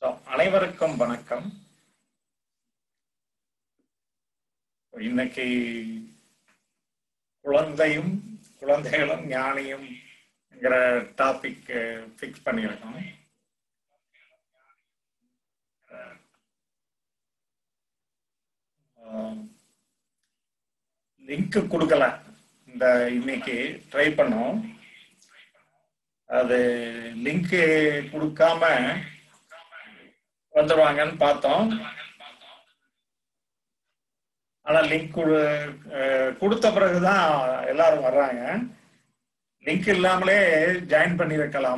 So, அனைவருக்கும் வணக்கம் இன்னைக்கு குழந்தையும் குழந்தைகளும் ஞானியும் டாபிக் ஃபிக்ஸ் பண்ணியிருக்கோம் லிங்க் கொடுக்கல இந்த இன்னைக்கு ட்ரை பண்ணோம் அது லிங்க் கொடுக்காம வந்துருவாங்கன்னு பார்த்தோம் ஆனா லிங்க் கொடுத்த பிறகுதான் எல்லாரும் வர்றாங்க லிங்க் இல்லாமலே ஜாயின் பண்ணி வைக்கலாம்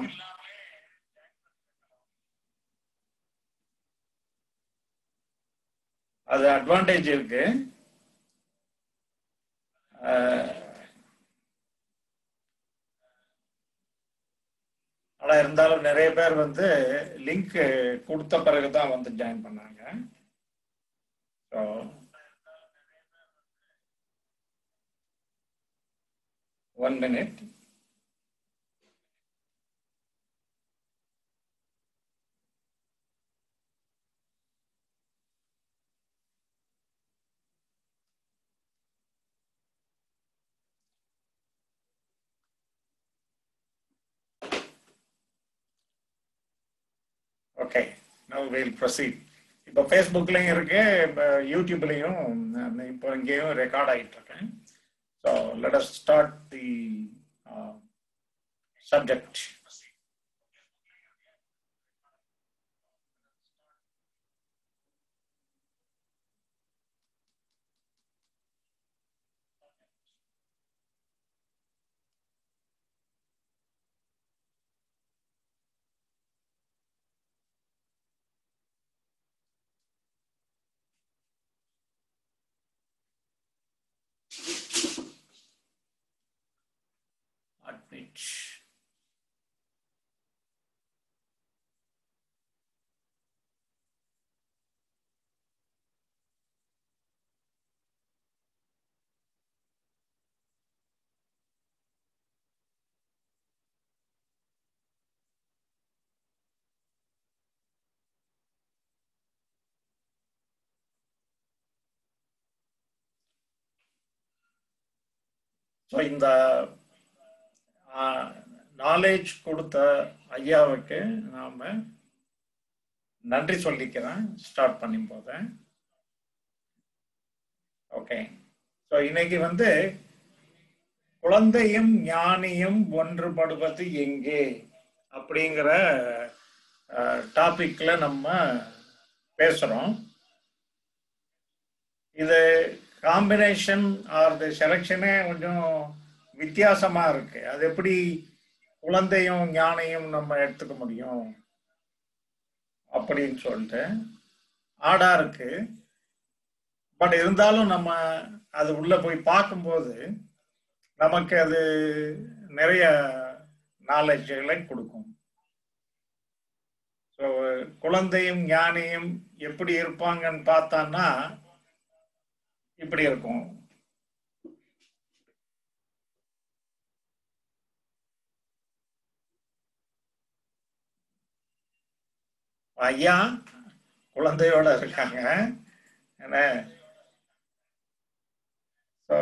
அது அட்வான்டேஜ் இருக்கு ஆனா இருந்தாலும் நிறைய பேர் வந்து லிங்க் கொடுத்த பிறகுதான் வந்து ஜாயின் பண்ணாங்க so one minute okay now will proceed இப்போ ஃபேஸ்புக்லையும் இருக்கு இப்போ யூடியூப்லையும் இப்போ இங்கேயும் ரெக்கார்ட் ஆகிட்டு இருக்கேன் so let us start the subject admit so இந்த நாலேஜ் கொடுத்த ஐயாவுக்கு நாம நன்றி சொல்லிக்கிறேன் ஸ்டார்ட் பண்ணும் போது ஓகே ஸோ இன்னைக்கு வந்து குழந்தையும் ஞானியும் ஒன்றுபடுவது எங்கே அப்படிங்கிற டாபிக்ல நம்ம பேசுறோம் இது காம்பினேஷன் ஆர் தி செலக்ஷனே கொஞ்சம் வித்தியாசமா இருக்கு அது எப்படி குழந்தையும் ஞானையும் நம்ம எடுத்துக்க முடியும் அப்படின்னு சொல்லிட்டு ஆடா இருக்கு பட் இருந்தாலும் நம்ம அது உள்ள போய் பார்க்கும்போது நமக்கு அது நிறைய நாலேஜ்களை கொடுக்கும் ஸோ குழந்தையும் ஞானியும் எப்படி இருப்பாங்கன்னு பார்த்தான்னா இப்படி இருக்கும் ஐயா குழந்தையோட இருக்காங்க என்ன ஸோ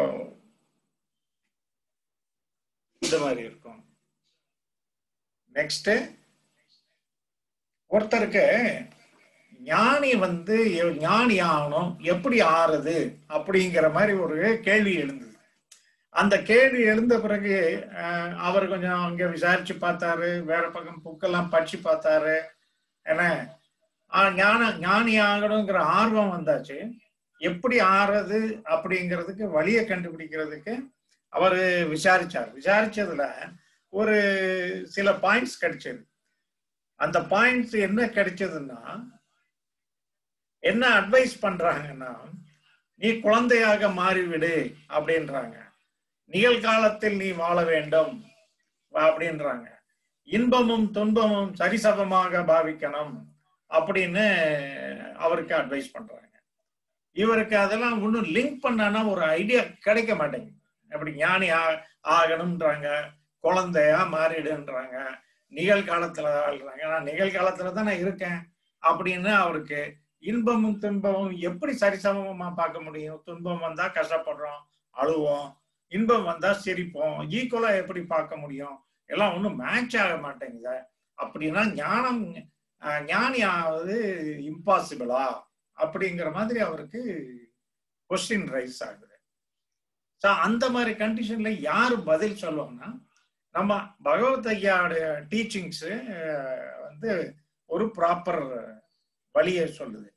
இந்த மாதிரி இருக்கும் நெக்ஸ்ட் ஒருத்தருக்கு ஞானி வந்து ஞானி ஆகணும் எப்படி ஆறுது அப்படிங்கிற மாதிரி ஒரு கேள்வி எழுந்தது அந்த கேள்வி எழுந்த பிறகு அவர் கொஞ்சம் அங்க விசாரிச்சு பார்த்தாரு வேற பக்கம் புக்கெல்லாம் படிச்சு பார்த்தாரு என்ன ஞான ஞானி ஆகணுங்கிற ஆர்வம் வந்தாச்சு எப்படி ஆறுறது அப்படிங்கிறதுக்கு வழியை கண்டுபிடிக்கிறதுக்கு அவர் விசாரிச்சார் விசாரிச்சதுல ஒரு சில பாயிண்ட்ஸ் கிடைச்சது அந்த பாயிண்ட்ஸ் என்ன கிடைச்சதுன்னா என்ன அட்வைஸ் பண்றாங்கன்னா நீ குழந்தையாக மாறிவிடு அப்படின்றாங்க நிகழ்காலத்தில் நீ வாழ வேண்டும் அப்படின்றாங்க இன்பமும் துன்பமும் சரிசமமாக பாவிக்கணும் அப்படின்னு அவருக்கு அட்வைஸ் பண்றாங்க இவருக்கு அதெல்லாம் ஒன்றும் லிங்க் பண்ணானா ஒரு ஐடியா கிடைக்க மாட்டேங்குது அப்படி ஞானி ஆகணும்ன்றாங்க குழந்தையா மாறிடுன்றாங்க நிகழ்காலத்துல வாழ்றாங்க நான் நிகழ்காலத்துல தான் நான் இருக்கேன் அப்படின்னு அவருக்கு இன்பமும் துன்பமும் எப்படி சரிசமமா பார்க்க முடியும் துன்பம் வந்தா கஷ்டப்படுறோம் அழுவோம் இன்பம் வந்தா சிரிப்போம் ஈக்குவலா எப்படி பார்க்க முடியும் எல்லாம் ஒன்றும் மேட்ச் ஆக மாட்டேங்குது அப்படின்னா ஞானம் அஹ், ஞானி ஆவது இம்பாசிபிளா அப்படிங்கிற மாதிரி அவருக்கு கொஸ்டின் ரைஸ் ஆகுது ஸோ அந்த மாதிரி கண்டிஷன்ல யாரு பதில் சொல்லுவாங்கன்னா நம்ம பகவத் ஐயாவுடைய டீச்சிங்ஸ் வந்து ஒரு ப்ராப்பர் வழியை சொல்லுது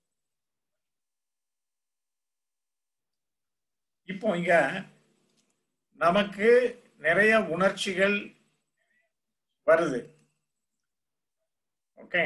இப்போ இங்க நமக்கு நிறைய உணர்ச்சிகள் வருது ஓகே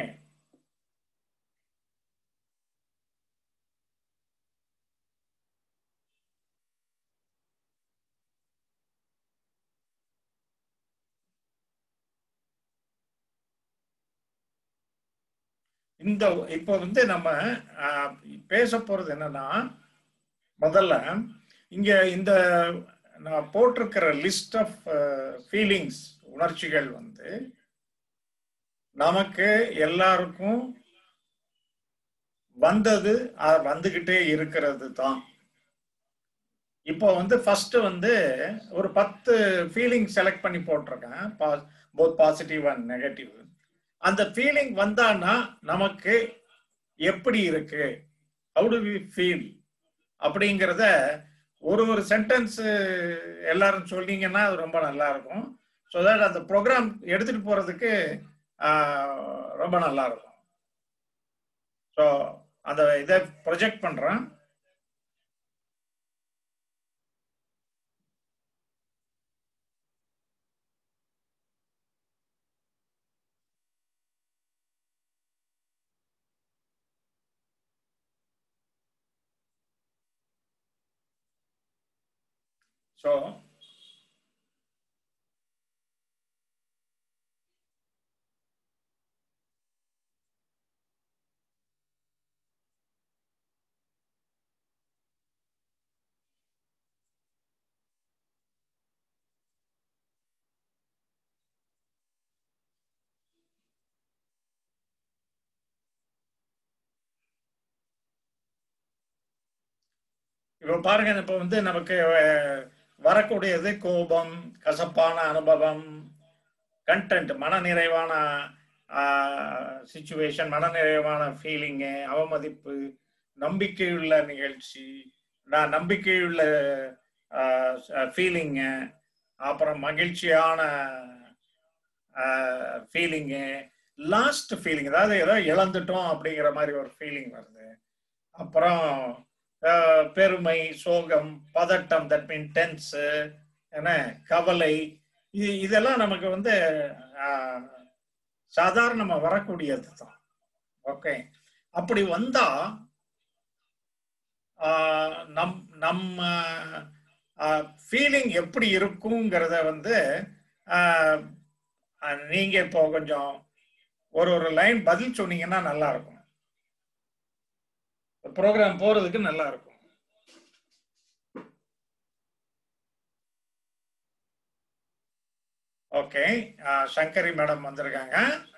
இந்த இப்போ வந்து நம்ம ஆஹ், பேச போறது என்னன்னா முதல்ல இங்க இந்த நான் போட்டிருக்கிற லிஸ்ட் ஆஃப் ஃபீலிங்ஸ் உணர்ச்சிகள் வந்து நமக்கு எல்லாருக்கும் வந்தது அஹ், வந்துகிட்டே இருக்கிறது தான் இப்போ வந்து ஃபர்ஸ்ட் வந்து ஒரு பத்து ஃபீலிங் செலக்ட் பண்ணி போட்டிருக்கேன் போத் பாசிட்டிவ் அண்ட் நெகட்டிவ் அந்த ஃபீலிங் வந்தான்னா நமக்கு எப்படி இருக்கு ஹவு டு வி ஃபீல் அப்படிங்கிறத ஒரு ஒரு சென்டென்ஸ் எல்லாரும் சொன்னீங்கன்னா அது ரொம்ப நல்லா இருக்கும் ஸோ தட் அந்த ப்ரோக்ராம் எடுத்துட்டு போறதுக்கு ஆஹ், ரொம்ப நல்லா இருக்கும் ஸோ அந்த இதை ப்ரொஜெக்ட் பண்றேன் ஸோ இப்போ பாருங்க இப்போ வந்து நமக்கு அஹ், வரக்கூடியது கோபம் கசப்பான அனுபவம் கண்டென்ட் மனநிறைவான சுச்சுவேஷன் மனநிறைவான ஃபீலிங்கு அவமதிப்பு நம்பிக்கையுள்ள நிகழ்ச்சி நான் நம்பிக்கையுள்ள ஃபீலிங்கு அப்புறம் மகிழ்ச்சியான ஃபீலிங்கு லாஸ்ட் ஃபீலிங் அதாவது ஏதோ இழந்துட்டோம் அப்படிங்கிற மாதிரி ஒரு ஃபீலிங் வருது அப்புறம் அஹ், பெருமை சோகம் பதட்டம் தட் மீன் டென்ஸ் என்ன கவலை இது இதெல்லாம் நமக்கு வந்து அஹ், சாதாரணமா வரக்கூடியது தான் ஓகே அப்படி வந்தா ஆஹ், நம் நம்ம ஃபீலிங் எப்படி இருக்குங்கிறத வந்து ஆஹ், அஹ், நீங்க இப்போ கொஞ்சம் ஒரு ஒரு லைன் பதில் சொன்னீங்கன்னா நல்லா இருக்கும் ப்ரோக்ராம் போறதுக்கு நல்லா இருக்கும் ஓகே சங்கரி மேடம் வந்திருக்காங்க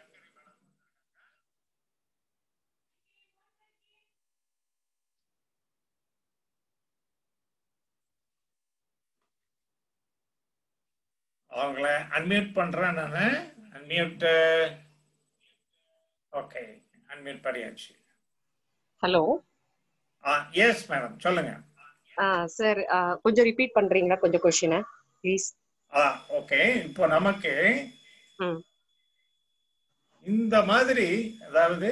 அவங்கள அன்மியூட் பண்றேன் நான் அன்மியூட் ஓகே அன்மியூட் பண்ணியாச்சு ஹலோ எஸ் மேடம் சொல்லுங்க சார் கொஞ்சம் ரிப்பீட் பண்றீங்களா கொஞ்சம் கொஸ்டினை ப்ளீஸ் ஓகே இப்போ நமக்கு ம். இந்த மாதிரி அதாவது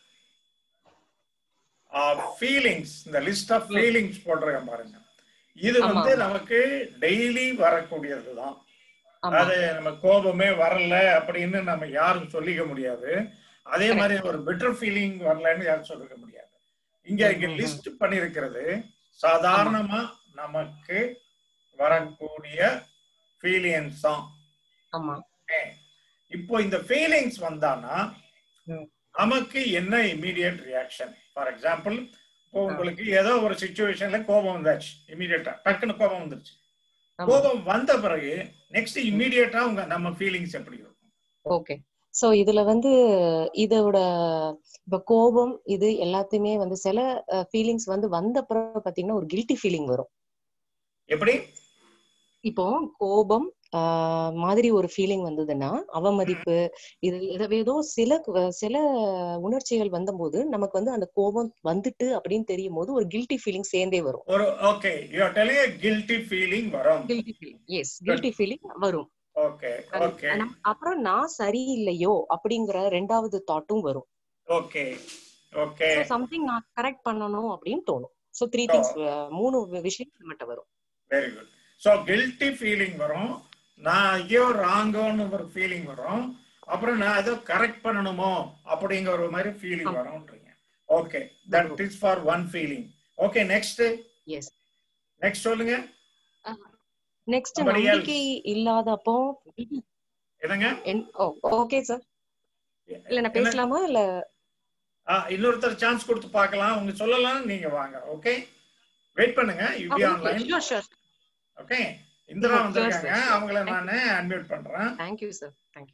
ஃபீலிங்ஸ் இந்த லிஸ்ட் ஆஃப் ஃபீலிங்ஸ் போட்டிருக்கேன் பாருங்க இது ஆமா, வந்து ஆமா. நமக்கு டெய்லி வரக்கூடியதுதான் ஆமா அது நம்ம கோபமே வரல அப்படின்னு நம்ம யாரும் சொல்லிக்க முடியாது அதே Correct. மாதிரி ஒரு பெட்டர் ஃபீலிங் வரலன்னு யாரும் சொல்லிக்க முடியாது இங்க இங்க ம், ம், ம். லிஸ்ட் பண்ணிருக்கிறது சாதாரணமா நமக்கு வரக்கூடிய ஃபீலிங்ஸ் தான் ஆமா Okay. இப்போ இந்த ஃபீலிங்ஸ் வந்தானா ம். நமக்கு என்ன இமீடியட் ரியாக்ஷன் ஃபார் எக்ஸாம்பிள் இப்போ உங்களுக்கு ஏதோ ஒரு சுச்சுவேஷன்ல கோபம் வந்தாச்சு இமீடியட்டா டக்குன்னு கோபம் வந்துருச்சு ஆமா கோபம் வந்த பிறகு நெக்ஸ்ட் இமீடியட்டா உங்க நம்ம ஃபீலிங்ஸ் எப்படி இருக்கும் ஓகே சோ இதுல வந்து இதோட இப்ப கோபம் இது எல்லாத்தையுமே வந்து சில ஃபீலிங்ஸ் வந்து வந்த பிறகு பாத்தீங்கன்னா ஒரு கில்ட்டி ஃபீலிங் வரும் எப்படி இப்போ கோபம் ஆஹ் மாதிரி ஒரு ஃபீலிங் வந்ததுன்னா அவமதிப்பு இது இத- ஏதோ சில கு- சில உணர்ச்சிகள் வந்தபோது நமக்கு வந்து அந்த கோபம் வந்துட்டு அப்படின்னு தெரியும் போது ஒரு கில்ட்டி ஃபீலிங் சேர்ந்தே வரும் ஒரு okay you are telling guilty feeling வரும் guilty feeling yes guilty feeling வரும் ஓகே ஓகே ஆனா, அப்புறம் நான் சரியில்லையோ அப்படிங்கிற ரெண்டாவது தாட்டும் வரும் ஓகே ஓகே சம்திங் நான் கரெக்ட் பண்ணணும் அப்படின்னு தோணும் சோ த்ரீ திங்ஸ் மூணு வி- விஷயம் நம்மகிட்ட வரும் very good so guilty feeling வரும் நான் ஐயோ ராங்கோன்னு ஒரு ஃபீலிங் வரும் அப்புறம் நான் ஏதோ கரெக்ட் பண்ணணுமோ அப்படிங்கிற ஒரு மாதிரி ஃபீலிங் ஆமா. வரும்ன்றீங்க okay that is for one feeling okay next yes next சொல்லுங்க நெக்ஸ்ட் Somebody else. நம்பிக்கை இல்லாதப்போ என்னங்க ஓகே சார் இல்ல நான் என்ன- பேசலாமா இல்ல ஆ, இன்னொருத்தர் சான்ஸ் கொடுத்து பார்க்கலாம் உங்க சொல்லலாம் நீங்க வாங்க ஓகே வெயிட் பண்ணுங்க you be online sure sure okay Indira Sure, வந்திருக்காங்க sir, sure. அவங்கள நான் அன்மியூட் பண்றேன் thank you sir thank you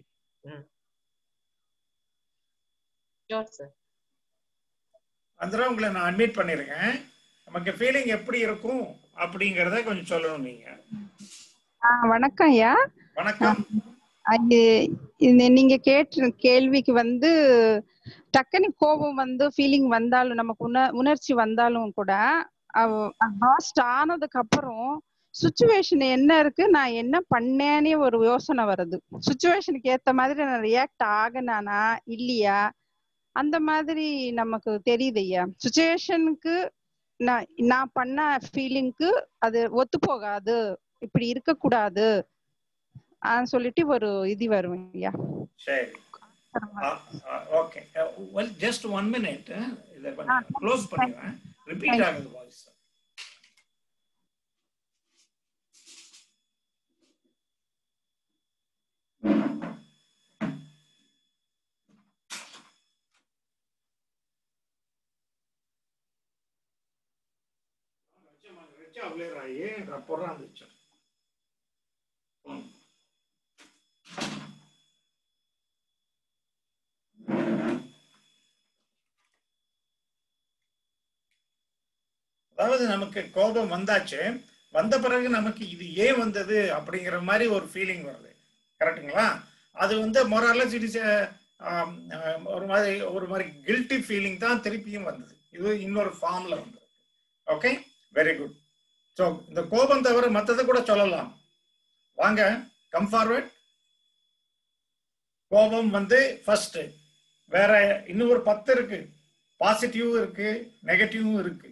sure sir Indira உங்களை நான் அட்மிட் பண்ணிருக்கேன் நமக்கு ஃபீலிங் எப்படி இருக்கும் அப்படிங்கறத கொஞ்சம் சொல்லணும் நீங்க ஆ, வணக்கம் ஐயா வணக்கம் அது இந்த நீங்க கேட்ட கேள்விக்கு வந்து டக்குனு கோபம் வந்து ஃபீலிங் வந்தாலும் நமக்கு உண உணர்ச்சி வந்தாலும் கூட லாஸ்ட் ஆனதுக்கு அப்புறம் சுச்சுவேஷன் என்ன இருக்கு நான் என்ன பண்ணேனே ஒரு யோசனை வருது சுச்சுவேஷனுக்கு ஏத்த மாதிரி நான் ரியாக்ட் ஆகனானா இல்லையா அந்த மாதிரி நமக்கு தெரியுது ஐயா சுச்சுவேஷனுக்கு நான் நான் பண்ண ஃபீலிங்க்கு அது ஒத்து போகாது இப்படி இருக்கக்கூடாது ஆஹ் சொல்லிட்டு ஒரு இது வரும் ஐயா சரி okay well just one minute இதை க்ளோஸ் பண்ணிடுறேன் ரிப்பீட் ஆகுது வாய்ஸ் அவளே ராயே பொறான் இருந்துச்சு அதாவது நமக்கு கோபம் வந்தாச்சு வந்த பிறகு நமக்கு இது ஏன் வந்தது அப்படிங்கிற மாதிரி ஒரு ஃபீலிங் வருது கரெக்ட்டுங்களா அது வந்து மொராலஸ் இட் இஸ் ஒரு மாதிரி ஒரு மாதிரி கில்ட்டி ஃபீலிங் தான் திருப்பியும் வந்தது இது இன்னொரு ஃபார்ம்ல வந்தது ஓகே வெரி குட் ஸோ இந்த கோபம் தவிர மற்றதை கூட சொல்லலாம் வாங்க கம் ஃபார்வர்ட் கோபம் வந்து ஃபர்ஸ்ட் வேற இன்னும் ஒரு பத்து இருக்கு பாசிட்டிவும் இருக்கு நெகட்டிவும் இருக்கு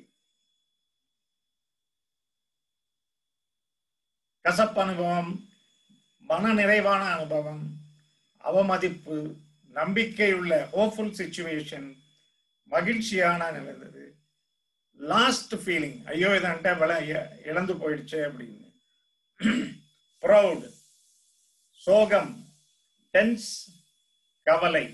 கசப்பு அனுபவம் மன நிறைவான அனுபவம் அவமதிப்பு நம்பிக்கையுள்ள ஹோப்ஃபுல் சுச்சுவேஷன் மகிழ்ச்சியான நிலைந்தது லாஸ்ட் ஃபீலிங் ஐயோ இதான்ட்ட வில இழந்து போயிடுச்சு அப்படின்னு ப்ரௌட் சோகம் டென்ஸ் கவலை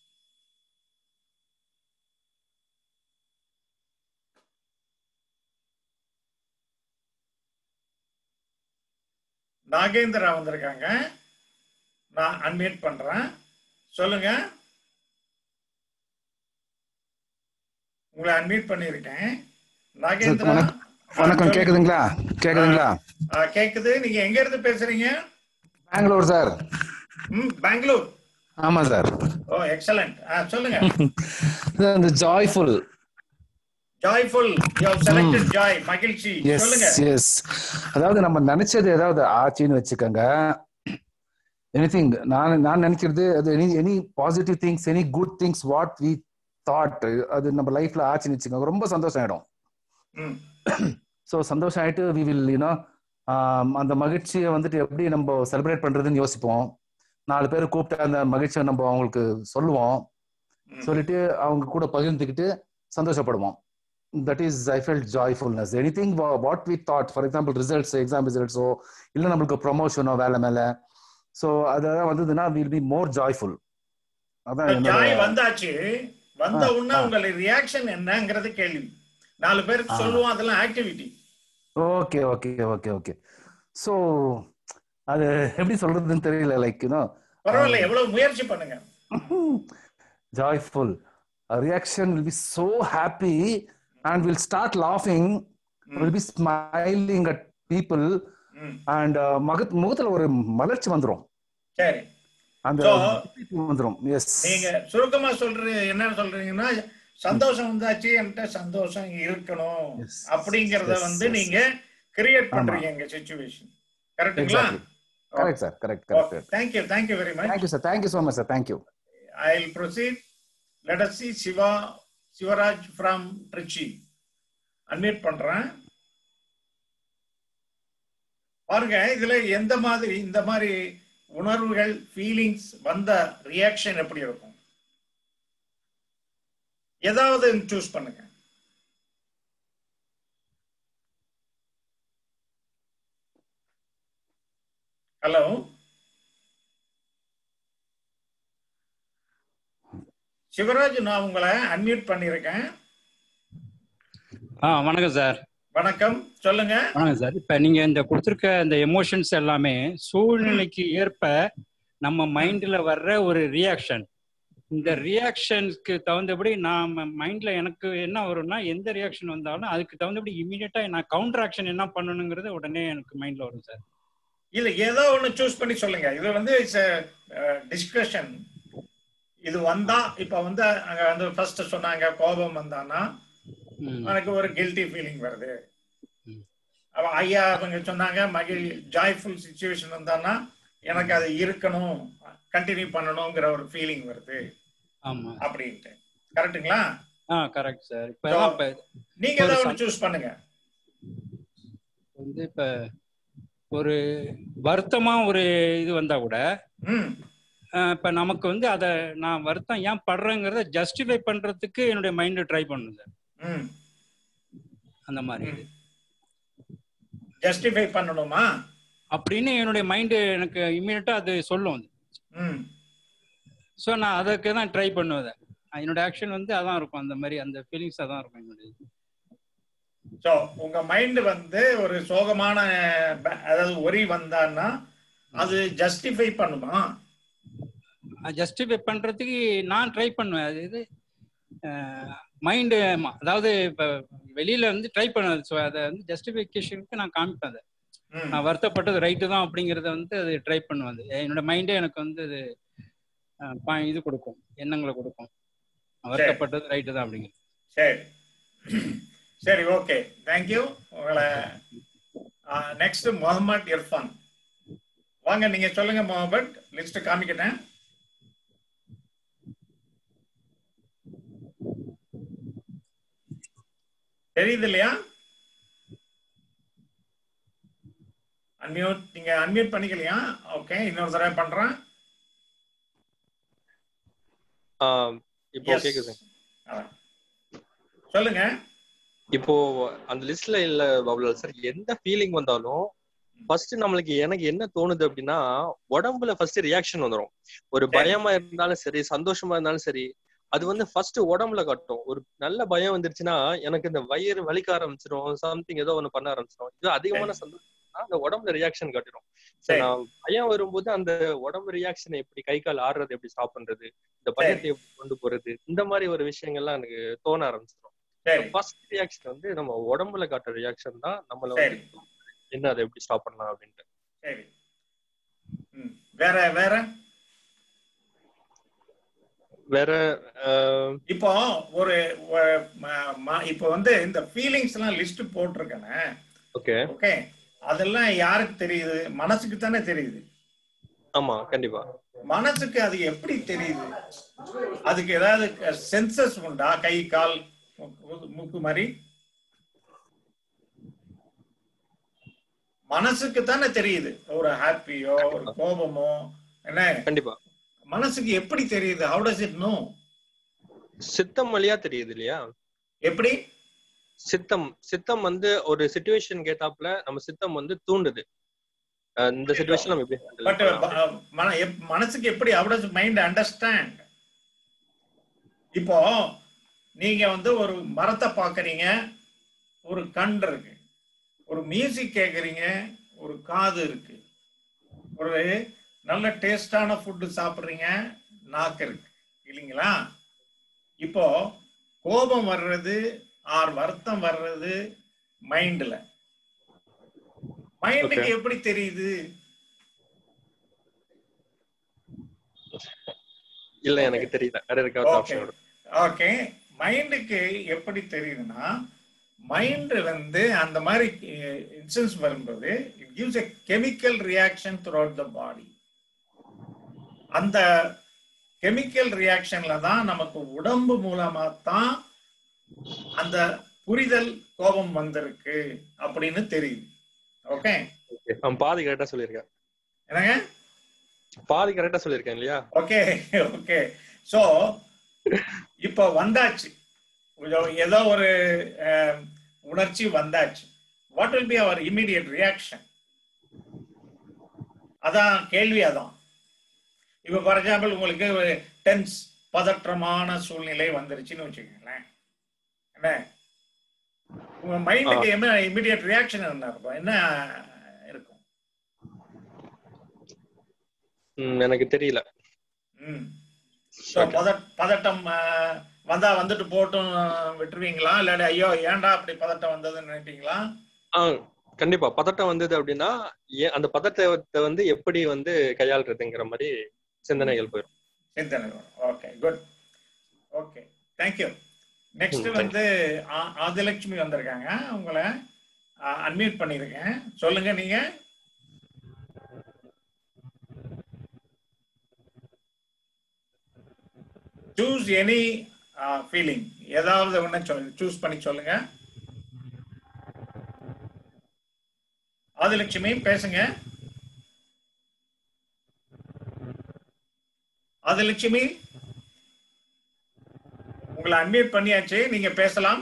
நாகேந்திரா வந்திருக்காங்க நான் அன்மியூட் பண்றேன் சொல்லுங்க உங்களை அன்மியூட் பண்ணிருக்கேன் நாகேந்திரா வணக்கம். வணக்கம் கேக்குதுங்களா கேக்குதுங்களா ஆ, கேக்குது நீங்க எங்க இருந்து பேசுறீங்க பெங்களூர் சார் ம் பெங்களூர் ஆமா சார் ஓ எக்ஸலண்ட் சொல்லுங்க இந்த joyful joyful you have selected joy மகிழ்ச்சி எஸ் சொல்லுங்க எஸ் அதாவது நம்ம நினைச்சது ஏதாவது ஆச்சுன்னு வச்சுக்கோங்க எனிதிங் நான் நான் நினைக்கிறது அது any any positive things any good things what we thought அது நம்ம லைஃப்ல ஆச்சுன்னு வச்சுக்கோங்க ரொம்ப சந்தோஷம் ஆயிடும் ம் ஸோ சந்தோஷம் ஆயிட்டு வி வில் யூனோ அந்த மகிழ்ச்சியை வந்துட்டு எப்படி நம்ம செலிப்ரேட் பண்றதுன்னு யோசிப்போம் நாலு பேர் கூப்பிட்டு அந்த மகிழ்ச்சியை நம்ம அவங்களுக்கு சொல்லுவோம் ம். சொல்லிட்டு அவங்க கூட பகிர்ந்துக்கிட்டு சந்தோஷப்படுவோம் that is I felt joyfulness any thing what we thought for example results exam ரிசல்ட்ஸோ இல்லை நம்மளுக்கு ப்ரொமோஷனோ வேலை மேல ஸோ அதெல்லாம் வந்ததுன்னா வில் பி மோர் ஜாய்ஃபுல் அதான் ஜாய் என்னோட வந்தாச்சு வந்த ஆ, உடனே ஆ. உங்களுடைய ரியாக்ஷன் என்னங்கிறது கேள்வி நாலு பேருக்கு ஆ. சொல்லுவோம் அதெல்லாம் activity okay okay okay okay so அது எப்படி சொல்றதுன்னு தெரியல லைக் யூனோ பரவாயில்ல எவ்வளவு முயற்சி பண்ணுங்க joyful a reaction will be so happy and we'll start laughing we'll be smiling at people ம் and uh, மகத் முகத்துல ஒரு மலர்ச்சி வந்துரும் சரி அந்த So- வந்துரும் எஸ் நீங்க சுருக்கமா சொல்றது என்ன சொல்றீங்கன்னா சந்தோஷம் வந்தாச்சு என்கிட்ட சந்தோஷம் இருக்கணும் Yes. அப்படிங்கறத Yes, வந்து yes. நீங்க கிரியேட் ஆமா. பண்றீங்க எங்க சுச்சுவேஷன் கரெக்ட்டுங்களா correct sir correct correct thank you thank you very much thank you sir thank you so much sir thank you I will proceed let us see Siva Sivaraj from Trichy admit பண்றேன் பாருங்க இதுல எந்த மாதிரி இந்த மாதிரி உணர்வுகள் ஃபீலிங்ஸ் வந்த ரியாக்ஷன் எப்படி இருக்கும் ஏதாவது சூஸ் பண்ணுங்க ஹலோ சிவராஜ் நான் உங்களை அன்மியூட் பண்ணியிருக்கேன் ஆ வணக்கம் சார் வணக்கம் சொல்லுங்க வணக்கம் சார் இப்ப நீங்க இந்த கொடுத்துருக்க இந்த எமோஷன்ஸ் எல்லாமே சூழ்நிலைக்கு ஏற்ப நம்ம மைண்ட்ல வர்ற ஒரு ரியாக்ஷன் இந்த ரியாக்ஷனுக்கு தகுந்தபடி நான் மைண்ட்ல எனக்கு என்ன வரும்னா எந்த ரியாக்ஷன் வந்தாலும் அதுக்கு தகுந்தபடி இமீடியட்டா நான் கவுண்டர் ஆக்ஷன் என்ன பண்ணணுங்கிறது உடனே எனக்கு மைண்ட்ல வரும் சார் இல்ல ஏதோ ஒண்ணு சூஸ் பண்ணி சொல்லுங்க இது வந்து டிஸ்கஷன் இது வந்தா இப்ப வந்து அங்க வந்து ஃபர்ஸ்ட் சொன்னாங்க கோபம் வந்தானா ம், எனக்கு ஒரு கில்ட்டி ஃபீலிங் வருது ம். அவ ஐயா அவங்க சொன்னாங்க மகிழ் ஜாய்ஃபுல் சுச்சுவேஷன் வந்தானா எனக்கு அது இருக்கணும் கண்டினியூ பண்ணணுங்கிற ஒரு ஃபீலிங் வருது ஆமா அப்படின்ட்டு கரெக்ட்டுங்களா ஆ கரெக்ட் சார் இப்ப எல்லாம் இப்ப நீங்க ஒரு ஏதாவது சம்- ஒன்று சூஸ் பண்ணுங்க வந்து இப்ப ஒரு வருத்தமா ஒரு இது வந்தா கூட ம் அஹ் இப்ப நமக்கு வந்து அதை நான் வருத்தம் ஏன் படுறேங்கிறத ஜஸ்டிஃபை பண்றதுக்கு என்னுடைய மைண்ட் ட்ரை பண்ணும் சார் ம் அந்த மாதிரி ம். ஜஸ்டிஃபை பண்ணணுமா அப்படின்னு என்னுடைய மைண்டு எனக்கு இம்மீடியட்டா அது சொல்லும் அது ம் ஸோ நான் அதுக்கு தான் ட்ரை பண்ணுவேன் என்னோட ஆக்ஷன் வந்து அதான் இருக்கும் அந்த மாதிரி அந்த ஃபீலிங்ஸ் அதான் இருக்கும் என்னுடைய சோ உங்க மைண்ட் வந்து ஒரு சோகமான ப- அதாவது ஒரி வந்தான்னா அது ஜஸ்டிஃபை பண்ணுமா ஜஸ்டிஃபை பண்றதுக்கு நான் ட்ரை பண்ணுவேன் அது இது மைண்டு அதாவது இப்போ வெளியில வந்து ட்ரை பண்ணுவேன் ஸோ அதை வந்து ஜஸ்டிஃபிகேஷனுக்கு நான் காமிப்பேன் அதை ம். நான் வருத்தப்பட்டது ரைட்டு தான் அப்படிங்கிறத வந்து அது ட்ரை பண்ணுவேன் அது என்னோட மைண்டே எனக்கு வந்து அது அஹ், பா- இது கொடுக்கும் எண்ணங்களை கொடுக்கும் நான் வருத்தப்பட்டது ரைட்டு தான் அப்படிங்கிறது சரி சரி ஓகே தேங்க்யூ உங்களை நெக்ஸ்ட் முகமது இர்ஃபான் வாங்க நீங்க சொல்லுங்க முகமது லிஸ்ட் காமிக்கிட்டேன் தெரியுது இல்லையா அன்மியூட் நீங்க அன்மியூட் பண்ணிக்கலையா ஓகே இன்னொரு தடவை பண்றேன் ஆஹ் இப்போ Yes. கேக்குது ஆ. சொல்லுங்க இப்போ அந்த லிஸ்ட்ல இல்ல பாபுலால் சார் எந்த ஃபீலிங் வந்தாலும் ஃபர்ஸ்ட் நம்மளுக்கு எனக்கு என்ன தோணுது அப்படின்னா உடம்புல ஃபர்ஸ்ட் ரியாக்ஷன் வந்துரும் ஒரு சரி. பயமா இருந்தாலும் சரி சந்தோஷமா இருந்தாலும் சரி அது வந்து ஃபர்ஸ்ட் உடம்புல காட்டும் ஒரு நல்ல பயம் வந்துருச்சுன்னா எனக்கு இந்த வயிறு வலிக்க ஆரம்பிச்சிடும் சம்திங் ஏதோ ஒண்ணு பண்ண ஆரம்பிச்சிடும் இது அதிகமான சந்தோஷம் அந்த உடம்புல ரியாக்ஷன் காட்டிடும் So, சரி. நான் பயம் வரும்போது அந்த உடம்பு ரியாக்ஷனை எப்படி கை கால் ஆடுறது எப்படி ஸ்டாப் பண்றது இந்த பயத்தை எப்படி கொண்டு போறது இந்த மாதிரி ஒரு விஷயங்கள்லாம் எனக்கு தோண ஆரம்பிச்சிடும் சரி ஃபர்ஸ்ட் ரியாக்ஷன் வந்து நம்ம உடம்புல காட்டுற ரியாக்ஷன் தான் நம்மள சரி. வந்து என்ன அதை எப்படி ஸ்டாப் பண்ணலாம் அப்படின்ட்டு சரி ம். வேற வேற வேற ஆஹ், இப்போ ஒரு ஒ- ம- ம- இப்போ வந்து இந்த ஃபீலிங்ஸ் எல்லாம் லிஸ்ட் போட்டிருக்கேனே ஓகே ஓகே அதெல்லாம் யாருக்கு தெரியுது மனசுக்கு தானே தெரியுது ஆமா கண்டிப்பா மனசுக்கு அது எப்படி தெரியுது அதுக்கு ஏதாவது சென்சஸ் உண்டா கை கால் மூக்கு- மூக்கு மாதிரி மனசுக்கு தானே தெரியுது ஒரு ஹாப்பியோ ஒரு கோபமோ என்ன கண்டிப்பா மனசுக்கு எப்படி தெரியுது ஹவு டஸ் இட் நோ சித்தம் வழியா தெரியுது இல்லையா எப்படி சித்தம் சித்தம் வந்து ஒரு சுச்சுவேஷன் கேட்டாப்ல நம்ம சித்தம் வந்து தூண்டுது அஹ் இந்த சுச்சுவேஷன் நம்ம எப்படி handle பட் பண்ணலாம்? மனசுக்கு எப்படி ஹவு டஸ் மைண்ட் அண்டர்ஸ்டாண்ட் இப்போ நீங்க வந்து ஒரு மரத்தை பாக்குறீங்க ஒரு கண் இருக்கு ஒரு மியூசிக் கேக்குறீங்க ஒரு காது இருக்கு ஒரு நல்ல டேஸ்டான ஃபுட்டு சாப்பிடுறீங்க நாக்கு இருக்கு இல்லைங்களா இப்போ கோபம் வர்றது ஆர் வருத்தம் வர்றது மைண்ட்ல மைண்டுக்கு Okay. எப்படி தெரியுது இல்ல எனக்கு தெரியல வேற இருக்காவது ஓகே ஆப்ஷன் ஓகே மைண்டுக்கு எப்படி தெரியுதுன்னா மைண்ட் வந்து அந்த மாதிரி இன்சென்ஸ் வரும்போது it gives a chemical reaction throughout the body அந்த கெமிக்கல் ரியாக்ஷன்ல தான் நமக்கு உடம்பு மூலமா தான் அந்த புரிதல் கோபம் வந்திருக்கு அப்படின்னு தெரியுது ஓகே அவன் பாதி கரெக்டா சொல்லியிருக்கேன் என்னங்க பாதி கரெக்டா சொல்லியிருக்கேன் இல்லையா ஓகே ஓகே சோ இப்போ வந்தாச்சு கொஞ்சம் ஏதோ ஒரு அஹ், உணர்ச்சி வந்தாச்சு what will be your immediate reaction அதான் கேள்வி அதான் இப்போ ஃபார் எக்ஸாம்பிள் உங்களுக்கு டென்ஸ் பதற்றமான சூழ்நிலை வந்துருச்சுன்னு வச்சுக்கோங்களேன் என்ன உங்க மைண்டுக்கு என்ன இமிடியட் ரியாக்ஷன் என்ன இருக்கும் என்ன இருக்கும் ம், எனக்கு தெரியல ம் ஸோ பத பதட்டம் அஹ், வந்தா வந்துட்டு போட்டும் அஹ், விட்டுருவீங்களா இல்லாட்டி ஐயோ ஏன்டா அப்படி பதட்டம் வந்ததுன்னு நினைப்பீங்களா ஆ கண்டிப்பா பதட்டம் வந்தது அப்படின்னா ஏன் அந்த பதட்டத்தை வந்து எப்படி வந்து கையாளுறதுங்கிற மாதிரி சிந்தனைகள் போயிடும் சிந்தனை okay good okay thank you next ம், thank வந்து ஆ- ஆதிலட்சுமி வந்திருக்காங்க உங்களை அன்மியூட் பண்ணிருக்கேன் சொல்லுங்க நீங்க சூஸ் எனி ஃபீலிங் ஏதாவது ஒண்ணு சொல்லு சூஸ் பண்ணி சொல்லுங்க ஆதிலட்சுமி பேசுங்க ஆதிலட்சுமி உங்களை அன்மியூட் பண்ணியாச்சு நீங்க பேசலாம்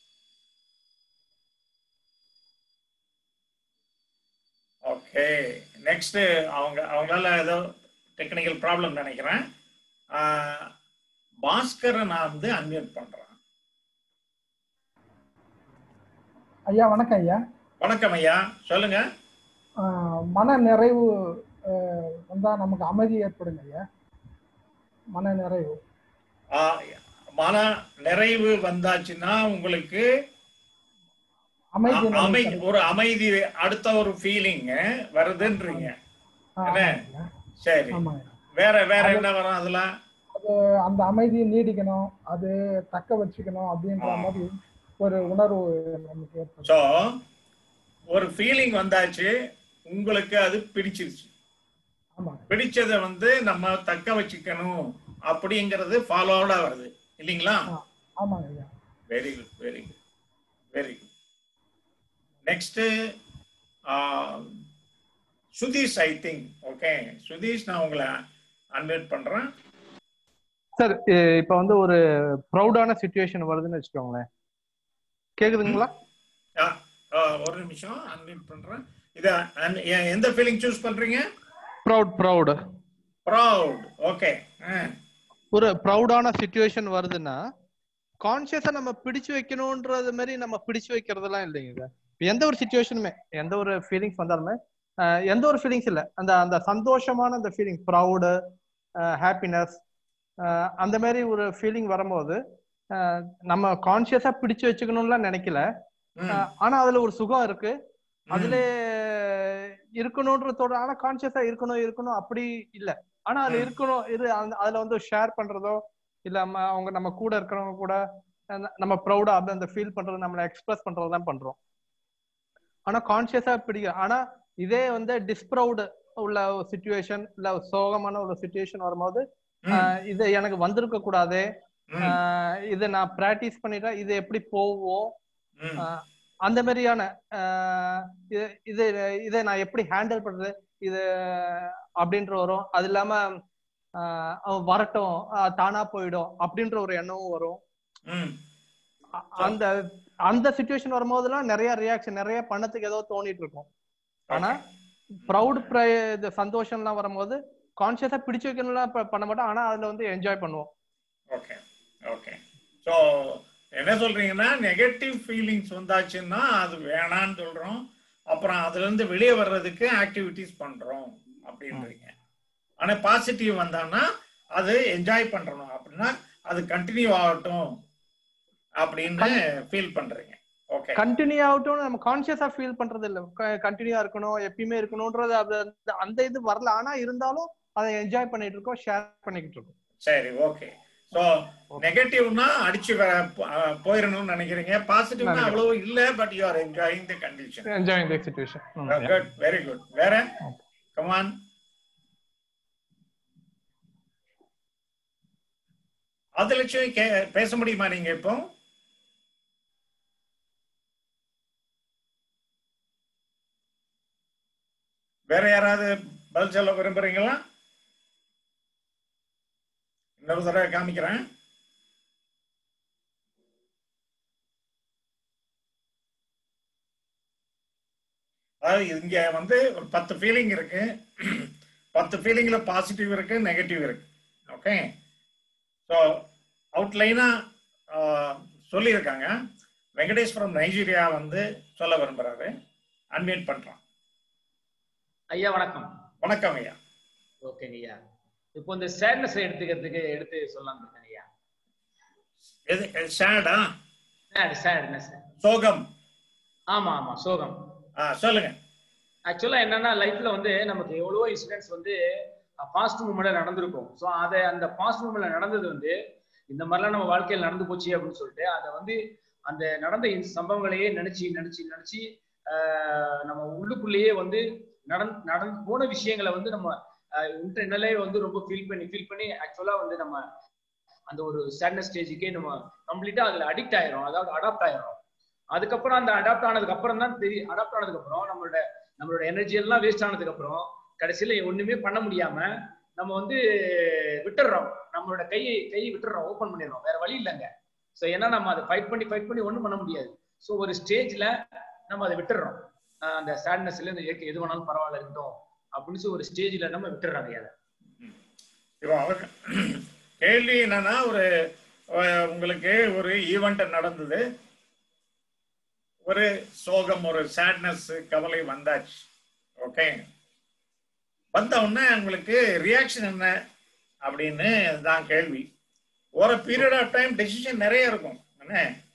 ஓகே நெக்ஸ்ட் அவங்க அவங்களால ஏதோ டெக்னிக்கல் ப்ராப்ளம் நினைக்கிறேன் ஆஹ், பாஸ்கரை நான் வந்து அன்மியூட் பண்றேன் ஐயா வணக்கம் ஐயா வணக்கம் ஐயா சொல்லுங்க ஆஹ் மன நிறைவு ஆஹ் வந்தா நமக்கு அமைதி ஏற்படுங்க ஐயா மன நிறைவு ஆஹ், மன நிறைவு வந்தாச்சுன்னா உங்களுக்கு அமைதி அ- அமை ஒரு அமைதி அடுத்த ஒரு ஃபீலிங் வருதுன்றீங்க ஆஹ் என்ன? ஆமாங்க ஐயா. சரி ஆமாங்க வேற வேற என்ன வரும் அதுல அது அந்த அமைதியை நீடிக்கணும் அது தக்க வச்சுக்கணும் அப்படின்ற ஆ. மாதிரி ஒரு உணர்வு நமக்கு ஏற்படும் சோ ஒரு ஃபீலிங் வந்தாச்சு உங்களுக்கு அது பிடிச்சிருச்சு ஆமாங்க பிடிச்சதை வந்து நம்ம தக்க வச்சுக்கணும் அப்படிங்கிறது ஃபாலோடா வருது இல்லைங்களா ஆமாங்க ஐயா very good very good very good next Sudheesh I think okay Sudheesh நான் உங்களை அன்மியூட் பண்றேன் சார் இப்ப வந்து ஒரு ப்ரௌடான சுச்சுவேஷன் வருதுன்னு வச்சுக்கோங்களேன் கேக்குதுங்களா ஆ, ஆ, ஒரு நிமிஷம் அன்மியூட் பண்றேன் இத un- எ- எந்த ஃபீலிங் சூஸ் பண்றீங்க ப்ரௌட் ப்ரௌடு ப்ரௌட் ஓகே ஒரு ப்ரௌடான சுச்சுவேஷன் வருதுன்னா கான்சியஸா நம்ம பிடிச்சு வைக்கணும்ன்றது மாதிரி நம்ம பிடிச்சு வைக்கிறதெல்லாம் இல்லைங்க சார் எந்த ஒரு சுச்சுவேஷனுமே எந்த ஒரு ஃபீலிங்ஸ் வந்தாலுமே அஹ், எந்த ஒரு ஃபீலிங்ஸ் இல்ல அந்த அந்த சந்தோஷமான அந்த ஃபீலிங் ப்ரௌடு ஹாப்பினஸ் அந்த மாதிரி ஒரு ஃபீலிங் வரும்போது அஹ், நம்ம கான்சியஸா பிடிச்சு வச்சுக்கணும்லாம் நினைக்கல அஹ், ஆனா அதுல ஒரு சுகம் இருக்கு அதுல இருக்கணும்ன்றதோட ஆனா கான்சியஸா இருக்கணும் இருக்கணும் அப்படி இல்ல ஆனா அதுல ம். இருக்கணும் இது அந்த- அதுல வந்து ஷேர் பண்றதோ இல்ல நம்ம அவங்க நம்ம கூட இருக்கிறவங்க கூட அஹ் நம்ம ப்ரௌடா அப்படி அந்த ஃபீல் பண்றது நம்மள எக்ஸ்பிரஸ் பண்றது தான் பண்றோம் ஆனா கான்சியஸா பிடிக்கும் ஆனா இதே வந்து டிஸ்ப்ரௌடு உள்ள சுச்சுவேஷன் இல்ல சோகமான உள்ள சுச்சுவேஷன் வரும்போது அஹ் இது எனக்கு வந்திருக்க கூடாது அஹ் இது நான் பிராக்டிஸ் பண்ணிட்டா இது எப்படி போவோம் அஹ் அந்த மாதிரியான அஹ் இது இது இதை நான் எப்படி ஹேண்டில் பண்றது இது அப்படின்ற வரும் அது இல்லாம அஹ் அவன் வரட்டும் அஹ் தானா போயிடும் அப்படின்ற ஒரு எண்ணமும் வரும் அ- அந்த அந்த சுச்சுவேஷன் வரும்போதெல்லாம் நிறைய ரியாக்ஷன் நிறைய பண்ணத்துக்கு ஏதோ தோணிட்டு இருக்கும் ஆனா ப்ரௌட் இந்த சந்தோஷம்லாம் வரும்போது கான்சியஸா பிடிச்சு வைக்கணும்லாம் ப- பண்ண மாட்டோம் ஆனா அதுல வந்து என்ஜாய் பண்ணுவோம் ஓகே ஓகே ஸோ என்ன சொல்றீங்கன்னா நெகட்டிவ் ஃபீலிங்ஸ் வந்தாச்சுன்னா அது வேணான்னு சொல்றோம் அப்புறம் அதுல இருந்து வெளியே வர்றதுக்கு ஆக்டிவிட்டிஸ் பண்றோம் அப்படின்றீங்க ஆனா பாசிட்டிவ் வந்தான்னா அது என்ஜாய் பண்றணும் அப்படின்னா அது கண்டினியூ ஆகட்டும் அப்படின்னு ஃபீல் பண்றீங்க ஓகே கண்டினியூ ஆகட்டும் நம்ம கான்சியஸா ஃபீல் பண்றது இல்ல கண்டினியூ இருக்கணும் எப்பயுமே இருக்கணும்ன்றது அது அந்த- அந்த இது வரல ஆனா இருந்தாலும் அதை என்ஜாய் பண்ணிட்டு இருக்கோம் ஷேர் பண்ணிக்கிட்டு இருக்கோம் சரி ஓகே ஸோ நெகட்டிவ்னா அடிச்சு வர- அஹ் போயிடணும்னு நினைக்கிறீங்க பாசிட்டிவ்னா நினைக்கிறேன். அவ்வளவு இல்ல but you are enjoying the condition enjoying the situation good very good வேற கமான் அது லட்சுமி கே- பேச முடியுமா நீங்க இப்போ வேற யாராவது பதில் சொல்ல விரும்புறீங்களா இன்னொரு தடவை காமிக்கிறேன் அதாவது இங்க வந்து ஒரு பத்து ஃபீலிங் இருக்கு பத்து ஃபீலிங்ல பாசிட்டிவ் இருக்கு நெகட்டிவ் இருக்கு ஓகே ஸோ அவுட்லைனா சொல்லியிருக்காங்க வெங்கடேஷ் ஃப்ரம் நைஜீரியா வந்து சொல்ல விரும்புறாரு அன்மியூட் பண்றான் ஐயா வணக்கம் வணக்கம் ஐயா ஓகேங்க ஐயா இப்போ இந்த சேட்னஸ் எடுத்துக்கிறதுக்கு எடுத்து சொல்லலாம் இருக்கேன் ஐயா எது சேடா சேட் சேட்னஸ் சோகம் ஆமா ஆமா சோகம் ஆ சொல்லுங்க ஆக்சுவலா என்னன்னா லைஃப்ல வந்து நமக்கு எவ்வளவோ இன்சிடென்ட்ஸ் வந்து பாஸ்ட் மூமெண்ட்ல நடந்திருக்கும் ஸோ அதை அந்த பாஸ்ட் மூமெண்ட்ல நடந்தது வந்து இந்த மாதிரிலாம் நம்ம வாழ்க்கையில் நடந்து போச்சு அப்படின்னு சொல்லிட்டு அதை வந்து அந்த நடந்த இந்த சம்பவங்களையே நினைச்சு நினைச்சு நினைச்சு ஆஹ் நம்ம உள்ளுக்குள்ளேயே வந்து நடந் நடந்து போன விஷயங்களை வந்து நம்ம இன்டர்னலே வந்து ரொம்ப ஃபீல் பண்ணி ஃபீல் பண்ணி ஆக்சுவலா வந்து நம்ம அந்த ஒரு சேட்னஸ் ஸ்டேஜுக்கே நம்ம கம்ப்ளீட்டா அதுல அடிக்ட் ஆயிரும் அதாவது அடாப்ட் ஆயிரும் அதுக்கப்புறம் அந்த அடாப்ட் ஆனதுக்கு அப்புறம் தான் தெரியும் அடாப்ட் ஆனதுக்கு அப்புறம் நம்மளோட நம்மளோட எனர்ஜி எல்லாம் வேஸ்ட் ஆனதுக்கு அப்புறம் கடைசியில ஒண்ணுமே பண்ண முடியாம நம்ம வந்து விட்டுடுறோம் நம்மளோட கையை கையை விட்டுடுறோம் ஓப்பன் பண்ணிடுறோம் வேற வழி இல்லைங்க ஸோ ஏன்னா நம்ம அதை ஃபைட் பண்ணி ஃபைட் பண்ணி ஒன்றும் பண்ண முடியாது ஸோ ஒரு ஸ்டேஜ்ல நம்ம அதை விட்டுடுறோம் ஆஹ் அந்த சேட்னஸ்ல இந்த இயற்கை எது வேணாலும் பரவாயில்ல இருக்கட்டும் அப்படின்னு சொல்லி ஒரு ஸ்டேஜ்ல நம்ம விட்டுடுறாங்க அதை இப்போ அவர் கேள்வி என்னன்னா ஒரு அஹ், உங்களுக்கு ஒரு ஈவெண்ட் நடந்தது ஒரு சோகம் ஒரு சேட்னஸ் கவலை வந்தாச்சு ஓகே வந்த உடனே உங்களுக்கு ரியாக்ஷன் என்ன அப்படின்னு தான் கேள்வி ஒரு பீரியட் ஆஃப் டைம் டெசிஷன் நிறைய இருக்கும் என்ன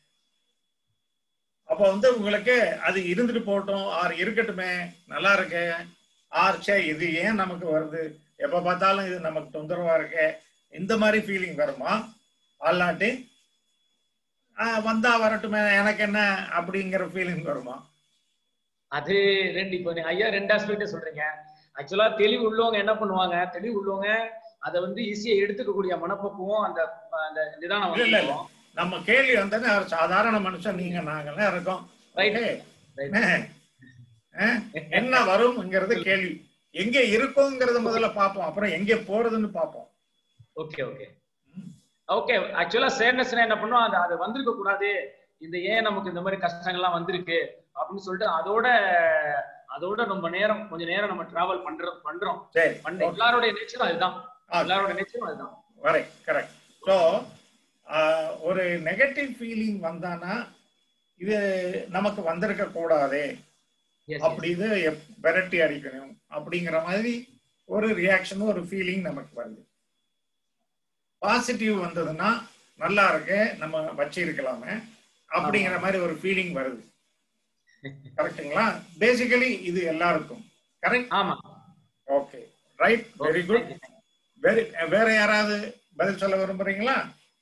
அப்போ வந்து உங்களுக்கு அது இருந்துட்டு போகட்டும் ஆர் இருக்கட்டுமே நல்லா இருக்கு ஆர் சே இது ஏன் நமக்கு வருது எப்ப பார்த்தாலும் இது நமக்கு தொந்தரவா இருக்கு இந்த மாதிரி ஃபீலிங் வருமா அல்லாட்டி ஆஹ் வந்தா வரட்டுமே எனக்கு என்ன அப்படிங்கிற ஃபீலிங் வருமா அது ரெண்டு இப்போ நீ ஐயா ரெண்டு ஆஸ்பெக்ட் சொல்றீங்க ஆக்சுவலா தெளிவு உள்ளவங்க என்ன பண்ணுவாங்க தெளிவு உள்ளவங்க அதை வந்து ஈஸியா எடுத்துக்கக்கூடிய மனப்பக்குவம் அந்த அந்த நிதானம் இல்ல இல்ல இல்ல வந்து நம்ம கேள்வி வந்தது அவர் சாதாரண மனுஷன் நீங்க நாங்கெல்லாம் இருக்கோம் Right. Okay. Right. அஹ், என்ன வரும்ங்கிறது கேள்வி எங்க இருக்கோங்கிறத முதல்ல பார்ப்போம் அப்புறம் எங்க போறதுன்னு பார்ப்போம் ஓகே ஓகே ஓகே ஆக்சுவலா சேட்னஸ்னா என்ன பண்ணும் அது அது வந்திருக்க கூடாது இந்த ஏன் நமக்கு இந்த மாதிரி கஷ்டங்கள்லாம் வந்திருக்கு அப்படின்னு சொல்லிட்டு அதோட அதோட ரொம்ப நேரம் கொஞ்ச நேரம் நம்ம டிராவல் பண்றோம் பண்றோம் சரி பண்ண எல்லாரோட நேச்சரும் அதுதான் ஆ. எல்லாரோட நேச்சரும் அதுதான் வரை கரெக்ட் ஸோ ஒரு நெகட்டிவ் ஃபீலிங் வந்தானா இது நமக்கு வந்திருக்க கூடாது Yes, yes. அப்படி இது எப்- விரட்டி அடிக்கணும் அப்படிங்கிற மாதிரி ஒரு ரியாக்ஷன் ஒரு ஃபீலிங் நமக்கு வருது பாசிட்டிவ் வந்ததுன்னா நல்லா இருக்கு நம்ம வச்சிருக்கலாமே அப்படிங்கிற மாதிரி ஒரு ஃபீலிங் வருது கரெக்ட்டுங்களா பேசிக்கலி இது எல்லாருக்கும் கரெக்ட் ஆமா okay right very good very வேற யாராவது பதில் சொல்ல விரும்புறீங்களா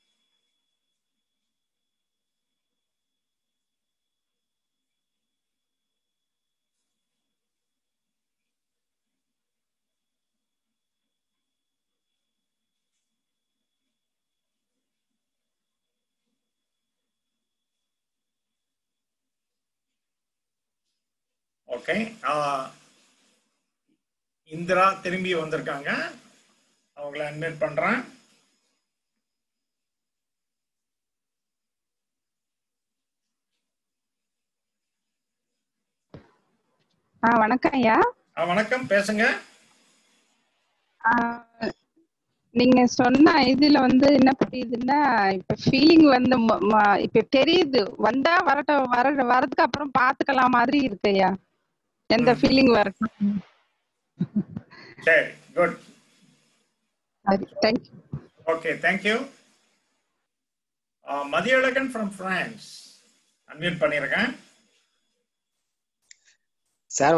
ஓகே இந்திரா திரும்பி வந்திருக்காங்க அவங்கள அட்மிட் பண்றேன் ஆ வணக்கம் ஐயா ஆ, வணக்கம் பேசுங்க ஆ, நீங்க சொன்ன இதுல வந்து என்ன புரியுதுன்னா இப்ப ஃபீலிங் வந்து ம- ம- இப்ப தெரியுது வந்தா வரட்டும் வர வரதுக்கு அப்புறம் பாத்துக்கலாம் மாதிரி இருக்கு ஐயா எந்த ஃபீலிங் வரட்டும் சரி குட் சரி thank you okay thank you Mathiyazhagan from France unmute பண்ணியிருக்கேன் சார்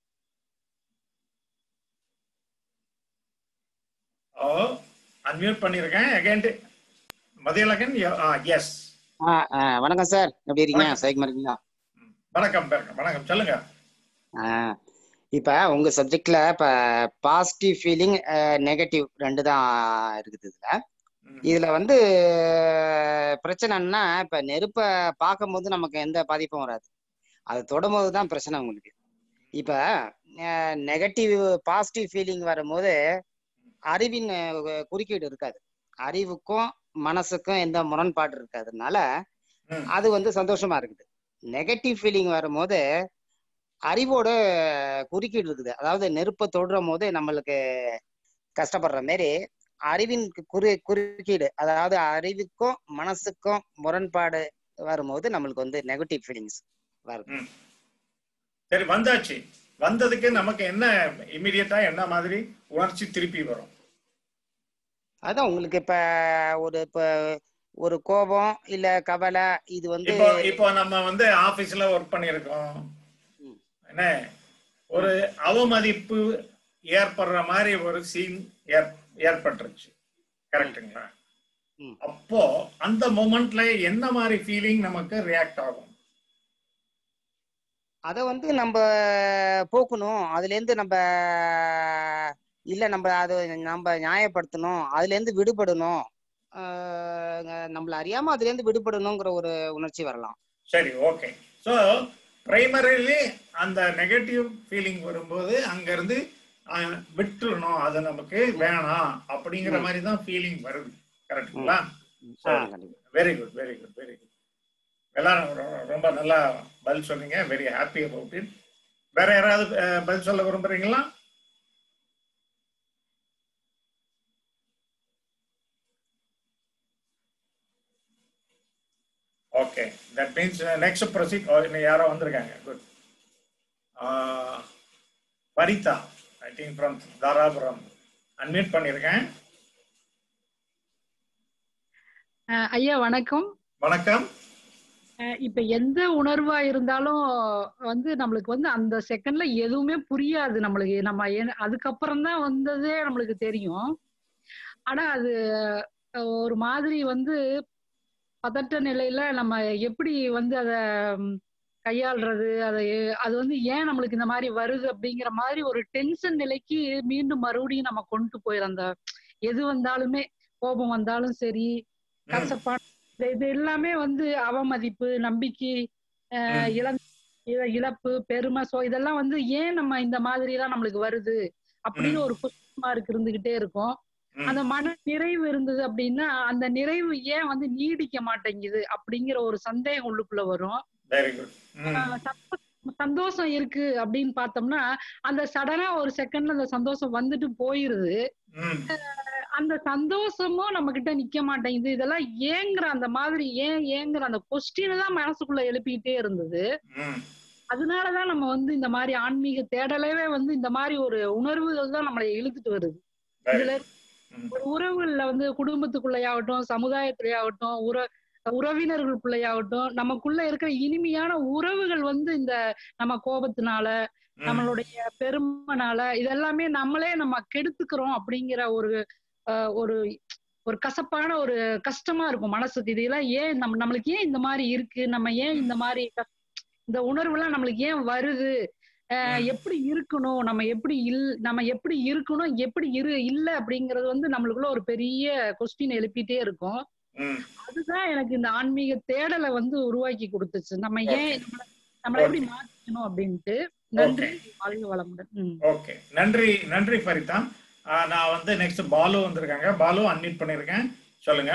ஓ அன்மியூட் பண்ணியிருக்கேன் அகைன் மதியழகன் எஸ் ஆ ஆ, வணக்கம் சார் எப்படி இருக்கீங்க சைக்கிள் இருக்கீங்களா வணக்கம் வணக்கம் வணக்கம் சொல்லுங்க ஆ, இப்ப உங்க சப்ஜெக்ட்ல இப்ப பாசிட்டிவ் ஃபீலிங் நெகட்டிவ் ரெண்டு தான் இருக்குது இதுல இதுல வந்து பிரச்சனைன்னா இப்ப நெருப்பை பார்க்கும்போது நமக்கு எந்த பாதிப்பும் வராது அது தொடும்போது தான் பிரச்சனை உங்களுக்கு இப்ப நெகட்டிவ் பாசிட்டிவ் ஃபீலிங் வரும்போது அறிவின் அஹ், குறுக்கீடு இருக்காது அறிவுக்கும் மனசுக்கும் எந்த முரண்பாடு இருக்காதுனால அது வந்து சந்தோஷமா இருக்குது நெகட்டிவ் ஃபீலிங் வரும்போது அறிவோட குறுக்கீடு இருக்குது அதாவது நெருப்பை தொடுற போது நம்மளுக்கு கஷ்டப்படுற மாதிரி அறிவின் குறு குறுக்கீடு அதாவது அறிவுக்கும் மனசுக்கும் முரண்பாடு வரும்போது நம்மளுக்கு வந்து நெகட்டிவ் ஃபீலிங்ஸ் வருது ம். சரி வந்தாச்சு வந்ததுக்கு நமக்கு என்ன இமிடியட்டா என்ன மாதிரி உணர்ச்சி திருப்பி வரும் அதான் உங்களுக்கு இப்ப ஒரு இப்ப ஒரு கோபம் இல்ல கவலை இது வந்து இப்போ இப்போ நம்ம வந்து ஆபீஸ்ல ஒர்க் பண்ணியிருக்கோம் என்ன ஒரு அவமதிப்பு ஏற்படுற மாதிரி ஒரு சீன் ஏற்பட்டுருச்சு கரெக்ட்டுங்களா அப்போ அந்த மொமெண்ட்ல என்ன மாதிரி ஃபீலிங் நமக்கு ரியாக்ட் ஆகும் அதை வந்து நம்ம போக்கணும் அதுல இருந்து நம்ம இல்ல நம்ம அது நம்ம நியாயப்படுத்தணும் அதுல இருந்து விடுபடணும் ஆஹ் நம்மள அறியாம அதுல இருந்து விடுபடணுங்கிற ஒரு உணர்ச்சி வரலாம் சரி ஓகே ஸோ பிரைமரிலி அந்த நெகட்டிவ் ஃபீலிங் வரும்போது அங்கிருந்து அஹ், விட்டுறணும் அது நமக்கு வேணாம் அப்படிங்கிற ம். மாதிரி தான் ஃபீலிங் வருது கரெக்டுங்களா ஆ, கண்டிப்பா. Very good very good very good எல்லாம் ரொ- ரொம்ப நல்லா பதில் சொன்னீங்க வெரி ஹாப்பி அபவுட் இட் வேற யாராவது அஹ், பதில் சொல்ல விரும்புறீங்களா okay that means next proceed இன்னும் யாரோ வந்திருக்காங்க good Varitha I think from Dharapuram unmute பண்ணியிருக்கேன் அஹ் ஐயா வணக்கம் வணக்கம் அஹ் இப்ப எந்த உணர்வா இருந்தாலும் வந்து நம்மளுக்கு வந்து அந்த செகண்ட்ல எதுவுமே புரியாது நம்மளுக்கு நம்ம ஏன் அதுக்கப்புறம் தான் வந்ததே நம்மளுக்கு தெரியும் ஆனா அது அஹ், ஒரு மாதிரி வந்து பதட்ட நிலையில நம்ம எப்படி வந்து அத ம், கையாள்றது அதை எ- அது வந்து ஏன் நம்மளுக்கு இந்த மாதிரி வருது அப்படிங்கிற மாதிரி ஒரு டென்ஷன் நிலைக்கு மீண்டும் மறுபடியும் நம்ம கொண்டு போயிடும் அந்த எது வந்தாலுமே கோபம் வந்தாலும் சரி கசப்பான இது- இது எல்லாமே வந்து அவமதிப்பு நம்பிக்கை அஹ் இழந் இழ- இழப்பு பெருமை சோ இதெல்லாம் வந்து ஏன் நம்ம இந்த மாதிரி எல்லாம் நம்மளுக்கு வருது அப்படின்னு ஒரு கொஸ்டின் மார்க் இருந்துகிட்டே இருக்கும் அந்த மன நிறைவு இருந்தது அப்படின்னா அந்த நிறைவு ஏன் வந்து நீடிக்க மாட்டேங்குது அப்படிங்கிற ஒரு சந்தேகம் உள்ளுக்குள்ள வரும் வெரி குட் ஆஹ் சந்தோ- சந்தோஷம் இருக்கு அப்படின்னு பார்த்தோம்னா அந்த சடனா ஒரு செகண்ட்ல அந்த சந்தோஷம் வந்துட்டு போயிருது அஹ் அந்த சந்தோஷமும் நம்ம கிட்ட நிக்க மாட்டேங்குது இதெல்லாம் ஏங்குற அந்த மாதிரி ஏன் ஏங்குற அந்த கொஸ்டினை தான் மனசுக்குள்ள எழுப்பிக்கிட்டே இருந்தது அதனாலதான் நம்ம வந்து இந்த மாதிரி ஆன்மீக தேடலவே வந்து இந்த மாதிரி ஒரு உணர்வுகள் தான் நம்மளை இழுத்துட்டு வருது இதுல ஒரு உறவுகள்ல வந்து குடும்பத்துக்குள்ளயாகட்டும் சமுதாயத்திலேயாகட்டும் உற உறவினர்களுக்குள்ளயாகட்டும் நமக்குள்ள இருக்கிற இனிமையான உறவுகள் வந்து இந்த நம்ம கோபத்தினால நம்மளுடைய பெருமைனால இதெல்லாமே நம்மளே நம்ம கெடுத்துக்கிறோம் அப்படிங்கிற ஒரு அஹ், ஒரு ஒரு கசப்பான ஒரு கஷ்டமா இருக்கும் மனசுக்கு இதெல்லாம் ஏன் நம்ம நம்மளுக்கு ஏன் இந்த மாதிரி இருக்கு நம்ம ஏன் இந்த மாதிரி கஷ்- இந்த உணர்வுலாம் நம்மளுக்கு ஏன் வருது அஹ், எப்படி இருக்கணும் நம்ம எப்படி இல் நம்ம எப்படி இருக்கணும் எப்படி இரு இல்ல அப்படிங்கறது வந்து நம்மளுக்குள்ள ஒரு பெரிய கொஸ்டின் எழுப்பிட்டே இருக்கும் அதுதான் எனக்கு இந்த ஆன்மீக தேடலை வந்து உருவாக்கி கொடுத்துச்சு நம்ம ஏன் நம்மள நம்மள எப்படி மாத்திக்கணும் அப்படின்ட்டு நன்றி வாழ்க வளமுடன் ம். ஓகே நன்றி நன்றி ஃபரிதா ஆஹ் நான் வந்து நெக்ஸ்ட் பாலு வந்திருக்காங்க பாலு அன்மியூட் பண்ணிருக்கேன் சொல்லுங்க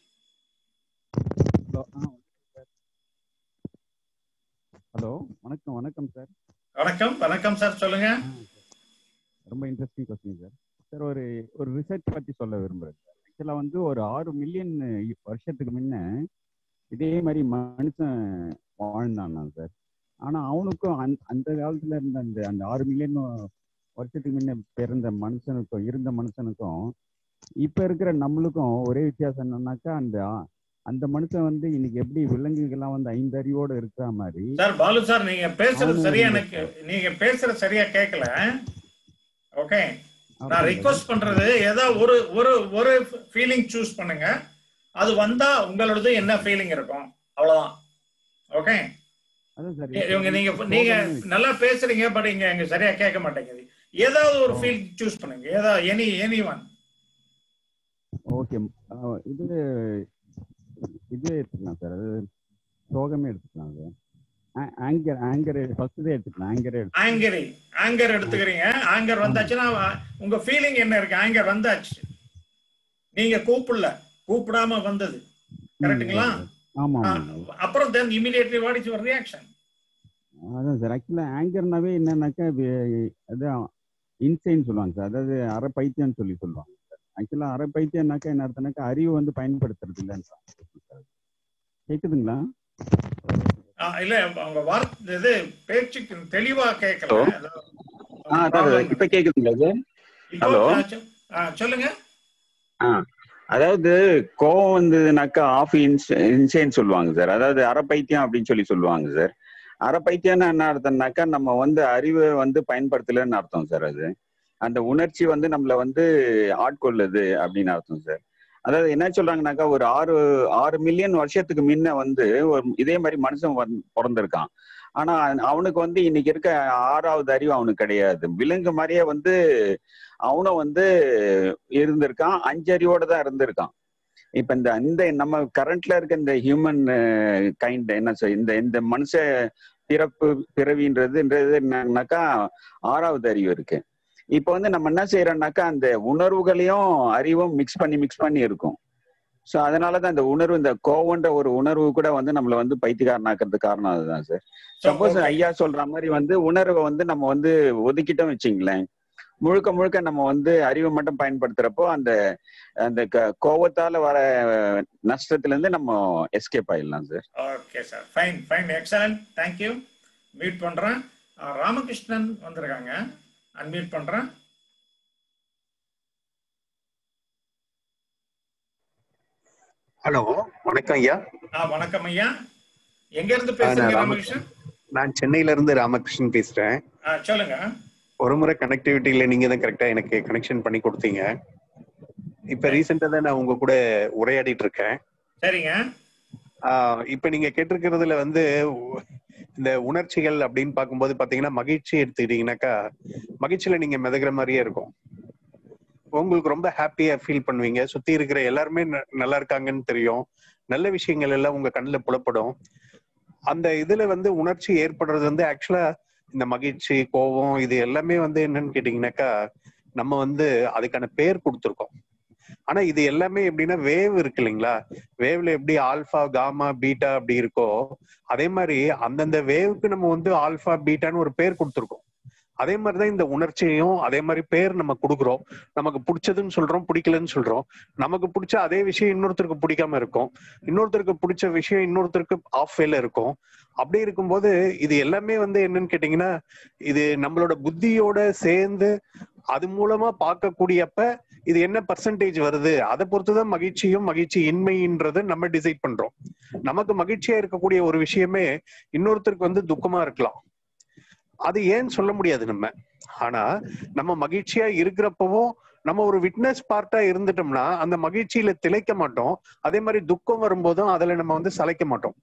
ஹலோ வணக்கம் வணக்கம் சார் வணக்கம் வணக்கம் சார் சொல்லுங்க ரொம்ப இன்ட்ரெஸ்டிங் கொஸ்டின் சார் சார் ஒரு ஒரு ரிசர்ச் பத்தி சொல்ல விரும்புறேன் சார் ஆக்சுவலா வந்து ஒரு ஆறு மில்லியன் வருஷத்துக்கு முன்ன இதே மாதிரி மனுஷன் வாழ்ந்தான் சார் ஆனா அவனுக்கும் அந்த அந்த காலத்துல இருந்த அந்த அந்த ஆறு மில்லியன் வருஷத்துக்கு முன்ன பிறந்த மனுஷனுக்கும் இருந்த மனுஷனுக்கும் இப்ப இருக்கிற நம்மளுக்கும் ஒரே வித்தியாசம் என்னன்னாக்கா அந்த அந்த மனுஷன் வந்து இன்னைக்கு எப்படி விலங்குகள்லாம் வந்து ஐந்து அறிவோட இருக்கிற மாதிரி சார் பாலு சார் நீங்க பேசுறது அவனும் சரியா வந்து- எனக்கு நீங்க பேசுறது சரியா கேட்கல ஓகே நான் அப்படியா? ரிக்வஸ்ட் பண்றது ஏதோ ஒரு ஒரு ஒரு ஃபீலிங் சூஸ் பண்ணுங்க அது வந்தா உங்களோடது என்ன ஃபீலிங் இருக்கும் அவ்வளவுதான் ஓகே அதான் சார் இவங்க நீங்க நீங்க நல்லா பேசுறீங்க பட் இங்க எங்க சரியா கேட்க மாட்டேங்குது ஏதாவது ஒரு ஃபீல் சூஸ் பண்ணுங்க ஏதோ எனி எனி ஒன் ஓகே இது இது எடுத்துக்கலாம் சார் அது சோகமே எடுத்துக்கலாம் சார் ஆங்கர் ஆங்கர் ஃபர்ஸ்ட் எடுத்துக்கலாம் ஆங்கரே எடுத்துக்கலாம் ஆங்கரி ஆங்கர் எடுத்துக்கிறீங்க ஆங்கர் வந்தாச்சுன்னா உங்க ஃபீலிங் என்ன இருக்கு ஆங்கர் வந்தாச்சு நீங்க கூப்பிடல கூப்பிடாம வந்தது கரெக்ட்டுங்களா ஆமா ஆ, ஆமா அப்புறம் then immediately what is your reaction அதான் சார் ஆக்சுவலாக ஆங்கர்னாவே என்னன்னாக்கா வே- அதான் இன்சைன் சொல்லுவாங்க சார் அதாவது அரை பைத்தியம்னு சொல்லி சொல்லுவாங்க சார் ஆக்சுவலாக அரை பைத்தியம்னாக்கா என்ன அர்த்தம்னாக்கா அறிவு வந்து பயன்படுத்துறது இல்லைன்னு கேக்குதுங்களா இல்ல அவங்க வார்த்தை இது பேச்சுக்கு தெளிவா கேட்கல ஆ அதான் சார் இப்ப கேக்குதுங்களா சார் இப்போ ஹலோ ஆ, சொ- ஆ, சொல்லுங்க ஆ அதாவது கோவம் வந்ததுனாக்கா ஆஃப் இன்ஸ் இன்சேன்னு சொல்லுவாங்க சார் அதாவது அறப்பைத்தியம் அப்படின்னு சொல்லி சொல்லுவாங்க சார் அறப்பைத்தியம்னா என்ன அர்த்தம்னாக்கா நம்ம வந்து அறிவை வந்து பயன்படுத்தலைன்னு அர்த்தம் சார் அது அந்த உணர்ச்சி வந்து நம்மள வந்து ஆட்கொள்ளுது அப்படின்னு அர்த்தம் சார் அதாவது என்ன சொல்றாங்கனாக்கா ஒரு ஆறு ஆறு மில்லியன் வருஷத்துக்கு முன்ன வந்து ஒரு இதே மாதிரி மனுஷன் வந்து பிறந்திருக்கான் ஆனா அவனுக்கு வந்து இன்னைக்கு இருக்க ஆறாவது அறிவு அவனுக்கு கிடையாது விலங்கு மாதிரியே வந்து அவனும் வந்து இருந்திருக்கான் அஞ்சறிவோட தான் இருந்திருக்கான் இப்ப இந்த இந்த நம்ம கரண்ட்ல இருக்க இந்த ஹியூமன் கைண்ட் என்ன சொல் இந்த இந்த மனுஷ பிறப்பு பிறவின்றதுன்றது என்னன்னாக்கா ஆறாவது அறிவு இருக்கு இப்ப வந்து நம்ம என்ன செய்யறோம்னாக்கா அந்த உணர்வுகளையும் அறிவும் மிக்ஸ் பண்ணி மிக்ஸ் பண்ணி இருக்கும் ஸோ அதனாலதான் இந்த உணர்வு இந்த கோவன்ற ஒரு உணர்வு கூட வந்து நம்மள வந்து பைத்தியக்காரனாக்குறது காரணம் அதுதான் சார் சப்போஸ் ஐயா சொல்ற மாதிரி வந்து உணர்வை வந்து நம்ம வந்து ஒதுக்கிட்டோம் வச்சுங்களேன் முழுக்க முழுக்க நம்ம வந்து அறிவை மட்டும் பயன்படுத்துறப்போ அந்த அந்த க- கோவத்தால வர நஷ்டத்துல இருந்து நம்ம எஸ்கேப் ஆயிடலாம் sir okay sir fine fine excellent thank you meet பண்றேன் ஆ, ராமகிருஷ்ணன் வந்திருக்காங்க அன்மியூட் பண்றேன் ஹலோ வணக்கம் ஐயா ஆ வணக்கம் ஐயா எங்க இருந்து ஆ, பேசுறீங்க நான் ராமகிருஷ்ணன் நான் சென்னையில இருந்து ராமகிருஷ்ணன் பேசுறேன் ஆ, சொல்லுங்க ஒரு முறை கனெக்டிவிட்டியில நீங்க தான் கரெக்டா எனக்கு கனெக்ஷன் பண்ணி கொடுத்தீங்க இப்ப ரீசெண்டா தான் நான் உங்க கூட உரையாடிட்டு இருக்கேன் சரிங்க ஆஹ் இப்ப நீங்க கேட்டிருக்கிறதுல வந்து உ- இந்த உணர்ச்சிகள் அப்படின்னு பார்க்கும்போது பாத்தீங்கன்னா மகிழ்ச்சி எடுத்துக்கிட்டீங்கன்னாக்கா மகிழ்ச்சியில நீங்க மிதக்கிற மாதிரியே இருக்கும் உங்களுக்கு ரொம்ப ஹாப்பியா ஃபீல் பண்ணுவீங்க சுத்தி இருக்கிற எல்லாருமே ந- நல்லா இருக்காங்கன்னு தெரியும் நல்ல விஷயங்கள் எல்லாம் உங்க கண்ணுல புலப்படும் அந்த இதுல வந்து உணர்ச்சி ஏற்படுறது வந்து ஆக்சுவலா இந்த மகிழ்ச்சி கோபம் இது எல்லாமே வந்து என்னன்னு கேட்டீங்கன்னாக்கா நம்ம வந்து அதுக்கான பேர் கொடுத்துருக்கோம் ஆனா இது எல்லாமே எப்படின்னா வேவ் இருக்கு இல்லைங்களா வேவ்ல எப்படி ஆல்பா காமா பீட்டா அப்படி இருக்கோ அதே மாதிரி அந்தந்த வேவுக்கு நம்ம வந்து ஆல்பா பீட்டான்னு ஒரு பேர் கொடுத்துருக்கோம் அதே மாதிரிதான் இந்த உணர்ச்சியையும் அதே மாதிரி பேர் நம்ம கொடுக்குறோம் நமக்கு பிடிச்சதுன்னு சொல்றோம் பிடிக்கலன்னு சொல்றோம் நமக்கு பிடிச்ச அதே விஷயம் இன்னொருத்தருக்கு பிடிக்காம இருக்கும் இன்னொருத்தருக்கு பிடிச்ச விஷயம் இன்னொருத்தருக்கு ஆஃப் வேல இருக்கும் அப்படி இருக்கும்போது இது எல்லாமே வந்து என்னன்னு கேட்டீங்கன்னா இது நம்மளோட புத்தியோட சேர்ந்து அது மூலமா பார்க்கக்கூடியப்ப இது என்ன பர்சன்டேஜ் வருது அதை பொறுத்துதான் மகிழ்ச்சியும் மகிழ்ச்சி இன்மைன்றதை நம்ம டிசைட் பண்றோம் நமக்கு மகிழ்ச்சியா இருக்கக்கூடிய ஒரு விஷயமே இன்னொருத்தருக்கு வந்து துக்கமா இருக்கலாம் அது ஏன்னு சொல்ல முடியாது நம்ம ஆனா நம்ம மகிழ்ச்சியா இருக்கிறப்பவும் நம்ம ஒரு விட்னஸ் பார்ட்டா இருந்துட்டோம்னா அந்த மகிழ்ச்சியில திளைக்க மாட்டோம் அதே மாதிரி துக்கம் வரும்போதும் அதுல நம்ம வந்து சளைக்க மாட்டோம்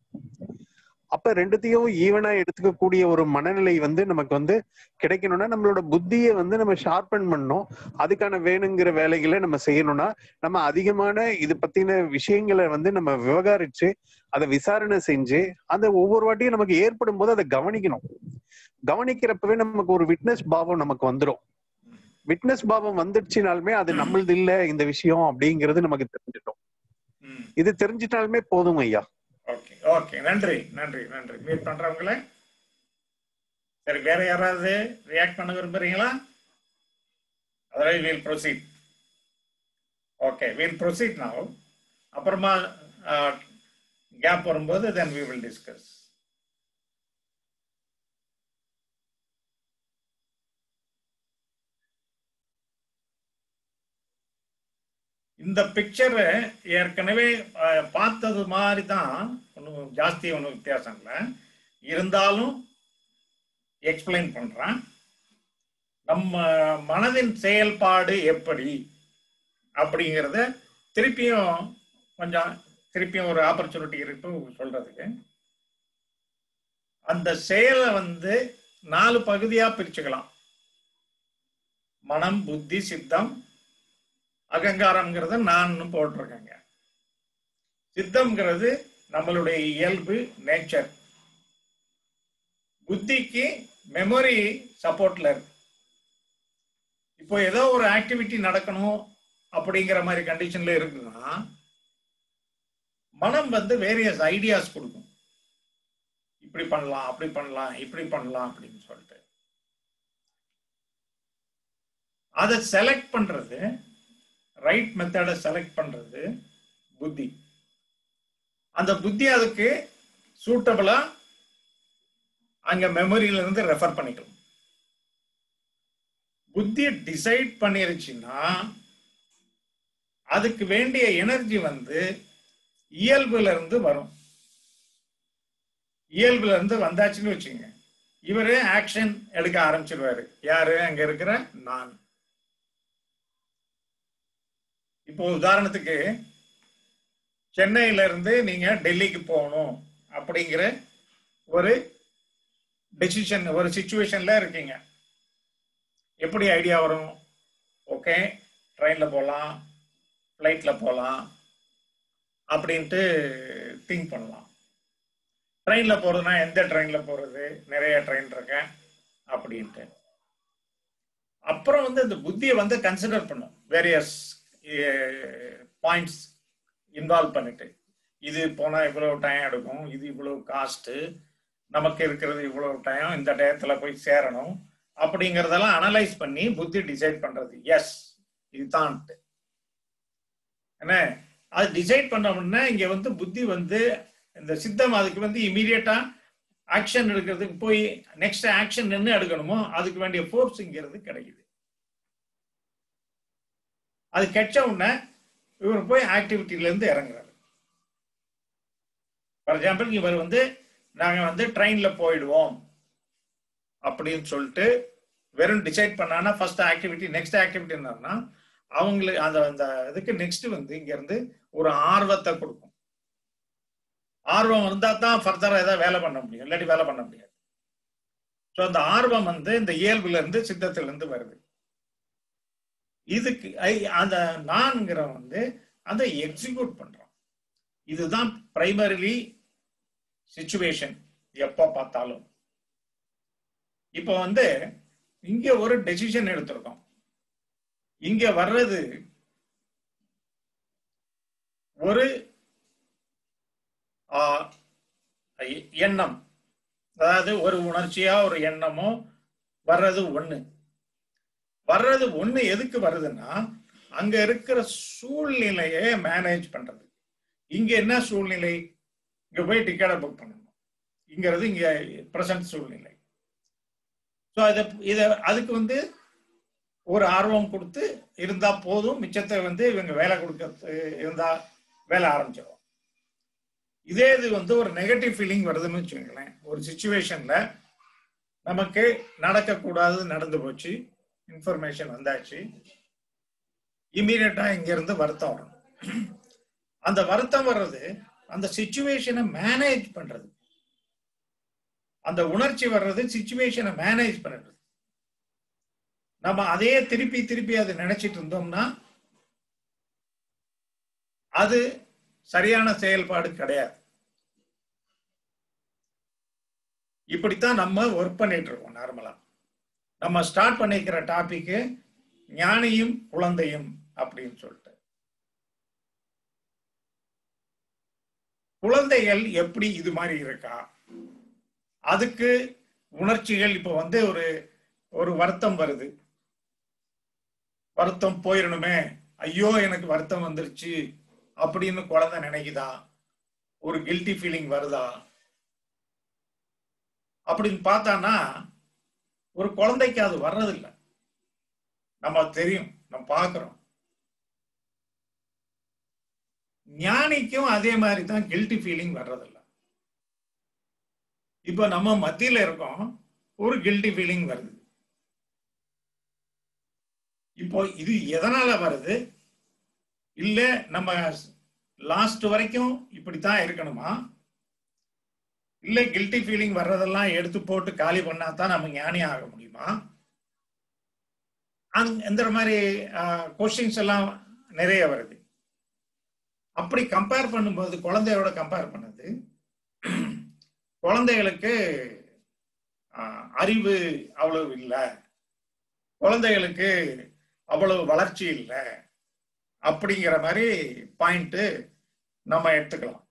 அப்ப ரெண்டுத்தையும் ஈவனா எடுத்துக்கக்கூடிய ஒரு மனநிலை வந்து நமக்கு வந்து கிடைக்கணும்னா நம்மளோட புத்தியை வந்து நம்ம ஷார்பன் பண்ணணும் அதுக்கான வேணுங்கிற வேலைகளை நம்ம செய்யணும்னா நம்ம அதிகமான இது பத்தின விஷயங்களை வந்து நம்ம விவகாரிச்சு அதை விசாரணை செஞ்சு அந்த ஒவ்வொரு வாட்டியும் நமக்கு ஏற்படும் போது அதை கவனிக்கணும் கவனிக்கிறப்பவே நமக்கு ஒரு விட்னஸ் பாவம் நமக்கு வந்துடும் விட்னஸ் பாவம் வந்துடுச்சுனாலுமே அது நம்மளது இல்ல இந்த விஷயம் அப்படிங்கிறது நமக்கு தெரிஞ்சிடும் இது தெரிஞ்சிட்டாலுமே போதும் ஐயா ஓகே ஓகே நன்றி நன்றி நன்றி மீட் பண்றவங்களே சரி வேற யாராவது ரியாக்ட் பண்ண விரும்புறீங்களா otherwise we'll proceed okay we'll proceed now அப்புறமா கேப் வரும்போது தென் வி வில் டிஸ்கஸ் இந்த பிக்சரை ஏற்கனவே அஹ், பார்த்தது மாதிரி தான் ஒன்றும் ஜாஸ்தி ஒன்றும் வித்தியாசம் இல்லை இருந்தாலும் எக்ஸ்பிளைன் பண்றேன் நம்ம மனதின் செயல்பாடு எப்படி அப்படிங்கிறத திருப்பியும் கொஞ்சம் திருப்பியும் ஒரு ஆப்பர்ச்சுனிட்டி இருக்கு சொல்றதுக்கு அந்த செயலை வந்து நாலு பகுதியா பிரிச்சுக்கலாம் மனம் புத்தி சித்தம் அகங்காரம்ங்கிறத நான் போட்டிருக்கேங்க சித்தம்ங்கிறது நம்மளுடைய இயல்பு நேச்சர் புத்திக்கு மெமரி சப்போர்ட்ல இருக்கு இப்போ ஏதோ ஒரு ஆக்டிவிட்டி நடக்கணும் அப்படிங்கிற மாதிரி கண்டிஷன்ல இருக்குன்னா மனம் வந்து வேரியஸ் ஐடியாஸ் கொடுக்கும் இப்படி பண்ணலாம் அப்படி பண்ணலாம் இப்படி பண்ணலாம் அப்படின்னு சொல்லிட்டு அதை செலக்ட் பண்றது ரைட் மெத்தடை செலக்ட் பண்றது புத்தி அந்த புத்தி அதுக்கு சூட்டபிளா அங்க மெமரியில இருந்து ரெஃபர் பண்ணிக்கலாம் புத்தி டிசைட் பண்ணிருச்சுன்னா அதுக்கு வேண்டிய எனர்ஜி வந்து இயல்புல இருந்து வரும் இயல்புல இருந்து வந்தாச்சுன்னு வச்சுங்க இவரு ஆக்ஷன் எடுக்க ஆரம்பிச்சிருவாரு யாரு அங்க இருக்கிற நான் இப்போ உதாரணத்துக்கு சென்னையில இருந்து நீங்க டெல்லிக்கு போகணும் அப்படிங்கிற ஒரு டெசிஷன் ஒரு சுச்சுவேஷன்ல இருக்கீங்க எப்படி ஐடியா வரும் ஓகே ட்ரெயின்ல போகலாம் ஃப்ளைட்ல போகலாம் அப்படின்ட்டு திங்க் பண்ணலாம் ட்ரெயின்ல போறதுன்னா எந்த ட்ரெயின்ல போறது நிறைய ட்ரெயின் இருக்கேன் அப்படின்ட்டு அப்புறம் வந்து இந்த புத்தியை வந்து கன்சிடர் பண்ணும் வேரியஸ் பாயிண்ட்ஸ் இன்வால்வ் பண்ணிட்டு இது போனா இவ்வளவு டைம் எடுக்கும் இது இவ்வளவு காஸ்ட் நமக்கு இருக்கிறது இவ்வளவு டைம் இந்த டயத்துல போய் சேரணும் அப்படிங்கறதெல்லாம் அனலைஸ் பண்ணி புத்தி டிசைட் பண்றது எஸ் இதுதான் என்ன அது டிசைட் பண்ணோம்னா இங்க வந்து புத்தி வந்து இந்த சித்தம் அதுக்கு வந்து இமீடியட்டா ஆக்ஷன் எடுக்கிறதுக்கு போய் நெக்ஸ்ட் ஆக்ஷன் என்ன எடுக்கணுமோ அதுக்கு வேண்டிய ஃபோர்ஸ் இங்கிறது கிடைக்குது அது கெச்ச உடனே இவர் போய் ஆக்டிவிட்டில இருந்து இறங்குறாரு ஃபார் எக்ஸாம்பிள் இவர் வந்து நாங்க வந்து ட்ரெயின்ல போயிடுவோம் அப்படின்னு சொல்லிட்டு வெறும் டிசைட் பண்ணானா ஃபர்ஸ்ட் ஆக்டிவிட்டி நெக்ஸ்ட் ஆக்டிவிட்டி என்னன்னா அவங்களுக்கு அந்த அந்த இதுக்கு நெக்ஸ்ட் வந்து இங்க இருந்து ஒரு ஆர்வத்தை கொடுக்கும் ஆர்வம் இருந்தா தான் ஃபர்தரா ஏதாவது வேலை பண்ண முடியும் இல்லாட்டி வேலை பண்ண முடியாது ஸோ அந்த ஆர்வம் வந்து இந்த இயல்புல இருந்து சித்தத்துல இருந்து வருது இதுக்கு ஐ- அந்த நான்கிற வந்து அதை எக்ஸிக்யூட் பண்றோம் இதுதான் பிரைமரிலி சுச்சுவேஷன் எப்போ பார்த்தாலும் இப்போ வந்து இங்க ஒரு டெசிஷன் எடுத்திருக்கோம் இங்க வர்றது ஒரு ஆ, எ- எண்ணம் அதாவது ஒரு உணர்ச்சியா ஒரு எண்ணமோ வர்றது ஒண்ணு வர்றது ஒண்ணு எதுக்கு வருதுன்னா அங்க இருக்கிற சூழ்நிலையை மேனேஜ் பண்றது இங்க என்ன சூழ்நிலை இங்க போய் டிக்கெட்டை புக் பண்ணணும் இங்கிறது இங்க பிரசன்ட் சூழ்நிலை ஸோ அதை இதை அதுக்கு வந்து ஒரு ஆர்வம் கொடுத்து இருந்தா போதும் மிச்சத்தை வந்து இவங்க வேலை கொடுக்க இருந்தா வேலை ஆரம்பிச்சிடும் இதே இது வந்து ஒரு நெகட்டிவ் ஃபீலிங் வருதுன்னு வச்சுக்கோங்களேன் ஒரு சுச்சுவேஷன்ல நமக்கு நடக்கக்கூடாது நடந்து போச்சு இன்ஃபர்மேஷன் வந்தாச்சு இம்மீடியட்டா இங்க இருந்து வருத்தம் வரும் அந்த வருத்தம் வர்றது அந்த சுச்சுவேஷனை மேனேஜ் பண்றது அந்த உணர்ச்சி வர்றது சுச்சுவேஷனை மேனேஜ் பண்றது நம்ம அதையே திருப்பி திருப்பி அதை நினைச்சிட்டு இருந்தோம்னா அது சரியான செயல்பாடு கிடையாது இப்படித்தான் நம்ம ஒர்க் பண்ணிட்டு இருக்கோம் நார்மலா நம்ம ஸ்டார்ட் பண்ணிக்கிற டாபிக் ஞானியும் குழந்தையும் அப்படின்னு சொல்லிட்டு குழந்தைகள் எப்படி இது மாதிரி இருக்கா அதுக்கு உணர்ச்சிகள் இப்ப வந்து ஒரு ஒரு வருத்தம் வருது வருத்தம் போயிடணுமே ஐயோ எனக்கு வருத்தம் வந்துருச்சு அப்படின்னு குழந்தை நினைக்குதா ஒரு கில்ட்டி ஃபீலிங் வருதா அப்படின்னு பார்த்தானா ஒரு குழந்தைக்கு அது வர்றதில்லை நம்ம தெரியும் நம்ம பார்க்கிறோம் ஞானிக்கும் அதே மாதிரி தான் கில்ட்டி ஃபீலிங் வர்றதில்ல இப்போ நம்ம மத்தியில இருக்கோம் ஒரு கில்ட்டி ஃபீலிங் வருது இப்போ இது எதனால வருது இல்ல நம்ம லாஸ்ட் வரைக்கும் இப்படித்தான் இருக்கணுமா இல்ல கில்ட்டி ஃபீலிங் வர்றதெல்லாம் எடுத்து போட்டு காலி பண்ணா தான் நம்ம ஞானி ஆக முடியுமா அங்- இந்த மாதிரி கொஸ்டின்ஸ் எல்லாம் நிறைய வருது அப்படி கம்பேர் பண்ணும்போது குழந்தையோட கம்பேர் பண்ணது குழந்தைகளுக்கு ஆஹ், அறிவு அவ்வளவு இல்லை குழந்தைகளுக்கு அவ்வளவு வளர்ச்சி இல்லை அப்படிங்கிற மாதிரி பாயிண்ட் நம்ம எடுத்துக்கலாம்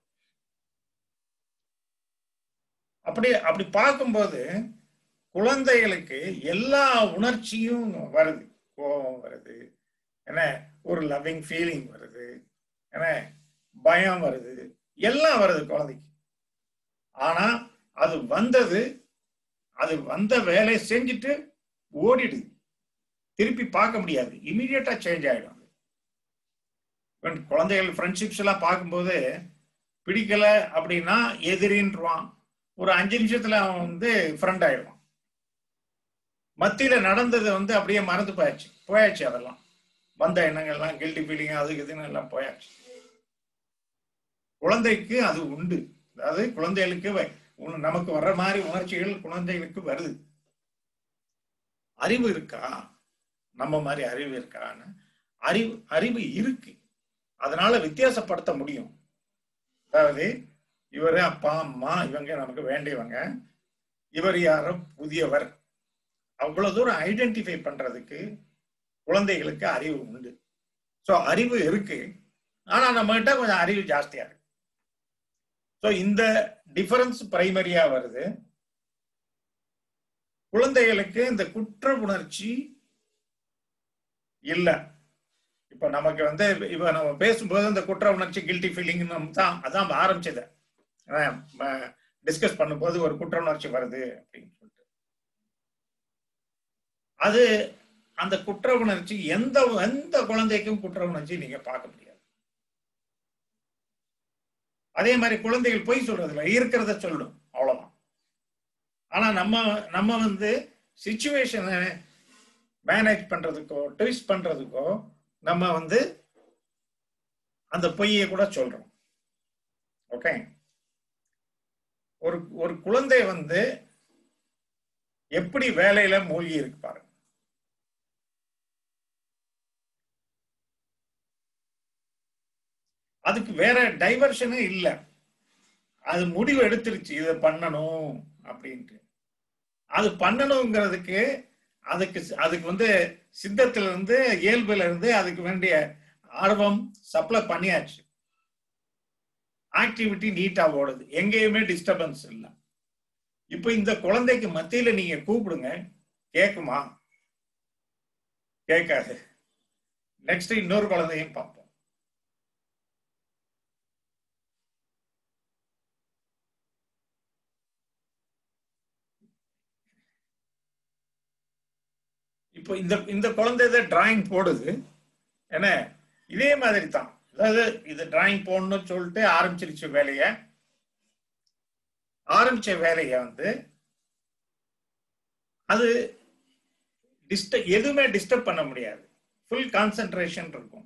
அப்படி அப்படி பார்க்கும்போது குழந்தைகளுக்கு எல்லா உணர்ச்சியும் வருது கோபம் வருது என்ன ஒரு லவ்விங் ஃபீலிங் வருது என்ன பயம் வருது எல்லாம் வருது குழந்தைக்கு ஆனா அது வந்தது அது வந்த வேலையை செஞ்சுட்டு ஓடிடுது திருப்பி பார்க்க முடியாது இமீடியட்டா சேஞ்ச் ஆயிடும் அது. When குழந்தைகள் ஃப்ரெண்ட்ஷிப்ஸ் எல்லாம் பார்க்கும்போது பிடிக்கல அப்படின்னா எதிரின்றான் ஒரு அஞ்சு நிமிஷத்துல அவன் வந்து ஃப்ரெண்ட் ஆயிடுவான் மத்தியில நடந்தது வந்து அப்படியே மறந்து போயாச்சு போயாச்சு அதெல்லாம் வந்த எண்ணங்கள்லாம் கில்ட்டி ஃபீலிங் அது இதுன்னு எல்லாம் போயாச்சு குழந்தைக்கு அது உண்டு அதாவது குழந்தைகளுக்கு வ- உன- நமக்கு வர்ற மாதிரி உணர்ச்சிகள் குழந்தைகளுக்கு வருது அறிவு இருக்கா நம்ம மாதிரி அறிவு இருக்கான்னு அறிவு அறிவு இருக்கு அதனால வித்தியாசப்படுத்த முடியும் அதாவது இவரு அப்பா அம்மா இவங்க நமக்கு வேண்டியவங்க இவர் யாரோ புதியவர் அவ்வளவு தூரம் ஐடென்டிஃபை பண்றதுக்கு குழந்தைகளுக்கு அறிவு உண்டு ஸோ அறிவு இருக்கு ஆனா நம்ம கிட்ட கொஞ்சம் அறிவு ஜாஸ்தியா இருக்கு ஸோ இந்த டிஃபரன்ஸ் பிரைமரியா வருது குழந்தைகளுக்கு இந்த குற்ற உணர்ச்சி இல்ல இப்ப நமக்கு வந்து இப்ப நம்ம பேசும்போது இந்த குற்ற உணர்ச்சி கில்ட்டி ஃபீலிங் தான் அதான் ஆரம்பிச்சது டிஸ்கஸ் பண்ணும்போது ஒரு குற்ற உணர்ச்சி வருது அப்படின்னு சொல்லிட்டு அது அந்த குற்ற உணர்ச்சி எந்த எந்த குழந்தைக்கும் குற்ற உணர்ச்சி நீங்க பார்க்க முடியாது அதே மாதிரி குழந்தைகள் பொய் சொல்றதில்ல இருக்கிறத சொல்லும் அவ்வளவுதான் ஆனா நம்ம நம்ம வந்து சுச்சுவேஷனை மேனேஜ் பண்றதுக்கோ ட்விஸ்ட் பண்றதுக்கோ நம்ம வந்து அந்த பொய்யை கூட சொல்றோம் ஓகே ஒரு ஒரு குழந்தை வந்து எப்படி வேலையில மூழ்கி இருக்கு பாருங்க அதுக்கு வேற டைவர்ஷனே இல்லை அது முடிவு எடுத்துருச்சு இதை பண்ணணும் அப்படின்ட்டு அது பண்ணணுங்கிறதுக்கு அதுக்கு அதுக்கு வந்து சித்தத்துல இருந்து இயல்புல இருந்து அதுக்கு வேண்டிய ஆர்வம் சப்ளை பண்ணியாச்சு ஆக்டிவிட்டி நீட்டா ஓடுது எங்கேயுமே டிஸ்டர்பன்ஸ் இல்லை இப்போ இந்த குழந்தைக்கு மத்தியில நீங்க கூப்பிடுங்க கேக்குமா கேட்காது நெக்ஸ்ட் இன்னொரு குழந்தையும் பார்ப்போம் இப்போ இந்த இந்த குழந்தை டிராயிங் போடுது என்ன இதே மாதிரி தான் அதாவது இது டிராயிங் போடணும்னு சொல்லிட்டு ஆரம்பிச்சிருச்சு வேலைய ஆரம்பிச்ச வேலைய வந்து அது டிஸ்டர்ப் எதுவுமே டிஸ்டர்ப் பண்ண முடியாது ஃபுல் கான்சென்ட்ரேஷன் இருக்கும்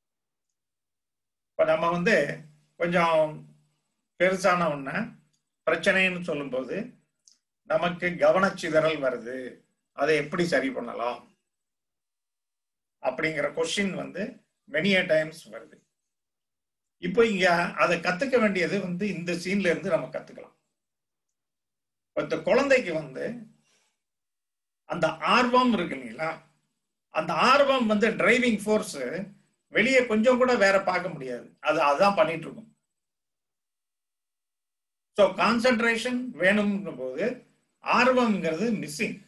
இப்ப நம்ம வந்து கொஞ்சம் பெருசான ஒண்ண பிரச்சனைன்னு சொல்லும்போது நமக்கு கவனச்சிதறல் வருது அதை எப்படி சரி பண்ணலாம் அப்படிங்கிற கொஸ்டின் வந்து மெனிய டைம்ஸ் வருது இப்போ இங்க அதை கத்துக்க வேண்டியது வந்து இந்த சீன்ல இருந்து நம்ம கத்துக்கலாம் இந்த குழந்தைக்கு வந்து அந்த ஆர்வம் இருக்கு இல்லைங்களா அந்த ஆர்வம் வந்து டிரைவிங் ஃபோர்ஸ் வெளியே கொஞ்சம் கூட வேற பார்க்க முடியாது அது அதான் பண்ணிட்டு இருக்கும் ஸோ கான்சென்ட்ரேஷன் வேணும்ன்ற போது ஆர்வம்ங்கிறது மிஸ்ஸிங்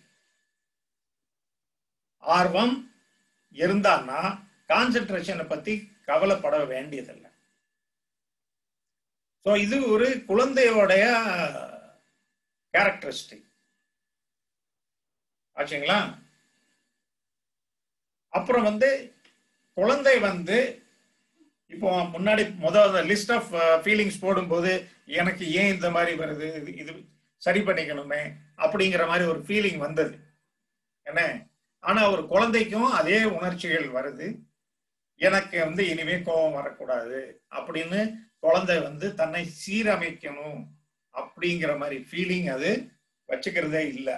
ஆர்வம் இருந்தான்னா கான்சென்ட்ரேஷனை பத்தி கவலைப்பட வேண்டியதில்லை ஸோ இது ஒரு குழந்தையோடைய கேரக்டரிஸ்டிக் ஆச்சுங்களா அப்புறம் வந்து குழந்தை வந்து இப்போ முன்னாடி முதல் லிஸ்ட் ஆஃப் ஃபீலிங்ஸ் போடும்போது எனக்கு ஏன் இந்த மாதிரி வருது இது- இது சரி பண்ணிக்கணுமே அப்படிங்கிற மாதிரி ஒரு ஃபீலிங் வந்தது என்ன ஆனா ஒரு குழந்தைக்கும் அதே உணர்ச்சிகள் வருது எனக்கு வந்து இனிமே கோபம் வரக்கூடாது அப்படின்னு குழந்தை வந்து தன்னை சீரமைக்கணும் அப்படிங்கிற மாதிரி ஃபீலிங் அது வச்சுக்கிறதே இல்லை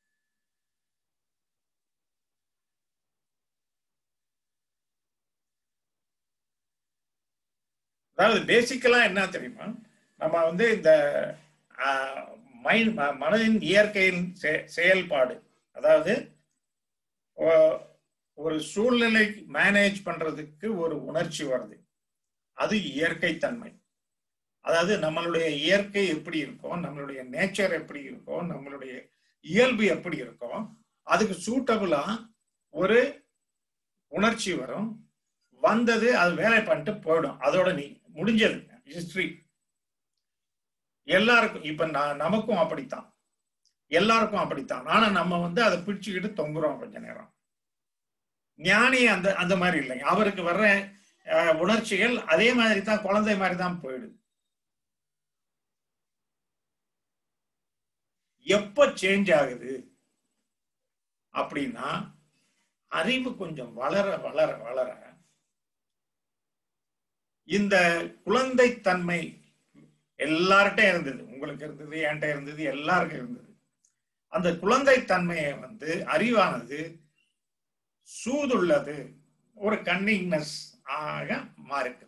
அதாவது பேசிக்கலா என்ன தெரியுமா நம்ம வந்து இந்த மைண்ட் மனதின் இயற்கையின் செ- செயல்பாடு அதாவது ஒ- ஒரு சூழ்நிலை மேனேஜ் பண்றதுக்கு ஒரு உணர்ச்சி வருது அது இயற்கை தன்மை அதாவது நம்மளுடைய இயற்கை எப்படி இருக்கும் நம்மளுடைய நேச்சர் எப்படி இருக்கும் நம்மளுடைய இயல்பு எப்படி இருக்கும் அதுக்கு சூட்டபிளா ஒரு உணர்ச்சி வரும் வந்தது அது வேலை பண்ணிட்டு போயிடும் அதோட நீ முடிஞ்சது ஹிஸ்டரி எல்லாருக்கும் இப்ப நான் நமக்கும் அப்படித்தான் எல்லாருக்கும் அப்படித்தான் ஆனா நம்ம வந்து அதை பிடிச்சுக்கிட்டு தொங்குறோம் கொஞ்ச நேரம் ஞானி அந்த அந்த மாதிரி இல்லைங்க அவருக்கு வர்ற அஹ், உணர்ச்சிகள் அதே மாதிரி தான் குழந்தை மாதிரி தான் போயிடுது எப்ப சேஞ்ச் ஆகுது அப்படின்னா அறிவு கொஞ்சம் வளர வளர வளர இந்த குழந்தைத்தன்மை எல்லார்கிட்டையும் இருந்தது உங்களுக்கு இருந்தது என்கிட்ட இருந்தது எல்லாருக்கும் இருந்தது அந்த குழந்தைத்தன்மையை வந்து அறிவானது சூதுள்ளது ஒரு கன்னிங்னஸ் ஆக மாறிட்டு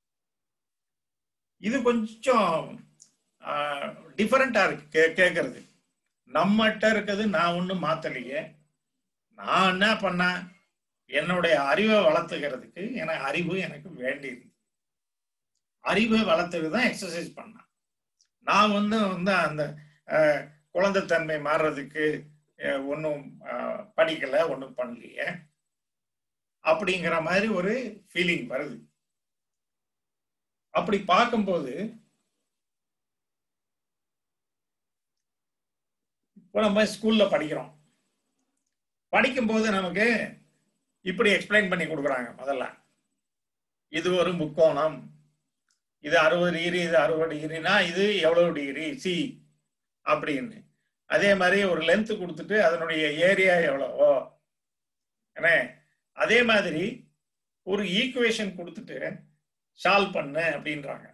இது கொஞ்சம் டிஃபரெண்டா இருக்கு கே கேட்கறது நம்மகிட்ட இருக்குது நான் ஒண்ணும் மாத்தலையே நான் என்ன பண்ணேன் என்னுடைய அறிவை வளர்த்துக்கிறதுக்கு எனக்கு அறிவு எனக்கு வேண்டியது அறிவை வளர்த்துக்கு தான் எக்ஸசைஸ் பண்ணேன் நான் வந்து வந்து அந்த அஹ், குழந்தைத்தன்மை மாறுறதுக்கு ஒன்றும் படிக்கல ஒன்றும் பண்ணலையே அப்படிங்கிற மாதிரி ஒரு ஃபீலிங் வருது அப்படி பார்க்கும்போது இப்போ நம்ம ஸ்கூல்ல படிக்கிறோம் படிக்கும்போது நமக்கு இப்படி எக்ஸ்பிளைன் பண்ணி கொடுக்குறாங்க முதல்ல இது ஒரு முக்கோணம் இது அறுபது டிகிரி இது அறுபது டிகிரினா இது எவ்வளவு டிகிரி சி அப்படின்னு அதே மாதிரி ஒரு லென்த் கொடுத்துட்டு அதனுடைய ஏரியா எவ்வளவோ என்ன அதே மாதிரி ஒரு ஈக்குவேஷன் கொடுத்துட்டு சால்வ் பண்ணு அப்படின்றாங்க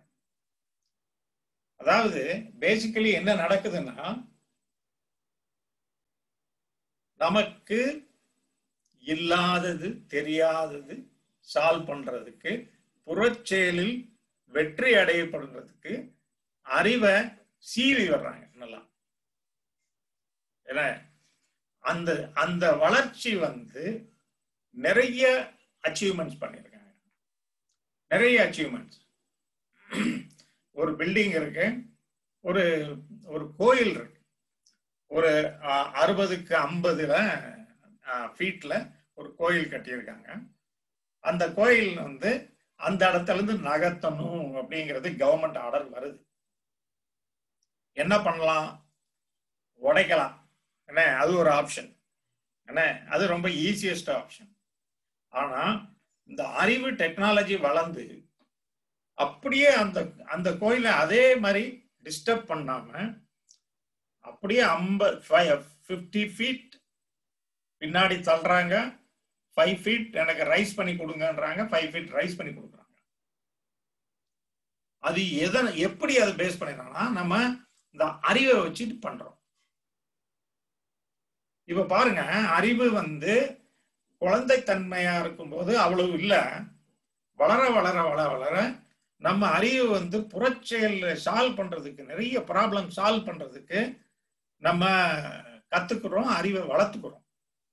அதாவது பேசிக்கலி என்ன நடக்குதுன்னா நமக்கு இல்லாதது தெரியாதது சால்வ் பண்றதுக்கு புறச்செயலில் வெற்றி அடையப்படுறதுக்கு அறிவை சீவி வர்றாங்க நல்லா ஏன்னா அந்த அந்த வளர்ச்சி வந்து நிறைய அச்சீவ்மெண்ட்ஸ் பண்ணியிருக்காங்க நிறைய அச்சீவ்மெண்ட்ஸ் ஒரு பில்டிங் இருக்கு ஒரு ஒரு கோயில் இருக்கு ஒரு அஹ், அறுபதுக்கு ஐம்பதுல ஃபீட்ல ஒரு கோயில் கட்டியிருக்காங்க அந்த கோயில் வந்து அந்த இடத்துல இருந்து நகர்த்தணும் அப்படிங்கிறது கவர்மெண்ட் ஆர்டர் வருது என்ன பண்ணலாம் உடைக்கலாம் என்ன அது ஒரு ஆப்ஷன் என்ன அது ரொம்ப ஈஸியஸ்ட் ஆப்ஷன் ஆனா இந்த அறிவு டெக்னாலஜி வளர்ந்து அப்படியே அந்த அந்த கோயிலை அதே மாதிரி டிஸ்டர்ப் பண்ணாம அப்படியே ஐம்பது ஃபிஃப்டி ஃபீட் பின்னாடி தள்ளுறாங்க ஃபைவ் ஃபீட் எனக்கு ரைஸ் பண்ணி கொடுங்கன்றாங்க ஃபைவ் ஃபீட் ரைஸ் பண்ணி கொடுக்குறாங்க அது எதனை எப்படி அதை பேஸ் பண்ணிடுறாங்கன்னா நம்ம இந்த அறிவை வச்சுட்டு பண்றோம் இப்ப பாருங்க அறிவு வந்து குழந்தைத்தன்மையா இருக்கும்போது அவ்வளவு இல்ல வளர வளர வளர வளர நம்ம அறிவு வந்து புறச்செயல் சால்வ் பண்றதுக்கு நிறைய ப்ராப்ளம் சால்வ் பண்றதுக்கு நம்ம கத்துக்கிறோம் அறிவை வளர்த்துக்கிறோம்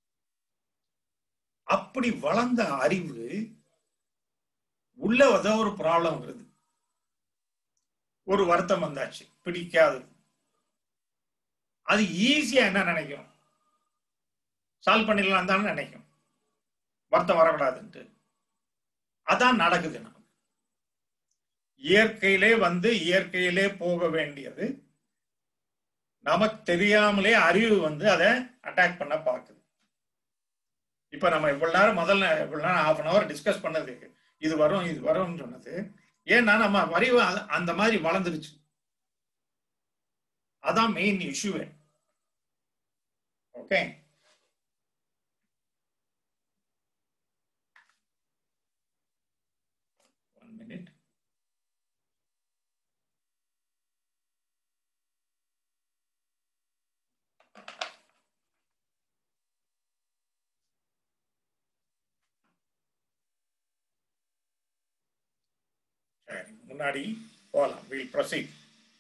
அப்படி வளர்ந்த அறிவு உள்ள ஏதோ ஒரு ப்ராப்ளம் வருது ஒரு வருத்தம் வந்தாச்சு பிடிக்காது அது ஈஸியா என்ன நினைக்கும் சால்வ் பண்ணிடலாம் தானே நினைக்கும் வருத்தம் வரக்கூடாதுன்ட்டு அதான் நடக்குது நமக்கு இயற்கையிலே வந்து இயற்கையிலே போக வேண்டியது நமக்கு தெரியாமலே அறிவு வந்து அதை அட்டாக் பண்ண பார்க்குது இப்ப நம்ம இவ்வளவு நேரம் முதல்ல இவ்வளவு நேரம் ஹாஃப் அன் அவர் டிஸ்கஸ் பண்ணது இது வரும் இது வரும்னு சொன்னது ஏன்னா நம்ம அறிவு அ- அந்த மாதிரி வளர்ந்துருச்சு அதான் மெயின் இஷ்யூவே ஓகே ஒன் மினிட் சரி முன்னாடி போகலாம் வில் ப்ரொசீட்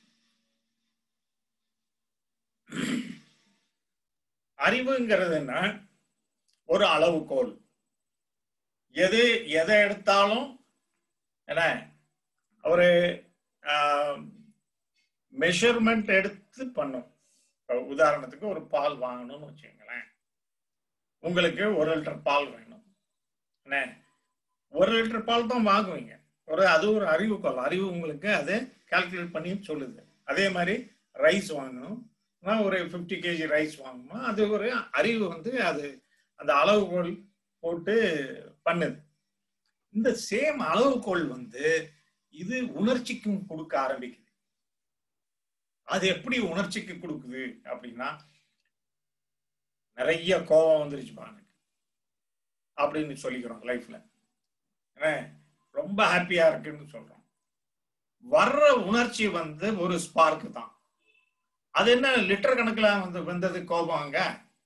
அறிவுங்கிறது என்ன ஒரு அளவுகோல் எது எதை எடுத்தாலும் என்ன ஒரு மெஷர்மெண்ட் எடுத்து பண்ணும் இப்ப உதாரணத்துக்கு ஒரு பால் வாங்கணும்னு வச்சுங்களேன் உங்களுக்கு ஒரு லிட்டர் பால் வேணும் என்ன ஒரு லிட்டர் பால் தான் வாங்குவீங்க ஒரு அது ஒரு அறிவுக்கோள் அறிவு உங்களுக்கு அதை கால்குலேட் பண்ணி சொல்லுது அதே மாதிரி ரைஸ் வாங்கணும் நான் ஒரு ஃபிஃப்டி கேஜி ரைஸ் வாங்கணும் அது ஒரு அறிவு வந்து அது அந்த அளவுகோல் போட்டு பண்ணுது இந்த சேம் அளவுகோல் வந்து இது உணர்ச்சிக்கும் கொடுக்க ஆரம்பிக்குது அது எப்படி உணர்ச்சிக்கு கொடுக்குது அப்படின்னா நிறைய கோபம் வந்துருச்சுப்பா எனக்கு அப்படின்னு சொல்லிக்கிறோம் லைஃப்ல என்ன ரொம்ப ஹாப்பியா இருக்குன்னு சொல்றோம் வர்ற உணர்ச்சி வந்து ஒரு ஸ்பார்க் தான் அது என்ன லிட்டர் கணக்குல வந்து வந்தது கோபம் அங்க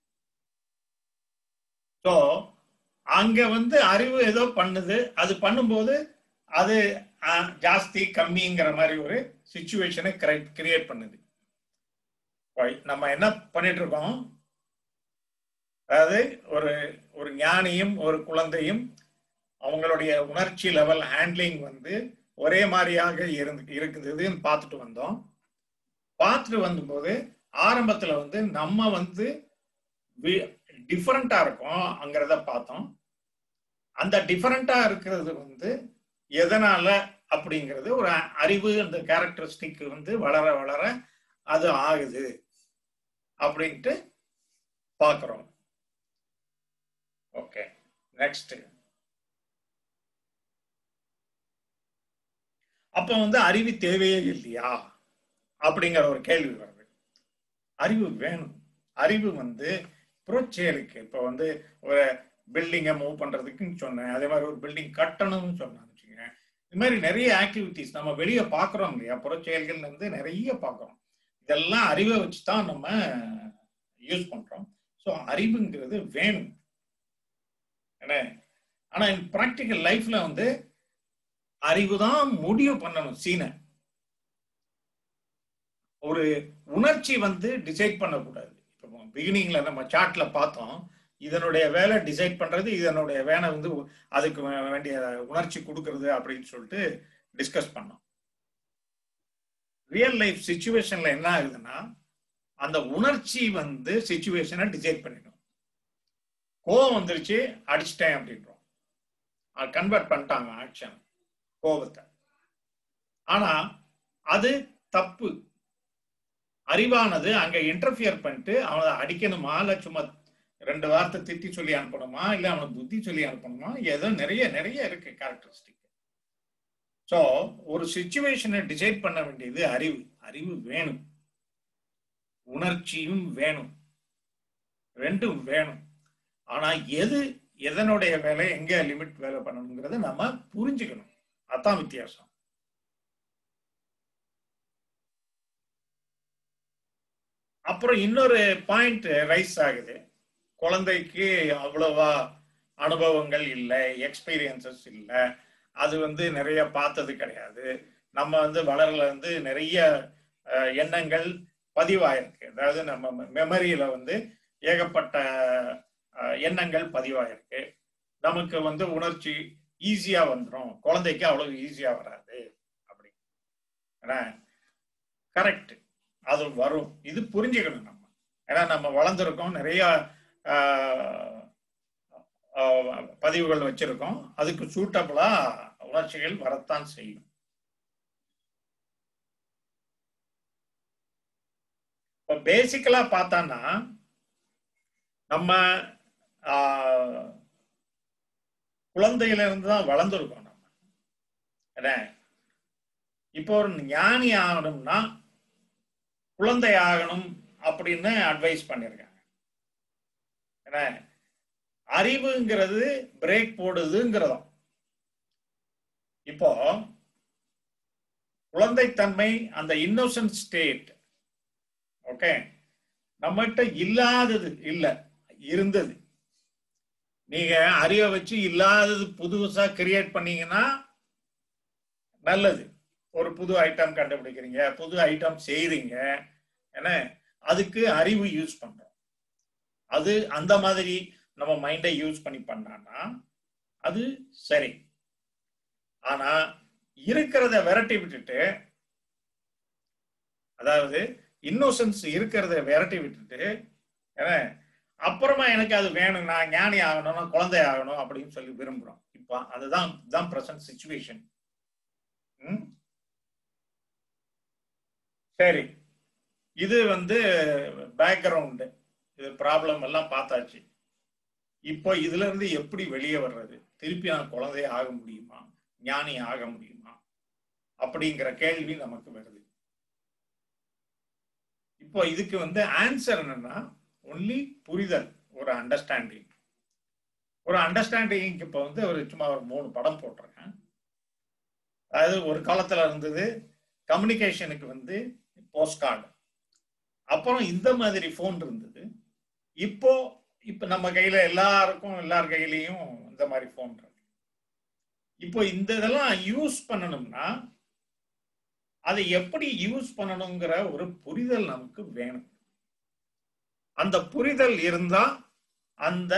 ஸோ அங்க வந்து அறிவு ஏதோ பண்ணுது அது பண்ணும்போது அது அஹ், ஜாஸ்தி கம்மிங்கிற மாதிரி ஒரு சுச்சுவேஷனை கிரியேட் பண்ணுது Right. நம்ம என்ன பண்ணிட்டு இருக்கோம் அதாவது ஒரு ஒரு ஞானியும் ஒரு குழந்தையும் அவங்களுடைய உணர்ச்சி லெவல் ஹேண்ட்லிங் வந்து ஒரே மாதிரியாக இருந்து இருக்குதுன்னு பார்த்துட்டு வந்தோம் பார்த்துட்டு வந்தபோது ஆரம்பத்துல வந்து நம்ம வந்து டிஃபரெண்டா இருக்கோம் அங்கிறத பார்த்தோம் அந்த டிஃபரெண்டா இருக்கிறது வந்து எதனால அப்படிங்கிறது ஒரு அறிவு அந்த கேரக்டரிஸ்டிக் வந்து வளர வளர அது ஆகுது அப்படின்ட்டு பார்க்குறோம் ஓகே நெக்ஸ்ட் அப்ப வந்து அறிவு தேவையே இல்லையா அப்படிங்கிற ஒரு கேள்வி வருது அறிவு வேணும் அறிவு வந்து புறச்செயலுக்கு இப்ப வந்து ஒரு பில்டிங்கை மூவ் பண்றதுக்குன்னு சொன்னேன் அதே மாதிரி ஒரு பில்டிங் கட்டணும்னு சொன்னேன் வச்சுக்கோங்க இது மாதிரி நிறைய ஆக்டிவிட்டிஸ் நம்ம வெளியே பார்க்குறோம் இல்லையா புறச்செயல்கள் வந்து நிறைய பார்க்குறோம் இதெல்லாம் அறிவை வச்சு தான் நம்ம யூஸ் பண்றோம் ஸோ அறிவுங்கிறது வேணும் என்ன ஆனா ப்ராக்டிக்கல் லைஃப்ல வந்து அறிவு தான் முடிவு பண்ணணும் சீனை ஒரு உணர்ச்சி வந்து டிசைட் பண்ணக்கூடாது இப்போ பிகினிங்ல நம்ம சார்ட்ல பார்த்தோம் இதனுடைய வேலை டிசைட் பண்றது இதனுடைய வேலை வந்து அதுக்கு வே- வேண்டிய உணர்ச்சி கொடுக்கறது அப்படின்னு சொல்லிட்டு டிஸ்கஸ் பண்ணோம் ரியல் லைஃப் சுச்சுவேஷன்ல என்ன ஆகுதுன்னா அந்த உணர்ச்சி வந்து சுச்சுவேஷனை டிசைட் பண்ணிடும் கோவம் வந்துருச்சு அடிச்சிட்டேன் அப்படின்றோம் கன்வெர்ட் பண்ணிட்டாங்க ஆக்ஷன் கோபத்தை ஆனா அது தப்பு அறிவானது அங்க இன்டர்ஃபியர் பண்ணிட்டு அவனை அடிக்கணுமா இல்ல சும்மா ரெண்டு வார்த்தை திட்டி சொல்லி அனுப்பணுமா இல்ல அவனுக்கு புத்தி சொல்லி அனுப்பணுமா ஏதோ நிறைய நிறைய இருக்கு கேரக்டரிஸ்டிக் ஸோ ஒரு சுச்சுவேஷனை டிசைட் பண்ண வேண்டியது அறிவு அறிவு வேணும் உணர்ச்சியும் வேணும் ரெண்டும் வேணும் ஆனா எது எதனுடைய வேலை எங்க லிமிட் வேலை பண்ணணுங்கிறத நம்ம புரிஞ்சுக்கணும் அதான் வித்தியாசம் அப்புறம் இன்னொரு பாயிண்ட் ரைஸ் ஆகுது குழந்தைக்கு அவ்வளவா அனுபவங்கள் இல்லை எக்ஸ்பீரியன்சஸ் இல்லை அது வந்து நிறைய பார்த்தது கிடையாது நம்ம வந்து வளரல வந்து நிறைய அஹ், எண்ணங்கள் பதிவாயிருக்கு அதாவது நம்ம மெமரியில வந்து ஏகப்பட்ட அஹ், எண்ணங்கள் பதிவாயிருக்கு நமக்கு வந்து உணர்ச்சி ஈஸியா வந்துடும் குழந்தைக்கு அவ்வளவு ஈஸியா வராது அப்படி கரெக்ட் அது வரும் இது புரிஞ்சுக்கணும் நம்ம ஏன்னா நம்ம வளர்ந்துருக்கோம் நிறைய ஆஹ், ஆஹ், பதிவுகள் வச்சிருக்கோம் அதுக்கு சூட்டபிளா உணர்ச்சிகள் வரத்தான் செய்யும் இப்போ பேசிக்கலா பார்த்தான்னா நம்ம ஆஹ், குழந்தையில இருந்து தான் வளர்ந்துருக்கோம் நம்ம என்ன இப்போ ஒரு ஞானி ஆகணும்னா குழந்தை ஆகணும் அப்படின்னு அட்வைஸ் பண்ணியிருக்காங்க என்ன அறிவுங்கிறது பிரேக் போடுதுங்கிறதும் இப்போ குழந்தைத்தன்மை அந்த இன்னோசன்ட் ஸ்டேட் ஓகே நம்மகிட்ட இல்லாதது இல்ல இருந்தது நீங்க அறிவை வச்சு இல்லாதது புதுசா கிரியேட் பண்ணீங்கன்னா நல்லது ஒரு புது ஐட்டம் கண்டுபிடிக்கிறீங்க புது ஐட்டம் செய்றீங்க என்ன அதுக்கு அறிவு யூஸ் பண்றோம் அது அந்த மாதிரி நம்ம மைண்டை யூஸ் பண்ணி பண்ணான்னா அது சரி ஆனா இருக்கிறத விரட்டி விட்டுட்டு அதாவது இன்னோசன்ஸ் இருக்கிறத விரட்டி விட்டுட்டு என்ன அப்புறமா எனக்கு அது வேணும் நான் ஞானி ஆகணும் குழந்தை ஆகணும் அப்படின்னு சொல்லி விரும்புறோம் இப்போ அதுதான் தான் பிரசன்ட் சுச்சுவேஷன் சரி இது வந்து பேக்ரவுண்டு இது ப்ராப்ளம் எல்லாம் பார்த்தாச்சு இப்போ இதுல இருந்து எப்படி வெளியே வர்றது திருப்பி நான் குழந்தை ஆக முடியுமா ஞானி ஆக முடியுமா அப்படிங்கிற கேள்வி நமக்கு வருது இப்போ இதுக்கு வந்து ஆன்சர் என்னன்னா ஒன்லி புரிதல் ஒரு அண்டர்ஸ்டாண்டிங் ஒரு அண்டர்ஸ்டாண்டிங் இப்போ வந்து ஒரு சும்மா ஒரு மூணு படம் போட்டிருக்கேன் அதாவது ஒரு காலத்துல இருந்தது கம்யூனிகேஷனுக்கு வந்து போஸ்ட் கார்டு அப்புறம் இந்த மாதிரி ஃபோன் இருந்தது இப்போ இப்போ நம்ம கையில எல்லாருக்கும் எல்லார் கையிலையும் இந்த மாதிரி ஃபோன் இருக்கு இப்போ இந்த இதெல்லாம் யூஸ் பண்ணணும்னா அதை எப்படி யூஸ் பண்ணணுங்கிற ஒரு புரிதல் நமக்கு வேணும் அந்த புரிதல் இருந்தா அந்த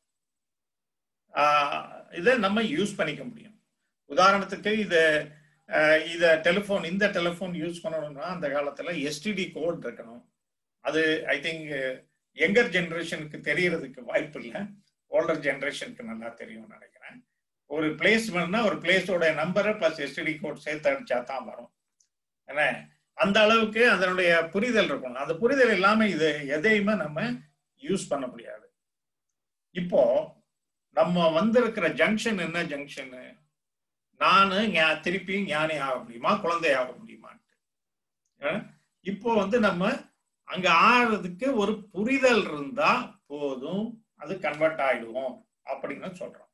இதை நம்ம யூஸ் பண்ணிக்க முடியும் உதாரணத்துக்கு இதை இதை டெலிஃபோன் இந்த டெலிஃபோன் யூஸ் பண்ணணும்னா அந்த காலத்துல எஸ்டிடி கோட் இருக்கணும் அது ஐ திங்க் யங்கர் ஜென்ரேஷனுக்கு தெரியறதுக்கு வாய்ப்பு இல்லை ஓல்டர் ஜென்ரேஷனுக்கு நல்லா தெரியும்னு நினைக்கிறேன் ஒரு பிளேஸ் வேணும்னா ஒரு பிளேஸோட நம்பரை பிளஸ் எஸ்டிடி கோட் சேர்த்து அடிச்சா தான் வரும் என்ன அந்த அளவுக்கு அதனுடைய புரிதல் இருக்கணும் அந்த புரிதல் இல்லாம இது எதையுமே நம்ம யூஸ் பண்ண முடியாது இப்போ நம்ம வந்திருக்கிற ஜங்ஷன் என்ன ஜங்ஷனு நானு திருப்பி ஞானி ஆக முடியுமா குழந்தை ஆக முடியுமான்ட்டு இப்போ வந்து நம்ம அங்க ஆடுறதுக்கு ஒரு புரிதல் இருந்தா போதும் அது கன்வெர்ட் ஆயிடுவோம் அப்படின்னு சொல்றோம்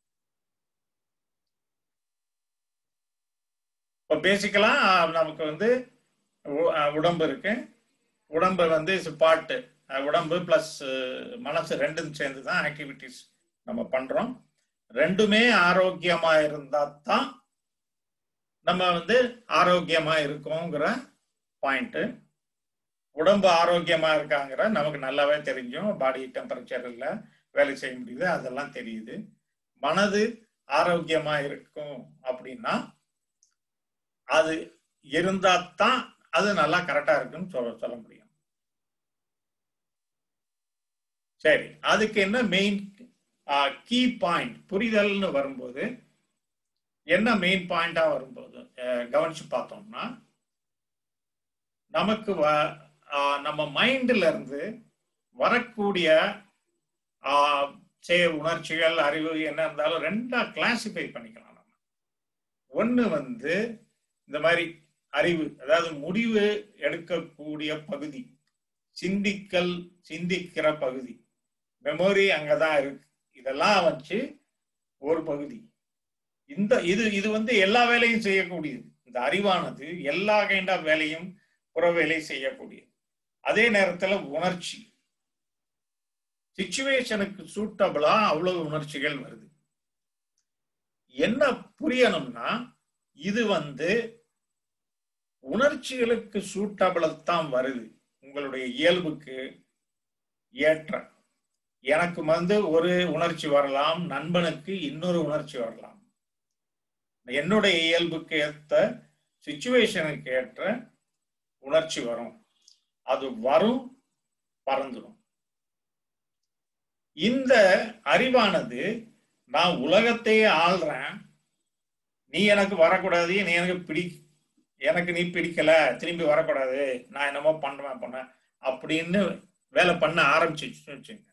இப்போ பேசிக்கலா நமக்கு வந்து உடம்பு இருக்கு உடம்பு வந்து பாட்டு உடம்பு பிளஸ் மனசு ரெண்டும் சேர்ந்து தான் ஆக்டிவிட்டிஸ் நம்ம பண்றோம் ரெண்டுமே ஆரோக்கியமா இருந்தா தான் நம்ம வந்து ஆரோக்கியமா இருக்கோங்கிற பாயிண்ட் உடம்பு ஆரோக்கியமா இருக்காங்கிற நமக்கு நல்லாவே தெரிஞ்சும் பாடி டெம்பரேச்சர் இல்ல வேலை செய்ய முடியுது அதெல்லாம் தெரியுது மனது ஆரோக்கியமா இருக்கும் அப்படின்னா அது இருந்தா தான் அது நல்லா கரெக்டா இருக்குன்னு சொல்ல சொல்ல முடியும் சரி அதுக்கு என்ன மெயின் கீ பாயிண்ட் புரிதல்னு வரும்போது என்ன மெயின் பாயிண்டா வரும்போது கவனிச்சு பார்த்தோம்னா நமக்கு நம்ம மைண்ட்ல இருந்து வரக்கூடிய சே உணர்ச்சிகள் அறிவு என்ன இருந்தாலும் ரெண்டா கிளாசிஃபை பண்ணிக்கலாம் நம்ம ஒண்ணு வந்து இந்த மாதிரி அறிவு அதாவது முடிவு எடுக்கக்கூடிய பகுதி சிந்திக்கல் சிந்திக்கிற பகுதி மெமரி அங்கதான் இருக்கு இதெல்லாம் வச்சு ஒரு பகுதி இந்த இது இது வந்து எல்லா வேலையும் செய்யக்கூடியது இந்த அறிவானது எல்லா கைண்ட் ஆஃப் வேலையும் புற வேலை செய்யக்கூடியது அதே நேரத்துல உணர்ச்சி சுச்சுவேஷனுக்கு சூட்டபிளா அவ்வளவு உணர்ச்சிகள் வருது என்ன புரியணும்னா இது வந்து உணர்ச்சிகளுக்கு சூட்டபிளா தான் வருது உங்களுடைய இயல்புக்கு ஏற்ற எனக்கு வந்து ஒரு உணர்ச்சி வரலாம் நண்பனுக்கு இன்னொரு உணர்ச்சி வரலாம் என்னுடைய இயல்புக்கு ஏற்ற சுச்சுவேஷனுக்கு ஏற்ற உணர்ச்சி வரும் அது வரும் பறந்துடும் இந்த அறிவானது நான் உலகத்தையே ஆள்றேன் நீ எனக்கு வரக்கூடாது நீ எனக்கு பிடி எனக்கு நீ பிடிக்கல திரும்பி வரக்கூடாது நான் என்னமோ பண்ணுவேன் பண்ண அப்படின்னு வேலை பண்ண ஆரம்பிச்சிச்சுன்னு வச்சுங்க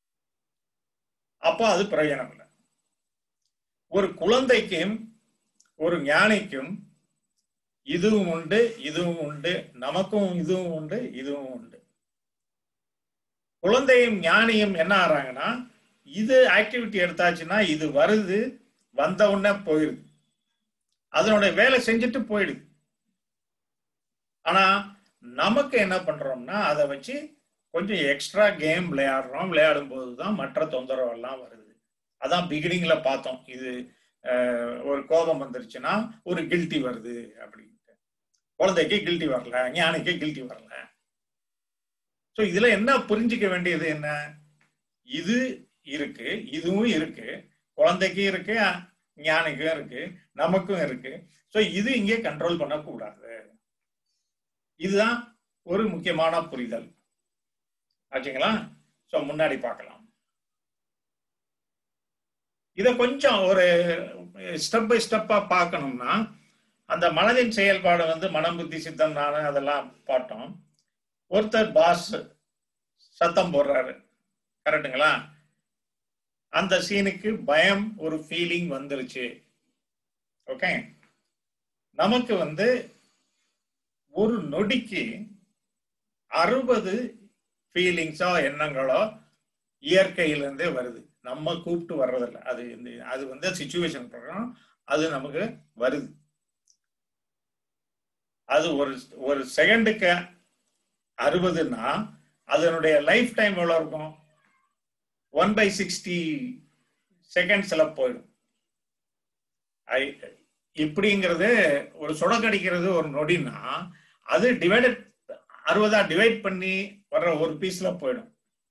அப்போ அது பிரயோஜனம் இல்லை ஒரு குழந்தைக்கும் ஒரு ஞானிக்கும் இதுவும் உண்டு இதுவும் உண்டு நமக்கும் இதுவும் உண்டு இதுவும் உண்டு குழந்தையும் ஞானியும் என்ன ஆறாங்கன்னா இது ஆக்டிவிட்டி எடுத்தாச்சுன்னா இது வருது வந்த உடனே போயிடுது அதனுடைய வேலை செஞ்சுட்டு போயிடுது ஆனா நமக்கு என்ன பண்றோம்னா அதை வச்சு கொஞ்சம் எக்ஸ்ட்ரா கேம் விளையாடுறோம் விளையாடும் போது தான் மற்ற தொந்தரவு எல்லாம் வருது அதான் பிகினிங்ல பார்த்தோம் இது அஹ், ஒரு கோபம் வந்துருச்சுன்னா ஒரு கில்ட்டி வருது அப்படின்ட்டு குழந்தைக்கு கில்ட்டி வரல ஞானிக்கு கில்ட்டி வரல ஸோ இதுல என்ன புரிஞ்சுக்க வேண்டியது என்ன இது இருக்கு இதுவும் இருக்கு குழந்தைக்கு இருக்கு ஞானிக்கும் இருக்கு நமக்கும் இருக்கு ஸோ இது இங்கே கண்ட்ரோல் பண்ணக்கூடாது இதுதான் ஒரு முக்கியமான புரிதல் ஆச்சுங்களா ஸோ முன்னாடி பார்க்கலாம் இத கொஞ்சம் ஒரு ஸ்டெப் பை ஸ்டெப்பா பார்க்கணும்னா அந்த மனதின் செயல்பாடு வந்து மனம் புத்தி சித்தம் நானு அதெல்லாம் பார்த்தோம் ஒருத்தர் பாஸ் சத்தம் போடுறாரு கரெக்டுங்களா அந்த சீனுக்கு பயம் ஒரு ஃபீலிங் வந்துருச்சு ஓகே நமக்கு வந்து ஒரு நொடிக்கு அறுபது ஃபீலிங்ஸோ எண்ணங்களோ இயற்கையிலிருந்தே வருது நம்ம கூப்பிட்டு வர்றதில்ல அது இந்த அது வந்து சுச்சுவேஷன் பிரகாரம் அது நமக்கு வருது அது ஒரு ஒரு செகண்டுக்கு அறுபதுன்னா அதனுடைய லைஃப் டைம் எவ்வளோ இருக்கும் ஒன் பை சிக்ஸ்டி செகண்ட்ஸ்ல போயிடும் ஐ- இப்படிங்கிறது ஒரு சுடக்கடிக்கிறது ஒரு நொடினா அது டிவைடட் அறுபதா டிவைட் பண்ணி வர்ற ஒரு பீஸ்ல போயிடும்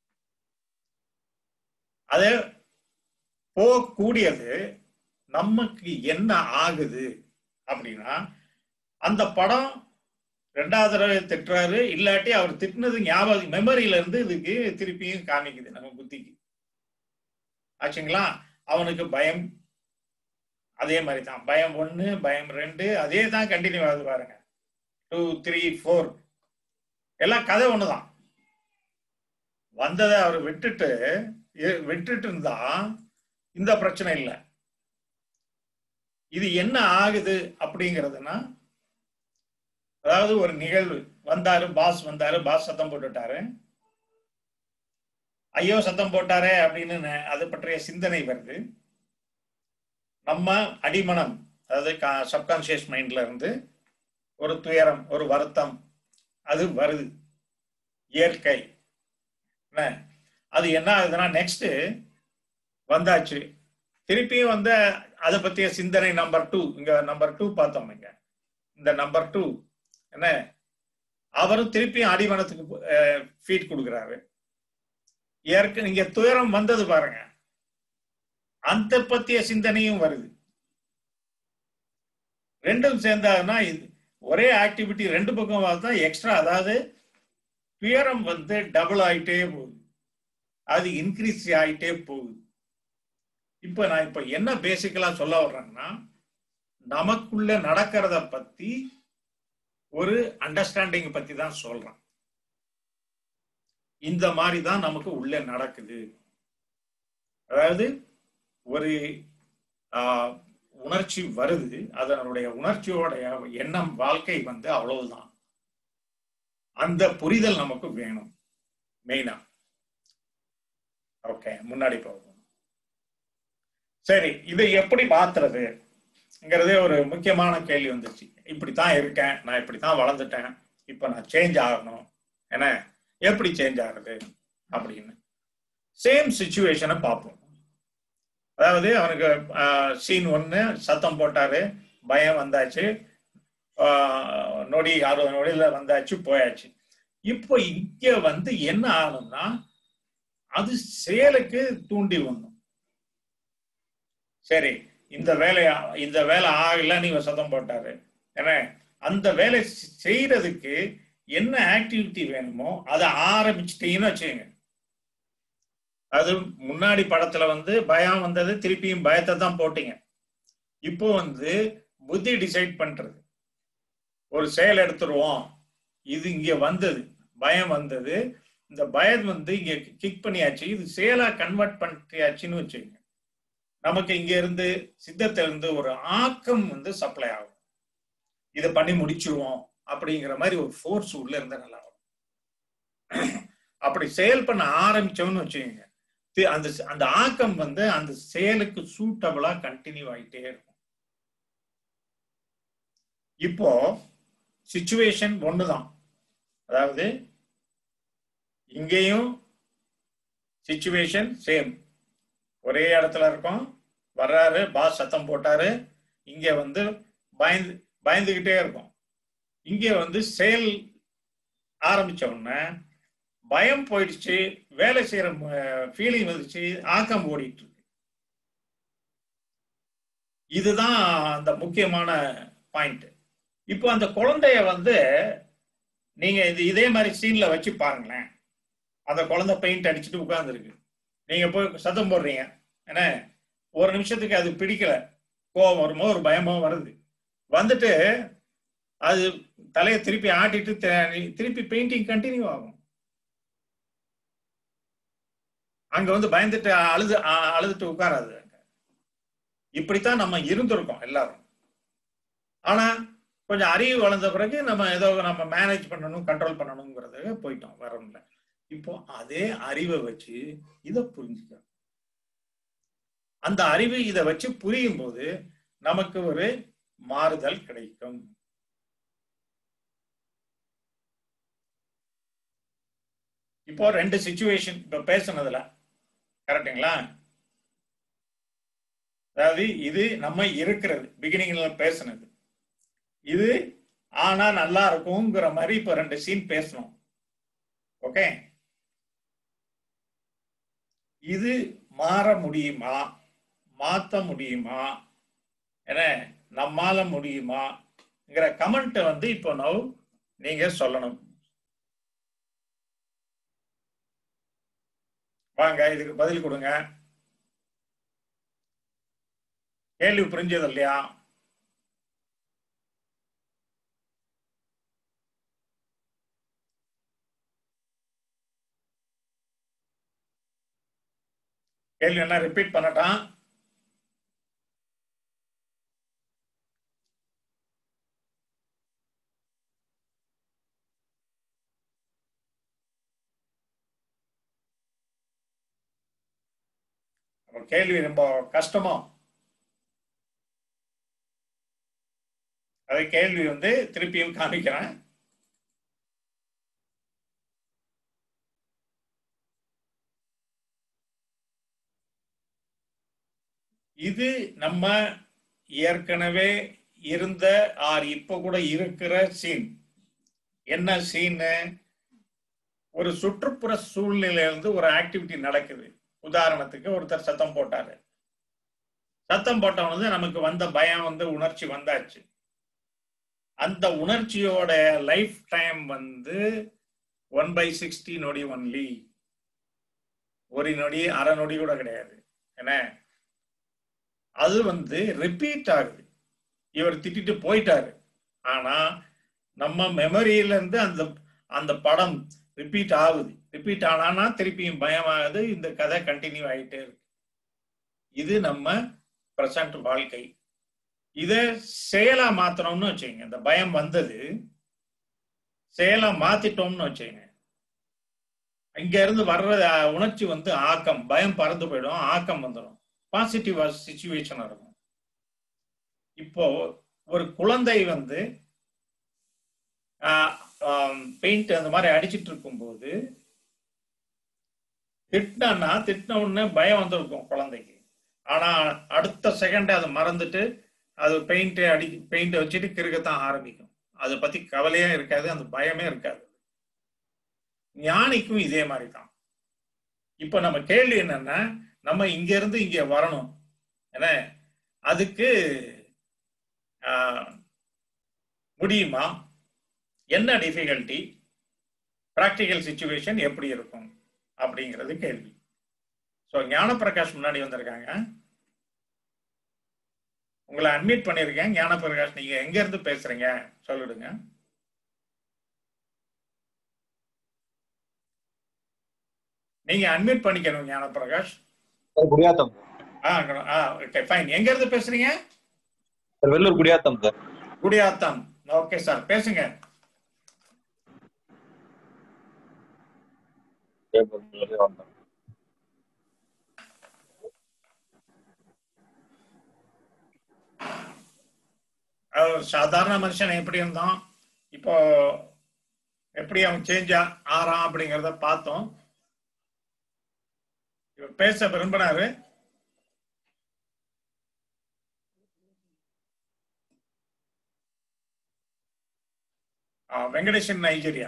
அது போகக்கூடியது நமக்கு என்ன ஆகுது அப்படின்னா அந்த படம் ரெண்டாவது தடவை திட்டுறாரு இல்லாட்டி அவர் திட்டினது ஞாபகம் மெமரியில இருந்து இதுக்கு திருப்பியும் காமிக்குது நம்ம புத்திக்கு ஆச்சுங்களா அவனுக்கு பயம் அதே மாதிரி தான் பயம் ஒன்று பயம் ரெண்டு அதே தான் கண்டினியூ ஆகுது பாருங்க டூ த்ரீ ஃபோர் எல்லாம் கதை ஒன்று தான் வந்ததை அவர் விட்டுட்டு எ- விட்டுட்டு இருந்தா இந்த பிரச்சனை இல்லை இது என்ன ஆகுது அப்படிங்கிறதுனா அதாவது ஒரு நிகழ்வு வந்தாரு பாஸ் வந்தாரு பாஸ் சத்தம் போட்டுட்டாரு ஐயோ சத்தம் போட்டாரே அப்படின்னு நெ- அது பற்றிய சிந்தனை வருது நம்ம அடிமனம் அதாவது சப்கான்சியஸ் மைண்ட்ல இருந்து ஒரு துயரம் ஒரு வருத்தம் அது வருது இயற்கை என்ன அது என்ன ஆகுதுன்னா நெக்ஸ்ட் வந்தாச்சு திருப்பியும் வந்து அதை பத்திய சிந்தனை நம்பர் டூ இங்க நம்பர் டூ பார்த்தோம் இங்க இந்த நம்பர் டூ என்ன அவரும் திருப்பியும் அடிமனத்துக்கு ஃபீட் கொடுக்குறாரு ஏற்க நீங்க துயரம் வந்தது பாருங்க அந்த பத்திய சிந்தனையும் வருது ரெண்டும் சேர்ந்தாங்கன்னா இது ஒரே ஆக்டிவிட்டி ரெண்டு பக்கம் பார்த்தா எக்ஸ்ட்ரா அதாவது துயரம் வந்து டபுள் ஆயிட்டே போகுது அது இன்க்ரீஸ் ஆயிட்டே போகுது இப்ப நான் இப்ப என்ன பேசிக்கலா சொல்ல வர்றேன்னா நமக்குள்ள நடக்கிறத பத்தி ஒரு அண்டர்ஸ்டாண்டிங் பத்தி தான் சொல்றேன் இந்த மாதிரி தான் நமக்கு உள்ள நடக்குது அதாவது ஒரு ஆஹ், உணர்ச்சி வருது அதனுடைய உணர்ச்சியோடைய எண்ணம் வாழ்க்கை வந்து அவ்வளவுதான் அந்த புரிதல் நமக்கு வேணும் மெயினா ஓகே முன்னாடி போவோம் சரி இதை எப்படி மாத்துறதுங்கிறதே ஒரு முக்கியமான கேள்வி வந்துருச்சு இப்படித்தான் இருக்கேன் நான் இப்படித்தான் வளர்ந்துட்டேன் இப்ப நான் சேஞ்ச் ஆகணும் என்ன எப்படி சேஞ்ச் ஆகுறது அப்படின்னு சேம் சுச்சுவேஷனை பார்ப்போம் அதாவது அவனுக்கு சீன் ஒன்று சத்தம் போட்டாரு பயம் வந்தாச்சு ஆஹ், நொடி அறுபது நொடியில வந்தாச்சு போயாச்சு இப்போ இங்க வந்து என்ன ஆகணும்னா அது செயலுக்கு தூண்டி வந்தோம் சரி இந்த வேலை இந்த வேலை ஆகல நீங்க சத்தம் போட்டாரு ஏன்னா அந்த வேலை செய்யறதுக்கு என்ன ஆக்டிவிட்டி வேணுமோ அதை ஆரம்பிச்சிட்டீங்கன்னு வச்சுக்கோங்க அது முன்னாடி படத்துல வந்து பயம் வந்தது திருப்பியும் பயத்தை தான் போட்டீங்க இப்போ வந்து புத்தி டிசைட் பண்றது ஒரு செயல் எடுத்துருவோம் இது இங்க வந்தது பயம் வந்தது இந்த பயம் வந்து இங்க கிக் பண்ணியாச்சு இது செயலா கன்வெர்ட் பண்ணியாச்சுன்னு வச்சுக்கோங்க நமக்கு இங்க இருந்து சித்தத்துல இருந்து ஒரு ஆக்கம் வந்து சப்ளை ஆகும் இதை பண்ணி முடிச்சிருவோம் அப்படிங்கிற மாதிரி ஒரு ஃபோர்ஸ் உள்ள இருந்தா நல்லா இருக்கும் அப்படி செயல் பண்ண ஆரம்பிச்சோம்னு வச்சுக்கோங்க தி- அந்த அந்த ஆக்கம் வந்து அந்த செயலுக்கு சூட்டபிளா கண்டினியூ ஆயிட்டே இருக்கும் இப்போ சுச்சுவேஷன் ஒண்ணுதான் அதாவது இங்கேயும் சுச்சுவேஷன் சேம் ஒரே இடத்துல இருக்கோம் வர்றாரு பாஸ் சத்தம் போட்டாரு இங்க வந்து பயந்து பயந்துகிட்டே இருக்கும் இங்க வந்து செயல் ஆரம்பிச்ச உடனே பயம் போயிடுச்சு வேலை செய்யற ஃபீலிங் வந்துச்சு ஆக்கம் ஓடிட்டு இருக்கு இதுதான் அந்த முக்கியமான பாயிண்ட் இப்போ அந்த குழந்தைய வந்து நீங்க இது இதே மாதிரி சீன்ல வச்சு பாருங்களேன் அந்த குழந்தை பெயிண்ட் அடிச்சுட்டு உட்கார்ந்துருக்கு நீங்க போய் சத்தம் போடுறீங்க என்ன ஒரு நிமிஷத்துக்கு அது பிடிக்கல கோவம் வருமோ ஒரு பயமோ வருது வந்துட்டு அது தலையை திருப்பி ஆட்டிட்டு த- திருப்பி பெயிண்டிங் கண்டினியூ ஆகும் அங்க வந்து பயந்துட்டு அழுது அ- அழுதுட்டு உட்காராது அங்க. இப்படித்தான் நம்ம இருந்திருக்கோம் எல்லாரும் ஆனா கொஞ்சம் அறிவு வளர்ந்த பிறகு நம்ம ஏதோ நம்ம மேனேஜ் பண்ணணும் கண்ட்ரோல் பண்ணணுங்கிறது போயிட்டோம் வேற ஒண்ணும் இல்ல இப்போ அதே அறிவை வச்சு இதை புரிஞ்சுக்க அந்த அறிவு இதை வச்சு புரியும் போது நமக்கு ஒரு மாறுதல் கிடைக்கும் இப்போ ரெண்டு சுச்சுவேஷன் இப்ப பேசுனதுல கரெக்டுங்களா அதாவது இது நம்ம இருக்கிறது பிகினிங்ல பேசுனது இது ஆனா நல்லா இருக்கும்ங்கிற மாதிரி இப்ப ரெண்டு சீன் பேசணும் ஓகே இது மாற முடியுமா மாத்த முடியுமா என்ன நம்மால முடியுமாங்கிற கமெண்ட் வந்து இப்போ நவ் நீங்க சொல்லணும் வாங்க இதுக்கு பதில் கொடுங்க கேள்வி புரிஞ்சது இல்லையா கேள்வி என்ன ரிப்பீட் பண்ணட்டான் அப்ப கேள்வி ரொம்ப கஷ்டமோ அது கேள்வி வந்து திருப்பியும் காமிக்கிறேன் இது நம்ம ஏற்கனவே இருந்த ஆர் இப்ப கூட இருக்கிற சீன் என்ன சீனு ஒரு சுற்றுப்புற சூழ்நிலையில இருந்து ஒரு ஆக்டிவிட்டி நடக்குது உதாரணத்துக்கு ஒருத்தர் சத்தம் போட்டாரு சத்தம் போட்டவனது நமக்கு வந்த பயம் வந்து உணர்ச்சி வந்தாச்சு அந்த உணர்ச்சியோட லைஃப் டைம் வந்து ஒன் பை சிக்ஸ்டி நொடி ஒன்லி ஒரு நொடி அரை நொடி கூட கிடையாது என்ன அது வந்து ரிப்பீட் ஆகுது இவர் திட்டிட்டு போயிட்டாரு ஆனா நம்ம மெமரியில இருந்து அந்த அந்த படம் ரிப்பீட் ஆகுது ரிப்பீட் ஆனானா திருப்பியும் பயமாகுது இந்த கதை கண்டினியூ ஆயிட்டே இருக்கு இது நம்ம பிரசன்ட் வாழ்க்கை இத செயலா மாத்தணும்னு வச்சுக்கோங்க இந்த பயம் வந்தது செயலா மாத்திட்டோம்னு வச்சுக்கோங்க இங்க இருந்து வர்ற அஹ், உணர்ச்சி வந்து ஆக்கம் பயம் பறந்து போயிடும் ஆக்கம் வந்துடும் பாசிட்டிவ் சுச்சுவேஷன் இருக்கும் இப்போ ஒரு குழந்தை வந்து பெயிண்ட் அந்த மாதிரி அடிச்சிட்டு இருக்கும்போது திட்டினா திட்டின உடனே பயம் வந்திருக்கும் குழந்தைக்கு ஆனா அடுத்த செகண்ட் அதை மறந்துட்டு அது பெயிண்ட் அடி பெயிண்ட் வச்சுட்டு கிறுக்கத்தான் ஆரம்பிக்கும் அதை பத்தி கவலையே இருக்காது அந்த பயமே இருக்காது ஞானிக்கும் இதே மாதிரி தான் இப்ப நம்ம கேள்வி என்னன்னா நம்ம இங்க இருந்து இங்க வரணும் என்ன அதுக்கு ஆஹ், முடியுமா என்ன டிஃபிகல்ட்டி ப்ராக்டிக்கல் சுச்சுவேஷன் எப்படி இருக்கும் அப்படிங்கிறது கேள்வி ஸோ ஞானப்பிரகாஷ் முன்னாடி வந்திருக்காங்க உங்களை அட்மிட் பண்ணியிருக்கேன் ஞானப்பிரகாஷ் நீங்க எங்க இருந்து பேசுறீங்க சொல்லிடுங்க நீங்க அட்மிட் பண்ணிக்கணும் ஞானப்பிரகாஷ் குடியாத்தம் ஆ ஆ ஓகே ஃபைன் எங்க இருந்து பேசுறீங்க sir Vellur Gudiyattam sir Gudiyattam okay sir பேசுங்க அஹ் ஒரு சாதாரண மனுஷன் எப்படி இருந்தான் இப்போ எப்படி அவன் சேஞ்ச் ஆறான் அப்படிங்கறத பார்த்தோம் இவர் பேச விரும்பினாரு அஹ் வெங்கடேசன் நைஜீரியா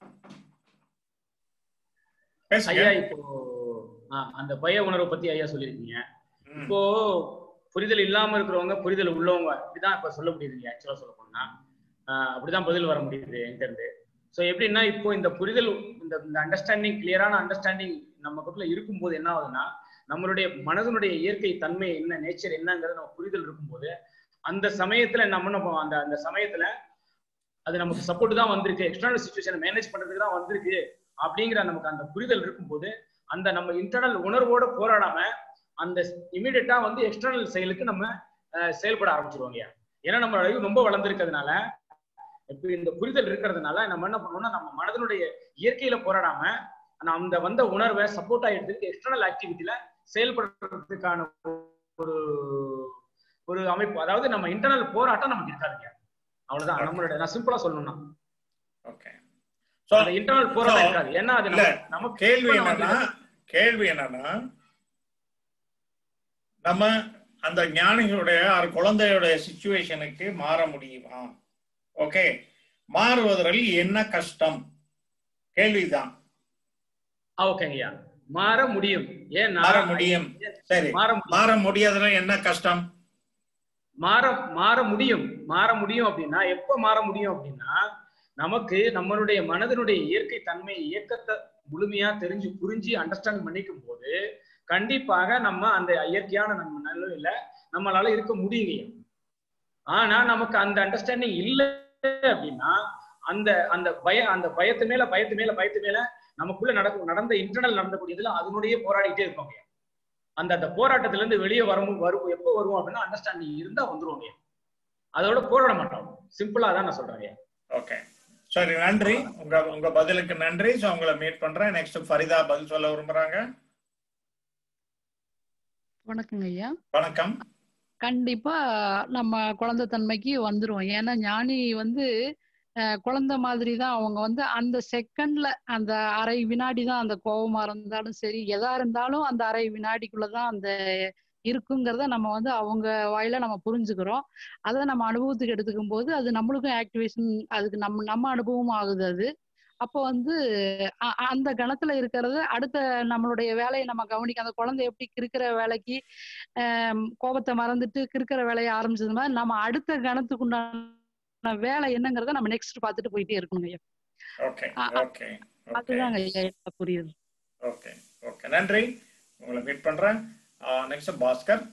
பேசுங்க ஐயா இப்போ ஆ, அந்த பய உணர்வை பத்தி ஐயா சொல்லியிருக்கீங்க இப்போ புரிதல் இல்லாம இருக்கிறவங்க புரிதல் உள்ளவங்க இப்படிதான் இப்ப சொல்ல முடியுதுங்க ஆக்சுவலா சொல்ல போனா ஆஹ் அப்படிதான் பதில் வர முடியுது என்கிட்ட இருந்து ஸோ எப்படின்னா இப்போ இந்த புரிதல் இந்த இந்த அண்டர்ஸ்டாண்டிங் கிளியரான அண்டர்ஸ்டாண்டிங் நம்ம பக்கத்துல இருக்கும்போது என்ன ஆகுதுன்னா நம்மளுடைய மனதனுடைய இயற்கை தன்மை என்ன நேச்சர் என்னங்கிறது நம்ம புரிதல் இருக்கும்போது அந்த சமயத்துல நம்ம நம்ம அந்த அந்த சமயத்துல அது நமக்கு சப்போர்ட் தான் வந்திருக்கு எக்ஸ்டர்னல் சுச்சுவேஷனை மேனேஜ் பண்றதுக்கு தான் வந்திருக்கு அப்படிங்கிற நமக்கு அந்த புரிதல் இருக்கும்போது அந்த நம்ம இன்டர்னல் உணர்வோட போராடாம அந்த இமீடியட்டா வந்து எக்ஸ்டர்னல் செயலுக்கு நம்ம அஹ், செயல்பட ஆரம்பிச்சிருவோங்க ஏன்னா நம்ம அறிவு ரொம்ப வளர்ந்துருக்கிறதுனால இப்போ இந்த புரிதல் இருக்கிறதுனால நம்ம என்ன பண்ணோம்னா நம்ம மனதனுடைய இயற்கையில போராடாம நம்ம அந்த வந்த உணர்வை சப்போர்ட்டா எடுத்துக்கிட்டு எக்ஸ்டர்னல் ஆக்டிவிட்டியில செயல்படுறதுக்கான ஒரு ஒரு அமைப்பு அதாவது நம்ம இன்டர்னல் போராட்டம் நமக்கு இருக்காதுங்க அவ்வளவுதான் நம்மளோட நான் சிம்பிளா சொல்லணும்னா அந்த இன்டர்னல் போராட்டம் இருக்காது ஏன்னா அது இல்ல நம்ம நமக்கு கேள்வி இப்ப நம்ம என்னன்னா கேள்வி என்னன்னா நம்ம அந்த ஞானிகளுடைய ஒரு குழந்தையுடைய சுச்சுவேஷனுக்கு மாற முடியுமா ஓகே மாறுவதில் என்ன கஷ்டம் கேள்விதான் ஓகேங்கய்யா மாற முடியும் ஏன் மாற முடியும் சரி மாற மாற முடியாதுன்னா என்ன கஷ்டம் மாற மாற முடியும் மாற முடியும் அப்படின்னா எப்ப மாற முடியும் அப்படின்னா நமக்கு நம்மளுடைய மனதனுடைய இயற்கை தன்மை இயக்கத்தை முழுமையா தெரிஞ்சு புரிஞ்சு அண்டர்ஸ்டாண்ட் பண்ணிக்கும் போது கண்டிப்பாக நம்ம அந்த இயற்கையான நம்ம நிலையில நம்மளால இருக்க முடியுங்க ஆனா நமக்கு அந்த அண்டர்ஸ்டாண்டிங் இல்லை அப்படின்னா அந்த அந்த பய அந்த பயத்து மேல பயத்து மேல பயத்து மேல நமக்குள்ள நடக்கும் நடந்த இன்டர்னல் நடந்தக்கூடியதுல அதனுடைய போராடிட்டே இருப்பாங்க அந்த அந்த போராட்டத்துல இருந்து வெளியே வரும் வரும் எப்போ வருவோம் அப்படின்னா அண்டர்ஸ்டாண்டிங் இருந்தா வந்துருவாங்க அதோட போராட மாட்டோம் சிம்பிளா தான் நான் சொல்றேன் ஓகே சரி நன்றி உங்க உங்க பதிலுக்கு நன்றி ஸோ உங்களை மீட் பண்றேன் நெக்ஸ்ட் ஃபரிதா பதில் சொல்ல விரும்புறாங்க வணக்கங்க ஐயா வணக்கம் கண்டிப்பா நம்ம குழந்தை தன்மைக்கு வந்துரும் ஏன்னா ஞானி வந்து அஹ், குழந்தை மாதிரி தான் அவங்க வந்து அந்த செகண்ட்ல அந்த அரை வினாடி தான் அந்த கோபமா இருந்தாலும் சரி எதா இருந்தாலும் அந்த அரை வினாடிக்குள்ளதான் அந்த இருக்குங்கிறத நம்ம வந்து அவங்க வாயில நம்ம புரிஞ்சுக்கிறோம் அதை நம்ம அனுபவத்துக்கு எடுத்துக்கும் போது அது நம்மளுக்கும் ஆக்டிவேஷன் அதுக்கு நம்ம நம்ம அனுபவம் ஆகுது அது அப்போ வந்து அ- அந்த கணத்துல இருக்கிறது அடுத்த நம்மளுடைய வேலையை நம்ம கவனிக்க அந்த குழந்தை எப்படி கிறுக்கிற வேலைக்கு ஆம், கோபத்தை மறந்துட்டு கிறுக்கிற வேலையை ஆரம்பிச்சது மாதிரி நம்ம அடுத்த கணத்துக்கு உண்டான வேலை என்னங்கிறத நம்ம நெக்ஸ்ட் பார்த்துட்டு போயிட்டே இருக்கணுங்க ஐயா ஓகே அ- அ- ஓகே அதுதாங்க ஐயா எனக்கு புரியுது ஓகே ஓகே நன்றி உங்களை மீட் பண்றேன் நெக்ஸ்ட் பாஸ்கர்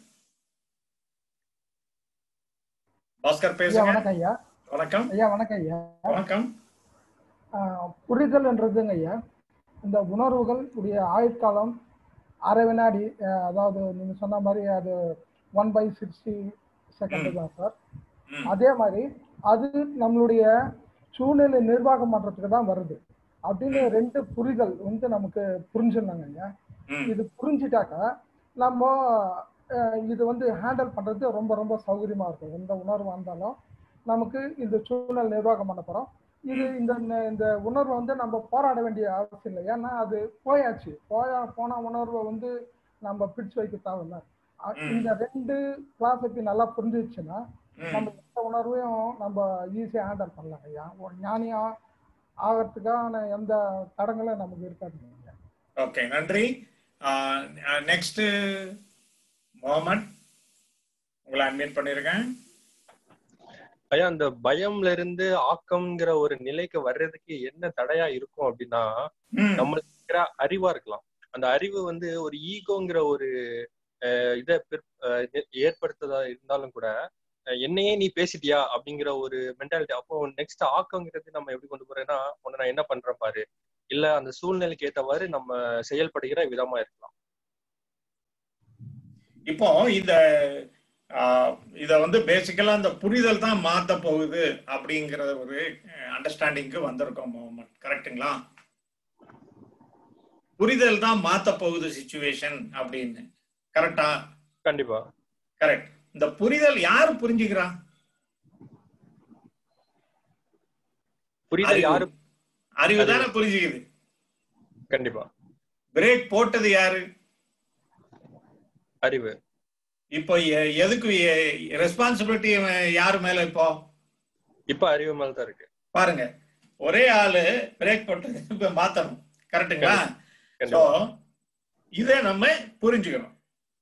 பாஸ்கர் ஐயா பேசுங்க வணக்கம் ஐயா வணக்கம் ஐயா வணக்கம் ஐயா வணக்கம் ஆஹ் புரிதல்ன்றதுங்க ஐயா இந்த உணர்வுகள் உடைய ஆயுட்காலம் அரை வினாடி ஆஹ் அதாவது நீங்க சொன்ன மாதிரி அது ஒன் பை சிக்ஸ்டி செகண்ட் தான் சார் அதே மாதிரி அது நம்மளுடைய சூழ்நிலை நிர்வாகம் பண்றதுக்கு தான் வருது அப்படின்னு ரெண்டு புரிதல் வந்து நமக்கு புரிஞ்சிருந்தாங்க ஐயா இது புரிஞ்சிட்டாக்கா நம்ம அஹ், இது வந்து ஹேண்டில் பண்றது ரொம்ப ரொம்ப சௌகரியமா இருக்கும் எந்த உணர்வு வந்தாலும் நமக்கு இந்த சூழ்நிலை நிர்வாகம் பண்ண போறோம் இது இந்த ந- இந்த உணர்வை வந்து நம்ம போராட வேண்டிய அவசியம் இல்லை ஏன்னா அது போயாச்சு போயா போன உணர்வை வந்து நம்ம பிடிச்சு வைக்க தேவையில்ல அ- இந்த ரெண்டு கிளாஸுக்கு நல்லா புரிஞ்சிச்சுன்னா நம்ம எந்த உணர்வையும் நம்ம ஈஸியாக ஹேண்டில் பண்ணலாம் ஐயா ஒரு ஞானியா ஆகிறதுக்கான எந்த தடங்களும் நமக்கு இருக்காது ஓகே நன்றி நெக்ஸ்ட் முகமது உங்களை அட்மிட் பண்ணிருக்கேன் ஐயா அந்த பயம்ல இருந்து ஆக்கம்ங்கிற ஒரு நிலைக்கு வர்றதுக்கு என்ன தடையா இருக்கும் அப்படின்னா நம்மளுக்கு இருக்கிற அறிவா இருக்கலாம் அந்த அறிவு வந்து ஒரு ஈகோங்கிற ஒரு அஹ், இதை பிற்- அஹ், இது ஏற்படுத்ததா இருந்தாலும் கூட அஹ், என்னையே நீ பேசிட்டியா அப்படிங்கிற ஒரு மென்டாலிட்டி அப்போ நெக்ஸ்ட் ஆக்கம்ங்கிறது நம்ம எப்படி கொண்டு போறேன்னா உன்னை நான் என்ன பண்றேன் பாரு இல்ல அந்த சூழ்நிலைக்கு ஏத்தவாறு நம்ம செயல்படுகிற விதமா இருக்கலாம் இப்போ இந்த ஆஹ், இத வந்து பேசிக்கலா அந்த புரிதல் தான் மாத்த போகுது அப்படிங்கிற ஒரு அண்டர்ஸ்டாண்டிங்க்கு வந்திருக்கோம் முகமது கரெக்ட்டுங்களா புரிதல் தான் மாத்த போகுது சுச்சுவேஷன் அப்படின்னு கரெக்டா கண்டிப்பா கரெக்ட் இந்த புரிதல் யாரு புரிஞ்சுக்கிறா புரிதல் அறிவு. யாரு அறிவு தானே புரிஞ்சுக்குது கண்டிப்பா பிரேக் போட்டது யாரு அறிவு இப்போ எ- எதுக்கு ரெஸ்பான்சிபிலிட்டி யாரு மேல இப்போ இப்ப அறிவு மேல தான் இருக்கு பாருங்க ஒரே ஆளு பிரேக் போட்டது இப்ப மாத்தணும் கரெக்ட்டுங்களா சோ இதை நம்ம புரிஞ்சுக்கணும்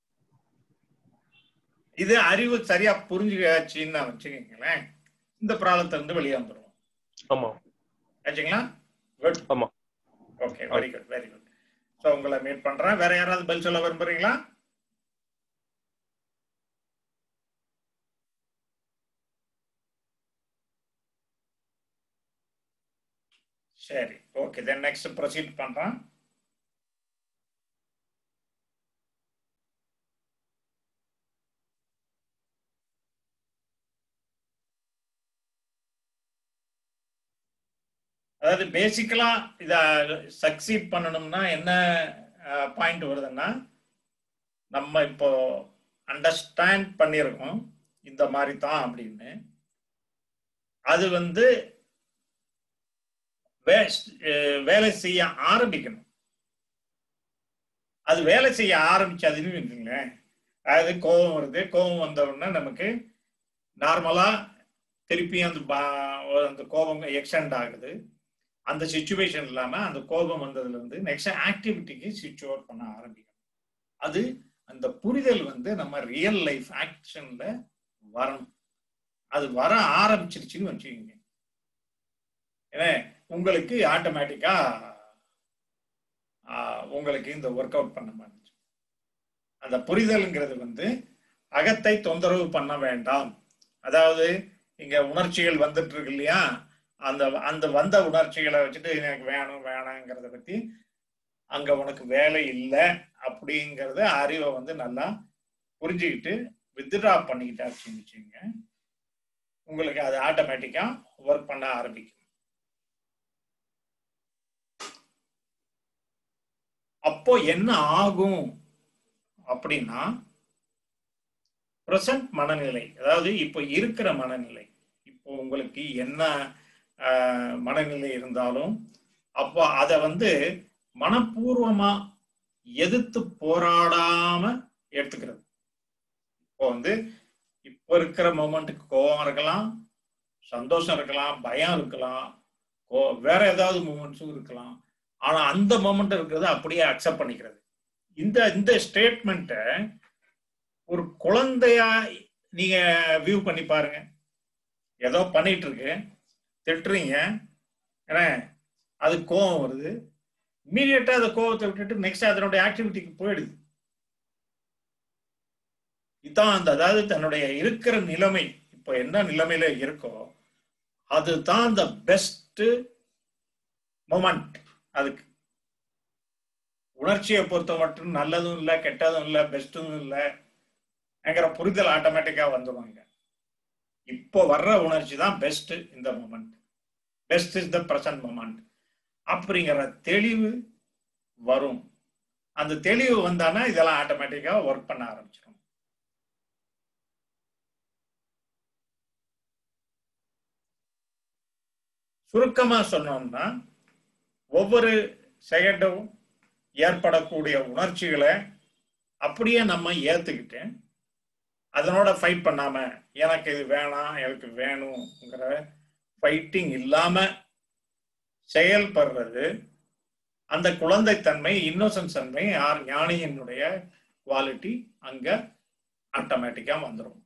இது அறிவு சரியா புரிஞ்சுக்காச்சுன்னு வச்சுக்கீங்களேன் இந்த ப்ராப்ளத்துல இருந்து வெளியே வந்துடும் ஆமா ஆச்சுங்களா குட் ஆமா okay very good very good so உங்களை மீட் பண்றேன் வேற யாராவது பதில் சொல்ல விரும்புறீங்களா சரி ஓகே தென் நெக்ஸ்ட் ப்ரொசீட் பண்றேன் அதாவது பேசிக்கலா இத சக்சீட் பண்ணணும்னா என்ன பாயிண்ட் வருதுன்னா நம்ம இப்போ அண்டர்ஸ்டாண்ட் பண்ணியிருக்கோம் இந்த மாதிரி தான் அப்படின்னு அது வந்து வே- அஹ் வேலை செய்ய ஆரம்பிக்கணும் அது வேலை செய்ய ஆரம்பிச்சதுன்னு வச்சுங்களேன் அதாவது கோபம் வருது கோபம் வந்த உடனே நமக்கு நார்மலா திருப்பி அந்த பா- அந்த கோபம் எக்ஸ்டெண்ட் ஆகுது அந்த சுச்சுவேஷன் இல்லாம அந்த கோபம் வந்ததுல இருந்து நெக்ஸ்ட் ஆக்டிவிட்டிக்கு சுவிட்ச் ஓவர் பண்ண ஆரம்பிக்கணும் அது அந்த புரிதல் வந்து நம்ம ரியல் லைஃப் ஆக்ஷன்ல வரணும் அது வர ஆரம்பிச்சிருச்சுன்னு வச்சுக்கோங்க ஏன்னா உங்களுக்கு ஆட்டோமேட்டிக்கா உங்களுக்கு இந்த ஒர்க் அவுட் பண்ண மாதிரி அந்த புரிதல்ங்கிறது வந்து அகத்தை தொந்தரவு பண்ண வேண்டாம் அதாவது இங்க உணர்ச்சிகள் வந்துட்டு இருக்கு இல்லையா அந்த அந்த வந்த உணர்ச்சிகளை வச்சுட்டு எனக்கு வேணும் வேணாங்கிறத பத்தி அங்க உனக்கு வேலை இல்லை அப்படிங்கறத அறிவை வந்து நல்லா புரிஞ்சுக்கிட்டு வித்ட்ரா பண்ணிக்கிட்டாச்சுன்னு வச்சுங்க உங்களுக்கு அது ஆட்டோமேட்டிக்கா ஒர்க் பண்ண ஆரம்பிக்கும் அப்போ என்ன ஆகும் அப்படின்னா ப்ரெசன்ட் மனநிலை அதாவது இப்போ இருக்கிற மனநிலை இப்போ உங்களுக்கு என்ன ஆஹ், மனநிலை இருந்தாலும் அப்போ அதை வந்து மனப்பூர்வமா எதிர்த்து போராடாம எடுத்துக்கிறது இப்போ வந்து இப்போ இருக்கிற மொமெண்ட்டுக்கு கோபம் இருக்கலாம் சந்தோஷம் இருக்கலாம் பயம் இருக்கலாம் கோ வேற ஏதாவது மூமெண்ட்ஸும் இருக்கலாம் ஆனா அந்த மொமெண்ட் இருக்கிறத அப்படியே அக்செப்ட் பண்ணிக்கிறது இந்த இந்த ஸ்டேட்மெண்ட்டை ஒரு குழந்தையா நீங்க வியூ பண்ணி பாருங்க ஏதோ பண்ணிட்டு இருக்கு திட்டுறீங்க ஏன்னா அது கோவம் வருது இம்மீடியட்டா அந்த கோவத்தை விட்டுட்டு நெக்ஸ்ட் அதனுடைய ஆக்டிவிட்டிக்கு போயிடுது இதான் அந்த அதாவது தன்னுடைய இருக்கிற நிலைமை இப்போ என்ன நிலைமையில இருக்கோ அதுதான் அந்த பெஸ்ட் மொமெண்ட் அதுக்கு உணர்ச்சியை பொறுத்த மட்டும் நல்லதும் இல்லை கெட்டதும் இல்லை பெஸ்ட்டும் இல்லை என்கிற புரிதல் ஆட்டோமேட்டிக்கா வந்துடுவாங்க இப்போ வர்ற உணர்ச்சி தான் பெஸ்ட் இந்த moment best is the present moment அப்படிங்கிற தெளிவு வரும் அந்த தெளிவு வந்தானா இதெல்லாம் ஆட்டோமேட்டிக்கா ஒர்க் பண்ண ஆரம்பிச்சிடும் சுருக்கமா சொன்னோம்னா ஒவ்வொரு செகண்டும் ஏற்படக்கூடிய உணர்ச்சிகளை அப்படியே நம்ம ஏத்துக்கிட்டு அதனோட ஃபைட் பண்ணாம எனக்கு இது வேணாம் எனக்கு வேணுங்கிற ஃபைட்டிங் இல்லாம செயல்படுறது அந்த குழந்தைத்தன்மை இன்னோசன்ஸ் தன்மை யார் ஞானியினுடைய குவாலிட்டி அங்க ஆட்டோமேட்டிக்கா வந்துடும்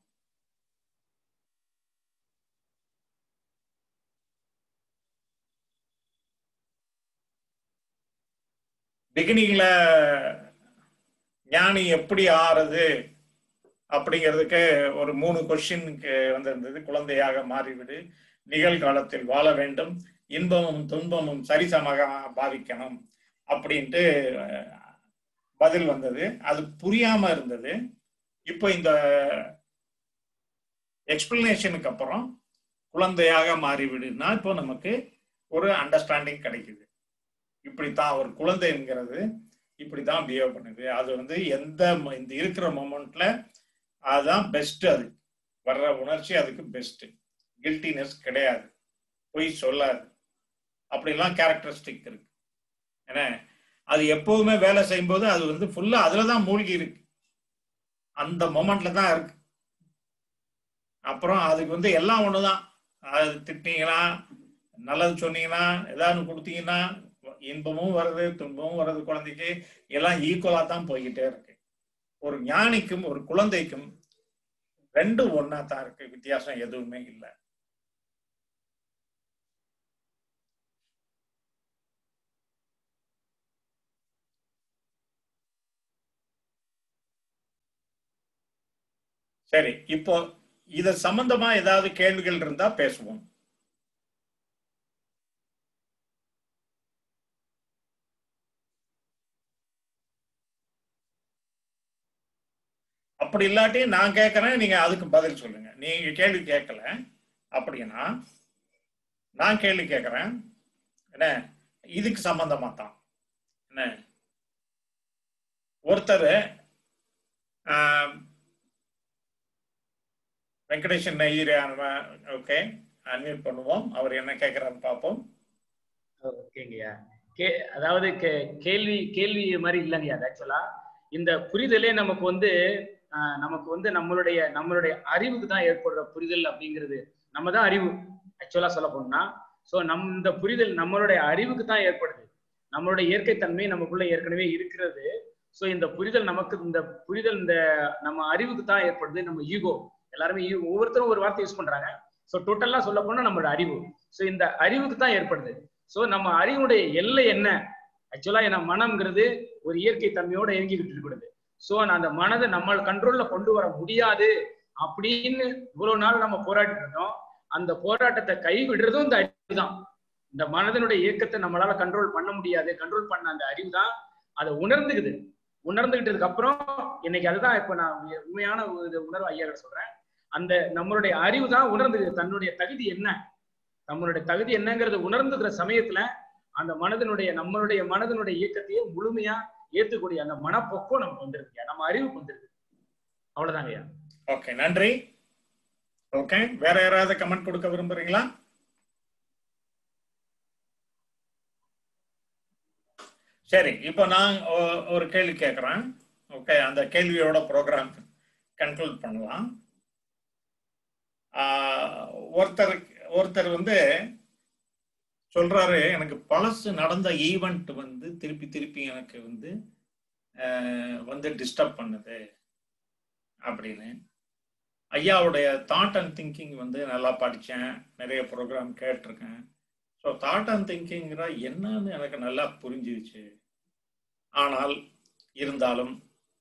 பிகினிங்ல ஞானி எப்படி ஆறுது அப்படிங்கிறதுக்கு ஒரு மூணு கொஸ்டினுக்கு வந்திருந்தது குழந்தையாக மாறிவிடு நிகழ்காலத்தில் வாழ வேண்டும் இன்பமும் துன்பமும் சரிசமமாக பாவிக்கணும் அப்படின்ட்டு அஹ், பதில் வந்தது அது புரியாம இருந்தது இப்போ இந்த எக்ஸ்பிளனேஷனுக்கு அப்புறம் குழந்தையாக மாறிவிடுனா இப்போ நமக்கு ஒரு அண்டர்ஸ்டாண்டிங் கிடைக்குது இப்படித்தான் ஒரு குழந்தைங்கிறது இப்படித்தான் பிஹேவ் பண்ணுது அது வந்து எந்த ம- இந்த இருக்கிற மொமெண்ட்ல அதுதான் பெஸ்ட் அது வர்ற உணர்ச்சி அதுக்கு பெஸ்ட் கில்ட்டினஸ் கிடையாது பொய் சொல்லாது அப்படிலாம் கேரக்டரிஸ்டிக் இருக்கு ஏன்னா அது எப்பவுமே வேலை செய்யும்போது அது வந்து ஃபுல்லா அதுல தான் மூழ்கி இருக்கு அந்த மொமெண்ட்ல தான் இருக்கு அப்புறம் அதுக்கு வந்து எல்லாம் ஒண்ணுதான் அது திட்டிங்கன்னா நல்லது சொன்னீங்கன்னா ஏதாவது கொடுத்தீங்கன்னா இன்பமும் வருது துன்பமும் வருது குழந்தைக்கு எல்லாம் ஈக்குவலா தான் போய்கிட்டே இருக்கு ஒரு ஞானிக்கும் ஒரு குழந்தைக்கும் ரெண்டும் ஒன்னா தான் இருக்கு வித்தியாசம் எதுவுமே இல்லை சரி இப்போ இத சம்பந்தமா ஏதாவது கேள்விகள் இருந்தா பேசுவோம் அப்படி இல்லாட்டி நான் கேட்கறேன் நீங்க அதுக்கு பதில் சொல்லுங்க நீங்க கேள்வி கேட்கல அப்படின்னா நான் கேள்வி கேட்கறேன் என்ன இதுக்கு சம்பந்தமா தான் என்ன ஒருத்தர் ஆஹ், வெங்கடேஷன் ஐயர் ஓகே அன்மியூட் பண்ணுவோம் அவர் என்ன கேட்கிறாருன்னு பார்ப்போம் ஓகேங்கய்யா கே அதாவது கே- கேள்வி கேள்வி மாதிரி இல்லைங்கய்யா ஆக்சுவலா இந்த புரிதலே நமக்கு வந்து ஆஹ், நமக்கு வந்து நம்மளுடைய நம்மளுடைய அறிவுக்கு தான் ஏற்படுற புரிதல் அப்படிங்கிறது நம்ம தான் அறிவு ஆக்சுவலா சொல்ல போனோம்னா ஸோ நம் இந்த புரிதல் நம்மளுடைய அறிவுக்கு தான் ஏற்படுது நம்மளுடைய இயற்கை தன்மை நமக்குள்ள ஏற்கனவே இருக்கிறது ஸோ இந்த புரிதல் நமக்கு இந்த புரிதல் இந்த நம்ம அறிவுக்கு தான் ஏற்படுது நம்ம ஈகோ எல்லாருமே ego- ஒவ்வொருத்தரும் ஒரு வார்த்தை யூஸ் பண்றாங்க ஸோ டோட்டலா சொல்ல போனா நம்மளோட அறிவு ஸோ இந்த அறிவுக்கு தான் ஏற்படுது ஸோ நம்ம அறிவுடைய எல்லை என்ன ஆக்சுவலா என்ன மனம்ங்கிறது ஒரு இயற்கை தன்மையோட இயங்கிக்கிட்டு இருக்கிறது ஸோ அந்த மனதை நம்ம கண்ட்ரோல்ல கொண்டு வர முடியாது அப்படின்னு இவ்வளவு நாள் நம்ம போராடிட்டு இருந்தோம் அந்த போராட்டத்தை கைவிடுறதும் இந்த அறிவு தான் இந்த மனதனுடைய இயக்கத்தை நம்மளால கண்ட்ரோல் பண்ண முடியாது கண்ட்ரோல் பண்ண அந்த அறிவு தான் அதை உணர்ந்துக்குது உணர்ந்துகிட்டதுக்கு அப்புறம் இன்னைக்கு அதுதான் இப்ப நான் உண்மைய- உண்மையான ஒரு இது உணர்வு ஐயா கிட்ட சொல்றேன் அந்த நம்மளுடைய அறிவு தான் உணர்ந்துக்குது தன்னுடைய தகுதி என்ன நம்மளுடைய தகுதி என்னங்கிறத உணர்ந்துக்கிற சமயத்துல அந்த மனதனுடைய நம்மளுடைய மனதனுடைய இயக்கத்தையே முழுமையா ஏத்துக்கூடிய அந்த மனப்போக்கம் நமக்கு வந்துருது நம்ம அறிவுக்கு வந்துருது அவ்வளவுதாங்க ஐயா ஓகே நன்றி ஓகே வேற யாராவது கமெண்ட் கொடுக்க விரும்புறீங்களா சரி இப்போ நான் ஒ- ஒரு கேள்வி கேட்குறேன் ஓகே அந்த கேள்வியோட ப்ரோக்ராம் கன்க்ளூட் பண்ணலாம் ஆஹ், ஒருத்தர் ஒருத்தர் வந்து சொல்றாரு எனக்கு பழசு நடந்த ஈவெண்ட் வந்து திருப்பி திருப்பி எனக்கு வந்து ஆஹ், வந்து டிஸ்டர்ப் பண்ணுது அப்படின்னு ஐயாவுடைய தாட் அண்ட் திங்கிங் வந்து நல்லா படித்தேன் நிறைய ப்ரோக்ராம் கேட்டிருக்கேன் ஸோ தாட் அண்ட் திங்கிங்கிறா என்னன்னு எனக்கு நல்லா புரிஞ்சிருச்சு ஆனால் இருந்தாலும்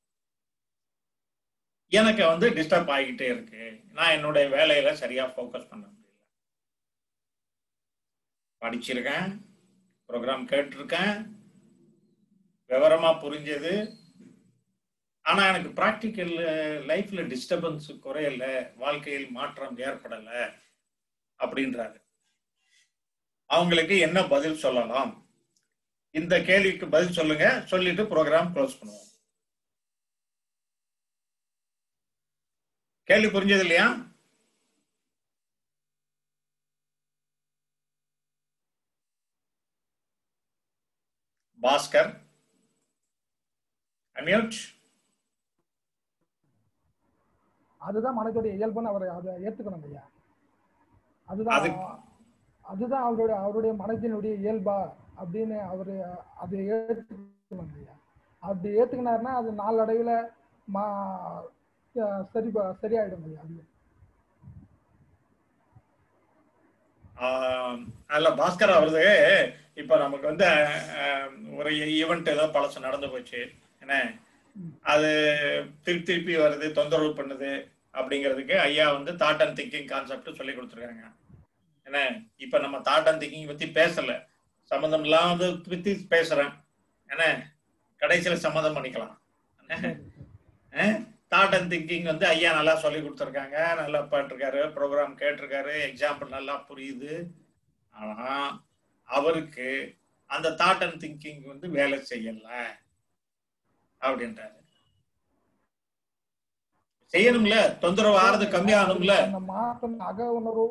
எனக்கு வந்து டிஸ்டர்ப் ஆகிக்கிட்டே இருக்கு நான் என்னுடைய வேலையில சரியா ஃபோக்கஸ் பண்ண முடியல படிச்சிருக்கேன் ப்ரோக்ராம் கேட்டிருக்கேன் விவரமா புரிஞ்சது ஆனா எனக்கு ப்ராக்டிக்கல் லைஃப்ல டிஸ்டர்பன்ஸ் குறையல வாழ்க்கையில் மாற்றம் ஏற்படல அப்படின்றாரு அவங்களுக்கு என்ன பதில் சொல்லலாம் இந்த கேள்விக்கு பதில் சொல்லுங்க சொல்லிட்டு ப்ரோக்ராம் க்ளோஸ் பண்ணுவோம் கேள்வி புரிஞ்சது இல்லையா பாஸ்கர் அன்மியூட் அதுதான் மனதுடைய இயல்புன்னு அவர் அதை ஏத்துக்கணும் ஐயா அதுதான் அதுக்கு- அதுதான் அவருடைய அவருடைய மனதினுடைய இயல்பா அப்படின்னு அவரு அதை ஏத்துக்கணும் ஐயா அப்படி ஏத்துக்கினாருன்னா அது நாளடைவுல மா அஹ் சரி ப- சரியாயிடும் ஐயா அது ஆஹ் அதுல பாஸ்கர் அவரது இப்ப நமக்கு வந்து ஆஹ், ஒரு ஈவெண்ட் ஏதோ பழசு நடந்து போச்சு என்ன அது திருப்பி திருப்பி வருது தொந்தரவு பண்ணுது அப்படிங்கிறதுக்கு ஐயா வந்து தாட் அண்ட் திங்கிங் கான்செப்ட் சொல்லி கொடுத்துருக்காங்க என்ன இப்ப நம்ம தாட் அண்ட் திங்கிங் பத்தி பேசல சம்மந்தம் இல்லாத பத்தி பேசுறேன் என்ன கடைசியில சம்மதம் பண்ணிக்கலாம் என்ன? அஹ்? தாட் அண்ட் திங்கிங் வந்து ஐயா நல்லா சொல்லி கொடுத்துருக்காங்க நல்லா பாட்டிருக்காரு ப்ரோக்ராம் கேட்டிருக்காரு எக்ஸாம்பிள் நல்லா புரியுது ஆனா அவருக்கு அந்த தாட் அண்ட் திங்கிங் வந்து வேலை செய்யல அப்படின்றாரு செய்யணும்ல தொந்தரவு ஆறுது கம்மியாகணும்ல அந்த மாற்றம் அக உணர்வு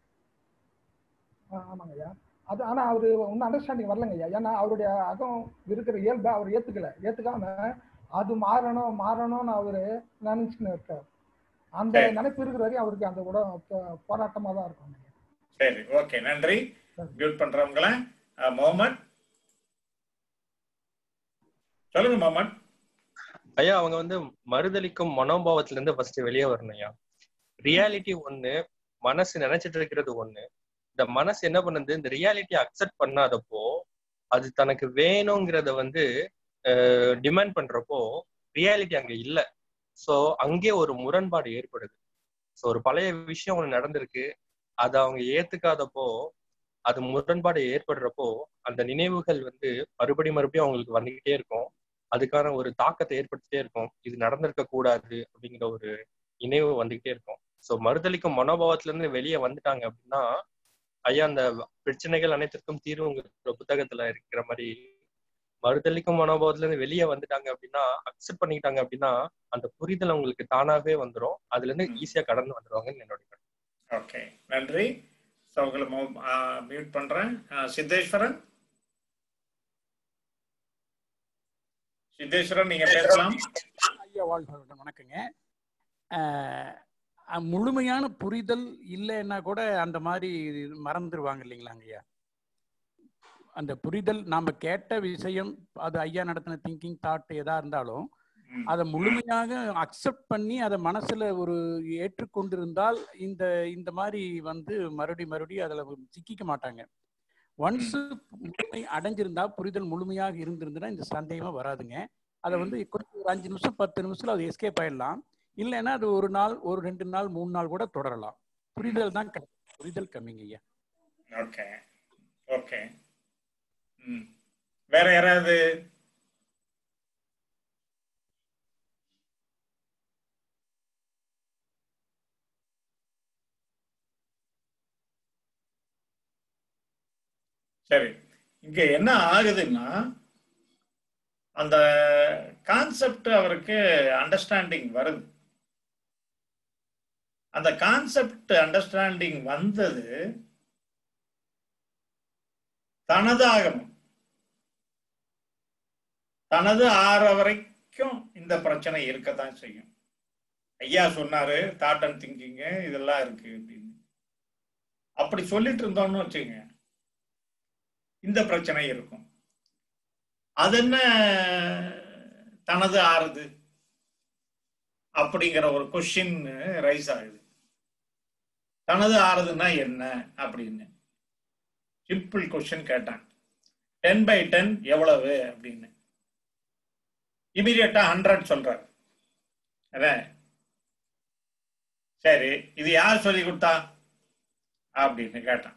ஆ, ஆமாங்க ஐயா அது ஆனா அவரு ஒன்னும் அண்டர்ஸ்டாண்டிங் வரலங்க ஐயா ஏன்னா அவருடைய அகம் இருக்கிற இயல்பை அவர் ஏத்துக்கல ஏத்துக்காம அது மாறணும் மாறணும்னு அவரு நினைச்சுன்னு இருக்காரு அந்த சரி. நினைப்பு இருக்கிற வரையும் அவருக்கு அந்த உட போ- போராட்டமா தான் இருக்கும் சரி ஓகே நன்றி மியூட் பண்றவங்கள அஹ், முகமது சொல்லுங்க முகமது ஐயா அவங்க வந்து மறுதளிக்கும் மனோபாவத்துல இருந்து ஃபர்ஸ்ட் வெளியே வரணும் ஐயா ரியாலிட்டி ஒண்ணு மனசு நினைச்சிட்டு இருக்கிறது ஒண்ணு இந்த மனசு என்ன பண்ணுது இந்த ரியாலிட்டியை அக்செப்ட் பண்ணாதப்போ அது தனக்கு வேணுங்கிறத வந்து டிமாண்ட் பண்றப்போ ரியாலிட்டி அங்க இல்ல சோ அங்கே ஒரு முரண்பாடு ஏற்படுது சோ ஒரு பழைய விஷயம் ஒண்ணு நடந்திருக்கு அதை அவங்க ஏத்துக்காதப்போ அது முரண்பாடு ஏற்படுறப்போ அந்த நினைவுகள் வந்து மறுபடி மறுபடியும் அவங்களுக்கு வந்துகிட்டே இருக்கும் அதுக்கான ஒரு தாக்கத்தை ஏற்படுத்திட்டே இருக்கும் இது நடந்திருக்க கூடாது அப்படிங்கிற ஒரு நினைவு வந்துகிட்டே இருக்கும் சோ மறுதளிக்கும் மனோபாவத்துல இருந்து வெளியே வந்துட்டாங்க அப்படின்னா ஐயா அந்த பிரச்சனைகள் அனைத்திற்கும் தீர்வுங்கிற புத்தகத்துல இருக்கிற மாதிரி மறுதளிக்கும் மனோபாவத்துல இருந்து வெளியே வந்துட்டாங்க அப்படின்னா அக்செப்ட் பண்ணிக்கிட்டாங்க அப்படின்னா அந்த புரிதல் அவங்களுக்கு தானாவே வந்துரும் அதுல இருந்து ஈஸியா கடந்து வந்துருவாங்கன்னு என்னோட கருத்து. ஓகே நன்றி ஸோ உங்களை மியூட் பண்றேன் அஹ், சித்தேஸ்வரன் சித்தேஸ்வரன் நீங்க பேசலாம் ஐயா வாழ்க வளமுடன். வணக்கங்க அஹ், அஹ், முழுமையான புரிதல் இல்லைன்னா கூட அந்த மாதிரி மறந்துடுவாங்க இல்லைங்களாங்க ஐயா அந்த புரிதல் நாம கேட்ட விஷயம் அது ஐயா நடத்தின திங்கிங் தாட் எதா இருந்தாலும் அதை முழுமையாக அக்செப்ட் பண்ணி அதை மனசுல ஒரு ஏற்றுக்கொண்டிருந்தால் இந்த இந்த மாதிரி வந்து மறுபடி மறுபடி அதுல சிக்கிக்க மாட்டாங்க ஒன்ஸ் முழுமை அடைஞ்சிருந்தா புரிதல் முழுமையாக இருந்திருந்தா இந்த சந்தேகமா வராதுங்க அதை வந்து கொஞ்சம் ஒரு அஞ்சு நிமிஷம் பத்து நிமிஷத்துல அது எஸ்கேப் ஆயிடலாம் இல்லைன்னா அது ஒரு நாள் ஒரு ரெண்டு நாள் மூணு நாள் கூட தொடரலாம் புரிதல் தான் க- புரிதல் கம்மிங்க ஐயா ஓகே ஓகே ம் வேற யாராவது சரி இங்க என்ன ஆகுதுன்னா அந்த கான்செப்ட் அவருக்கு அண்டர்ஸ்டாண்டிங் வருது அந்த கான்செப்ட் அண்டர்ஸ்டாண்டிங் வந்தது தனது ஆகமம் தனது ஆற வரைக்கும் இந்த பிரச்சனை இருக்கத்தான் செய்யும் ஐயா சொன்னாரு தாட் அண்ட் திங்கிங் இதெல்லாம் இருக்கு அப்படின்னு அப்படி சொல்லிட்டு இருந்தோம்னு வச்சுங்க இந்த பிரச்சனை இருக்கும் அது என்ன தனது ஆறுது அப்படிங்கிற ஒரு கொஸ்டின் ரைஸ் ஆகுது தனது ஆறுதுன்னா என்ன அப்படின்னு சிம்பிள் கொஸ்டின் கேட்டான் டென் பை டென் எவ்வளவு அப்படின்னு இமீடியட்டா ஹண்ட்ரட் சொல்றாரு அதான் சரி இது யார் சொல்லி கொடுத்தா அப்படின்னு கேட்டான்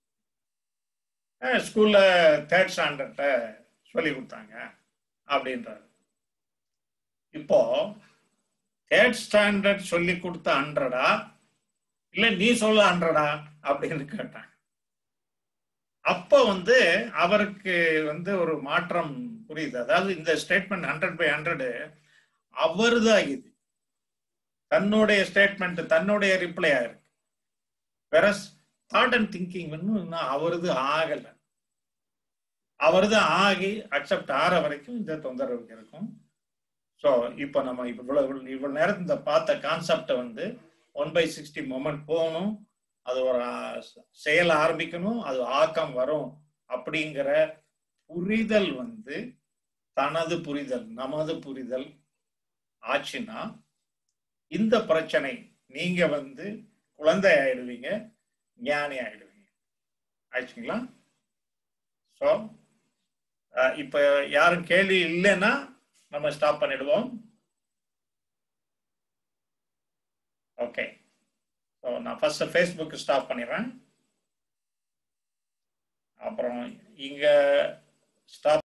ஸ்கூல்ல தேர்ட் ஸ்டாண்டர்ட சொல்லி கொடுத்தாங்க அப்படின்றாரு இப்போ தேர்ட் ஸ்டாண்டர்ட் சொல்லி கொடுத்த ஹண்ட்ரடா இல்ல நீ சொல்ல ஹண்ட்ரடா அப்படின்னு கேட்டான் அப்ப வந்து அவருக்கு வந்து ஒரு மாற்றம் புரியுது அதாவது இந்த ஸ்டேட்மெண்ட் ஹண்ட்ரட் பை ஹண்ட்ரடு அவருதான் இது தன்னுடைய ஸ்டேட்மெண்ட் தன்னுடைய ரிப்ளை ஆயிருக்கு வேற தாட் அண்ட் திங்கிங் வந்து அவரது ஆகல அவரது ஆகி அக்செப்ட் ஆற வரைக்கும் இந்த தொந்தரவு இருக்கும் ஸோ இப்போ நம்ம இவ்வளவு இவ்வளவு நேரம் இந்த பார்த்த கான்செப்டை வந்து ஒன் பை சிக்ஸ்டி மொமெண்ட் போகணும் அது ஒரு ஆ- செயல் ஆரம்பிக்கணும் அது ஆக்கம் வரும் அப்படிங்கிற புரிதல் வந்து தனது புரிதல் நமது புரிதல் ஆச்சுன்னா இந்த பிரச்சனை நீங்க வந்து குழந்தை ஆயிடுவீங்க ஞானி ஆயிடுவீங்க ஆயிடுச்சுங்களா ஸோ இப்போ யாரும் கேள்வி இல்லைன்னா நம்ம ஸ்டாப் பண்ணிடுவோம் ஓகே ஸோ நான் ஃபர்ஸ்ட் ஃபேஸ்புக் ஸ்டாப் பண்ணிடுறேன் அப்புறம் இங்க ஸ்டாப்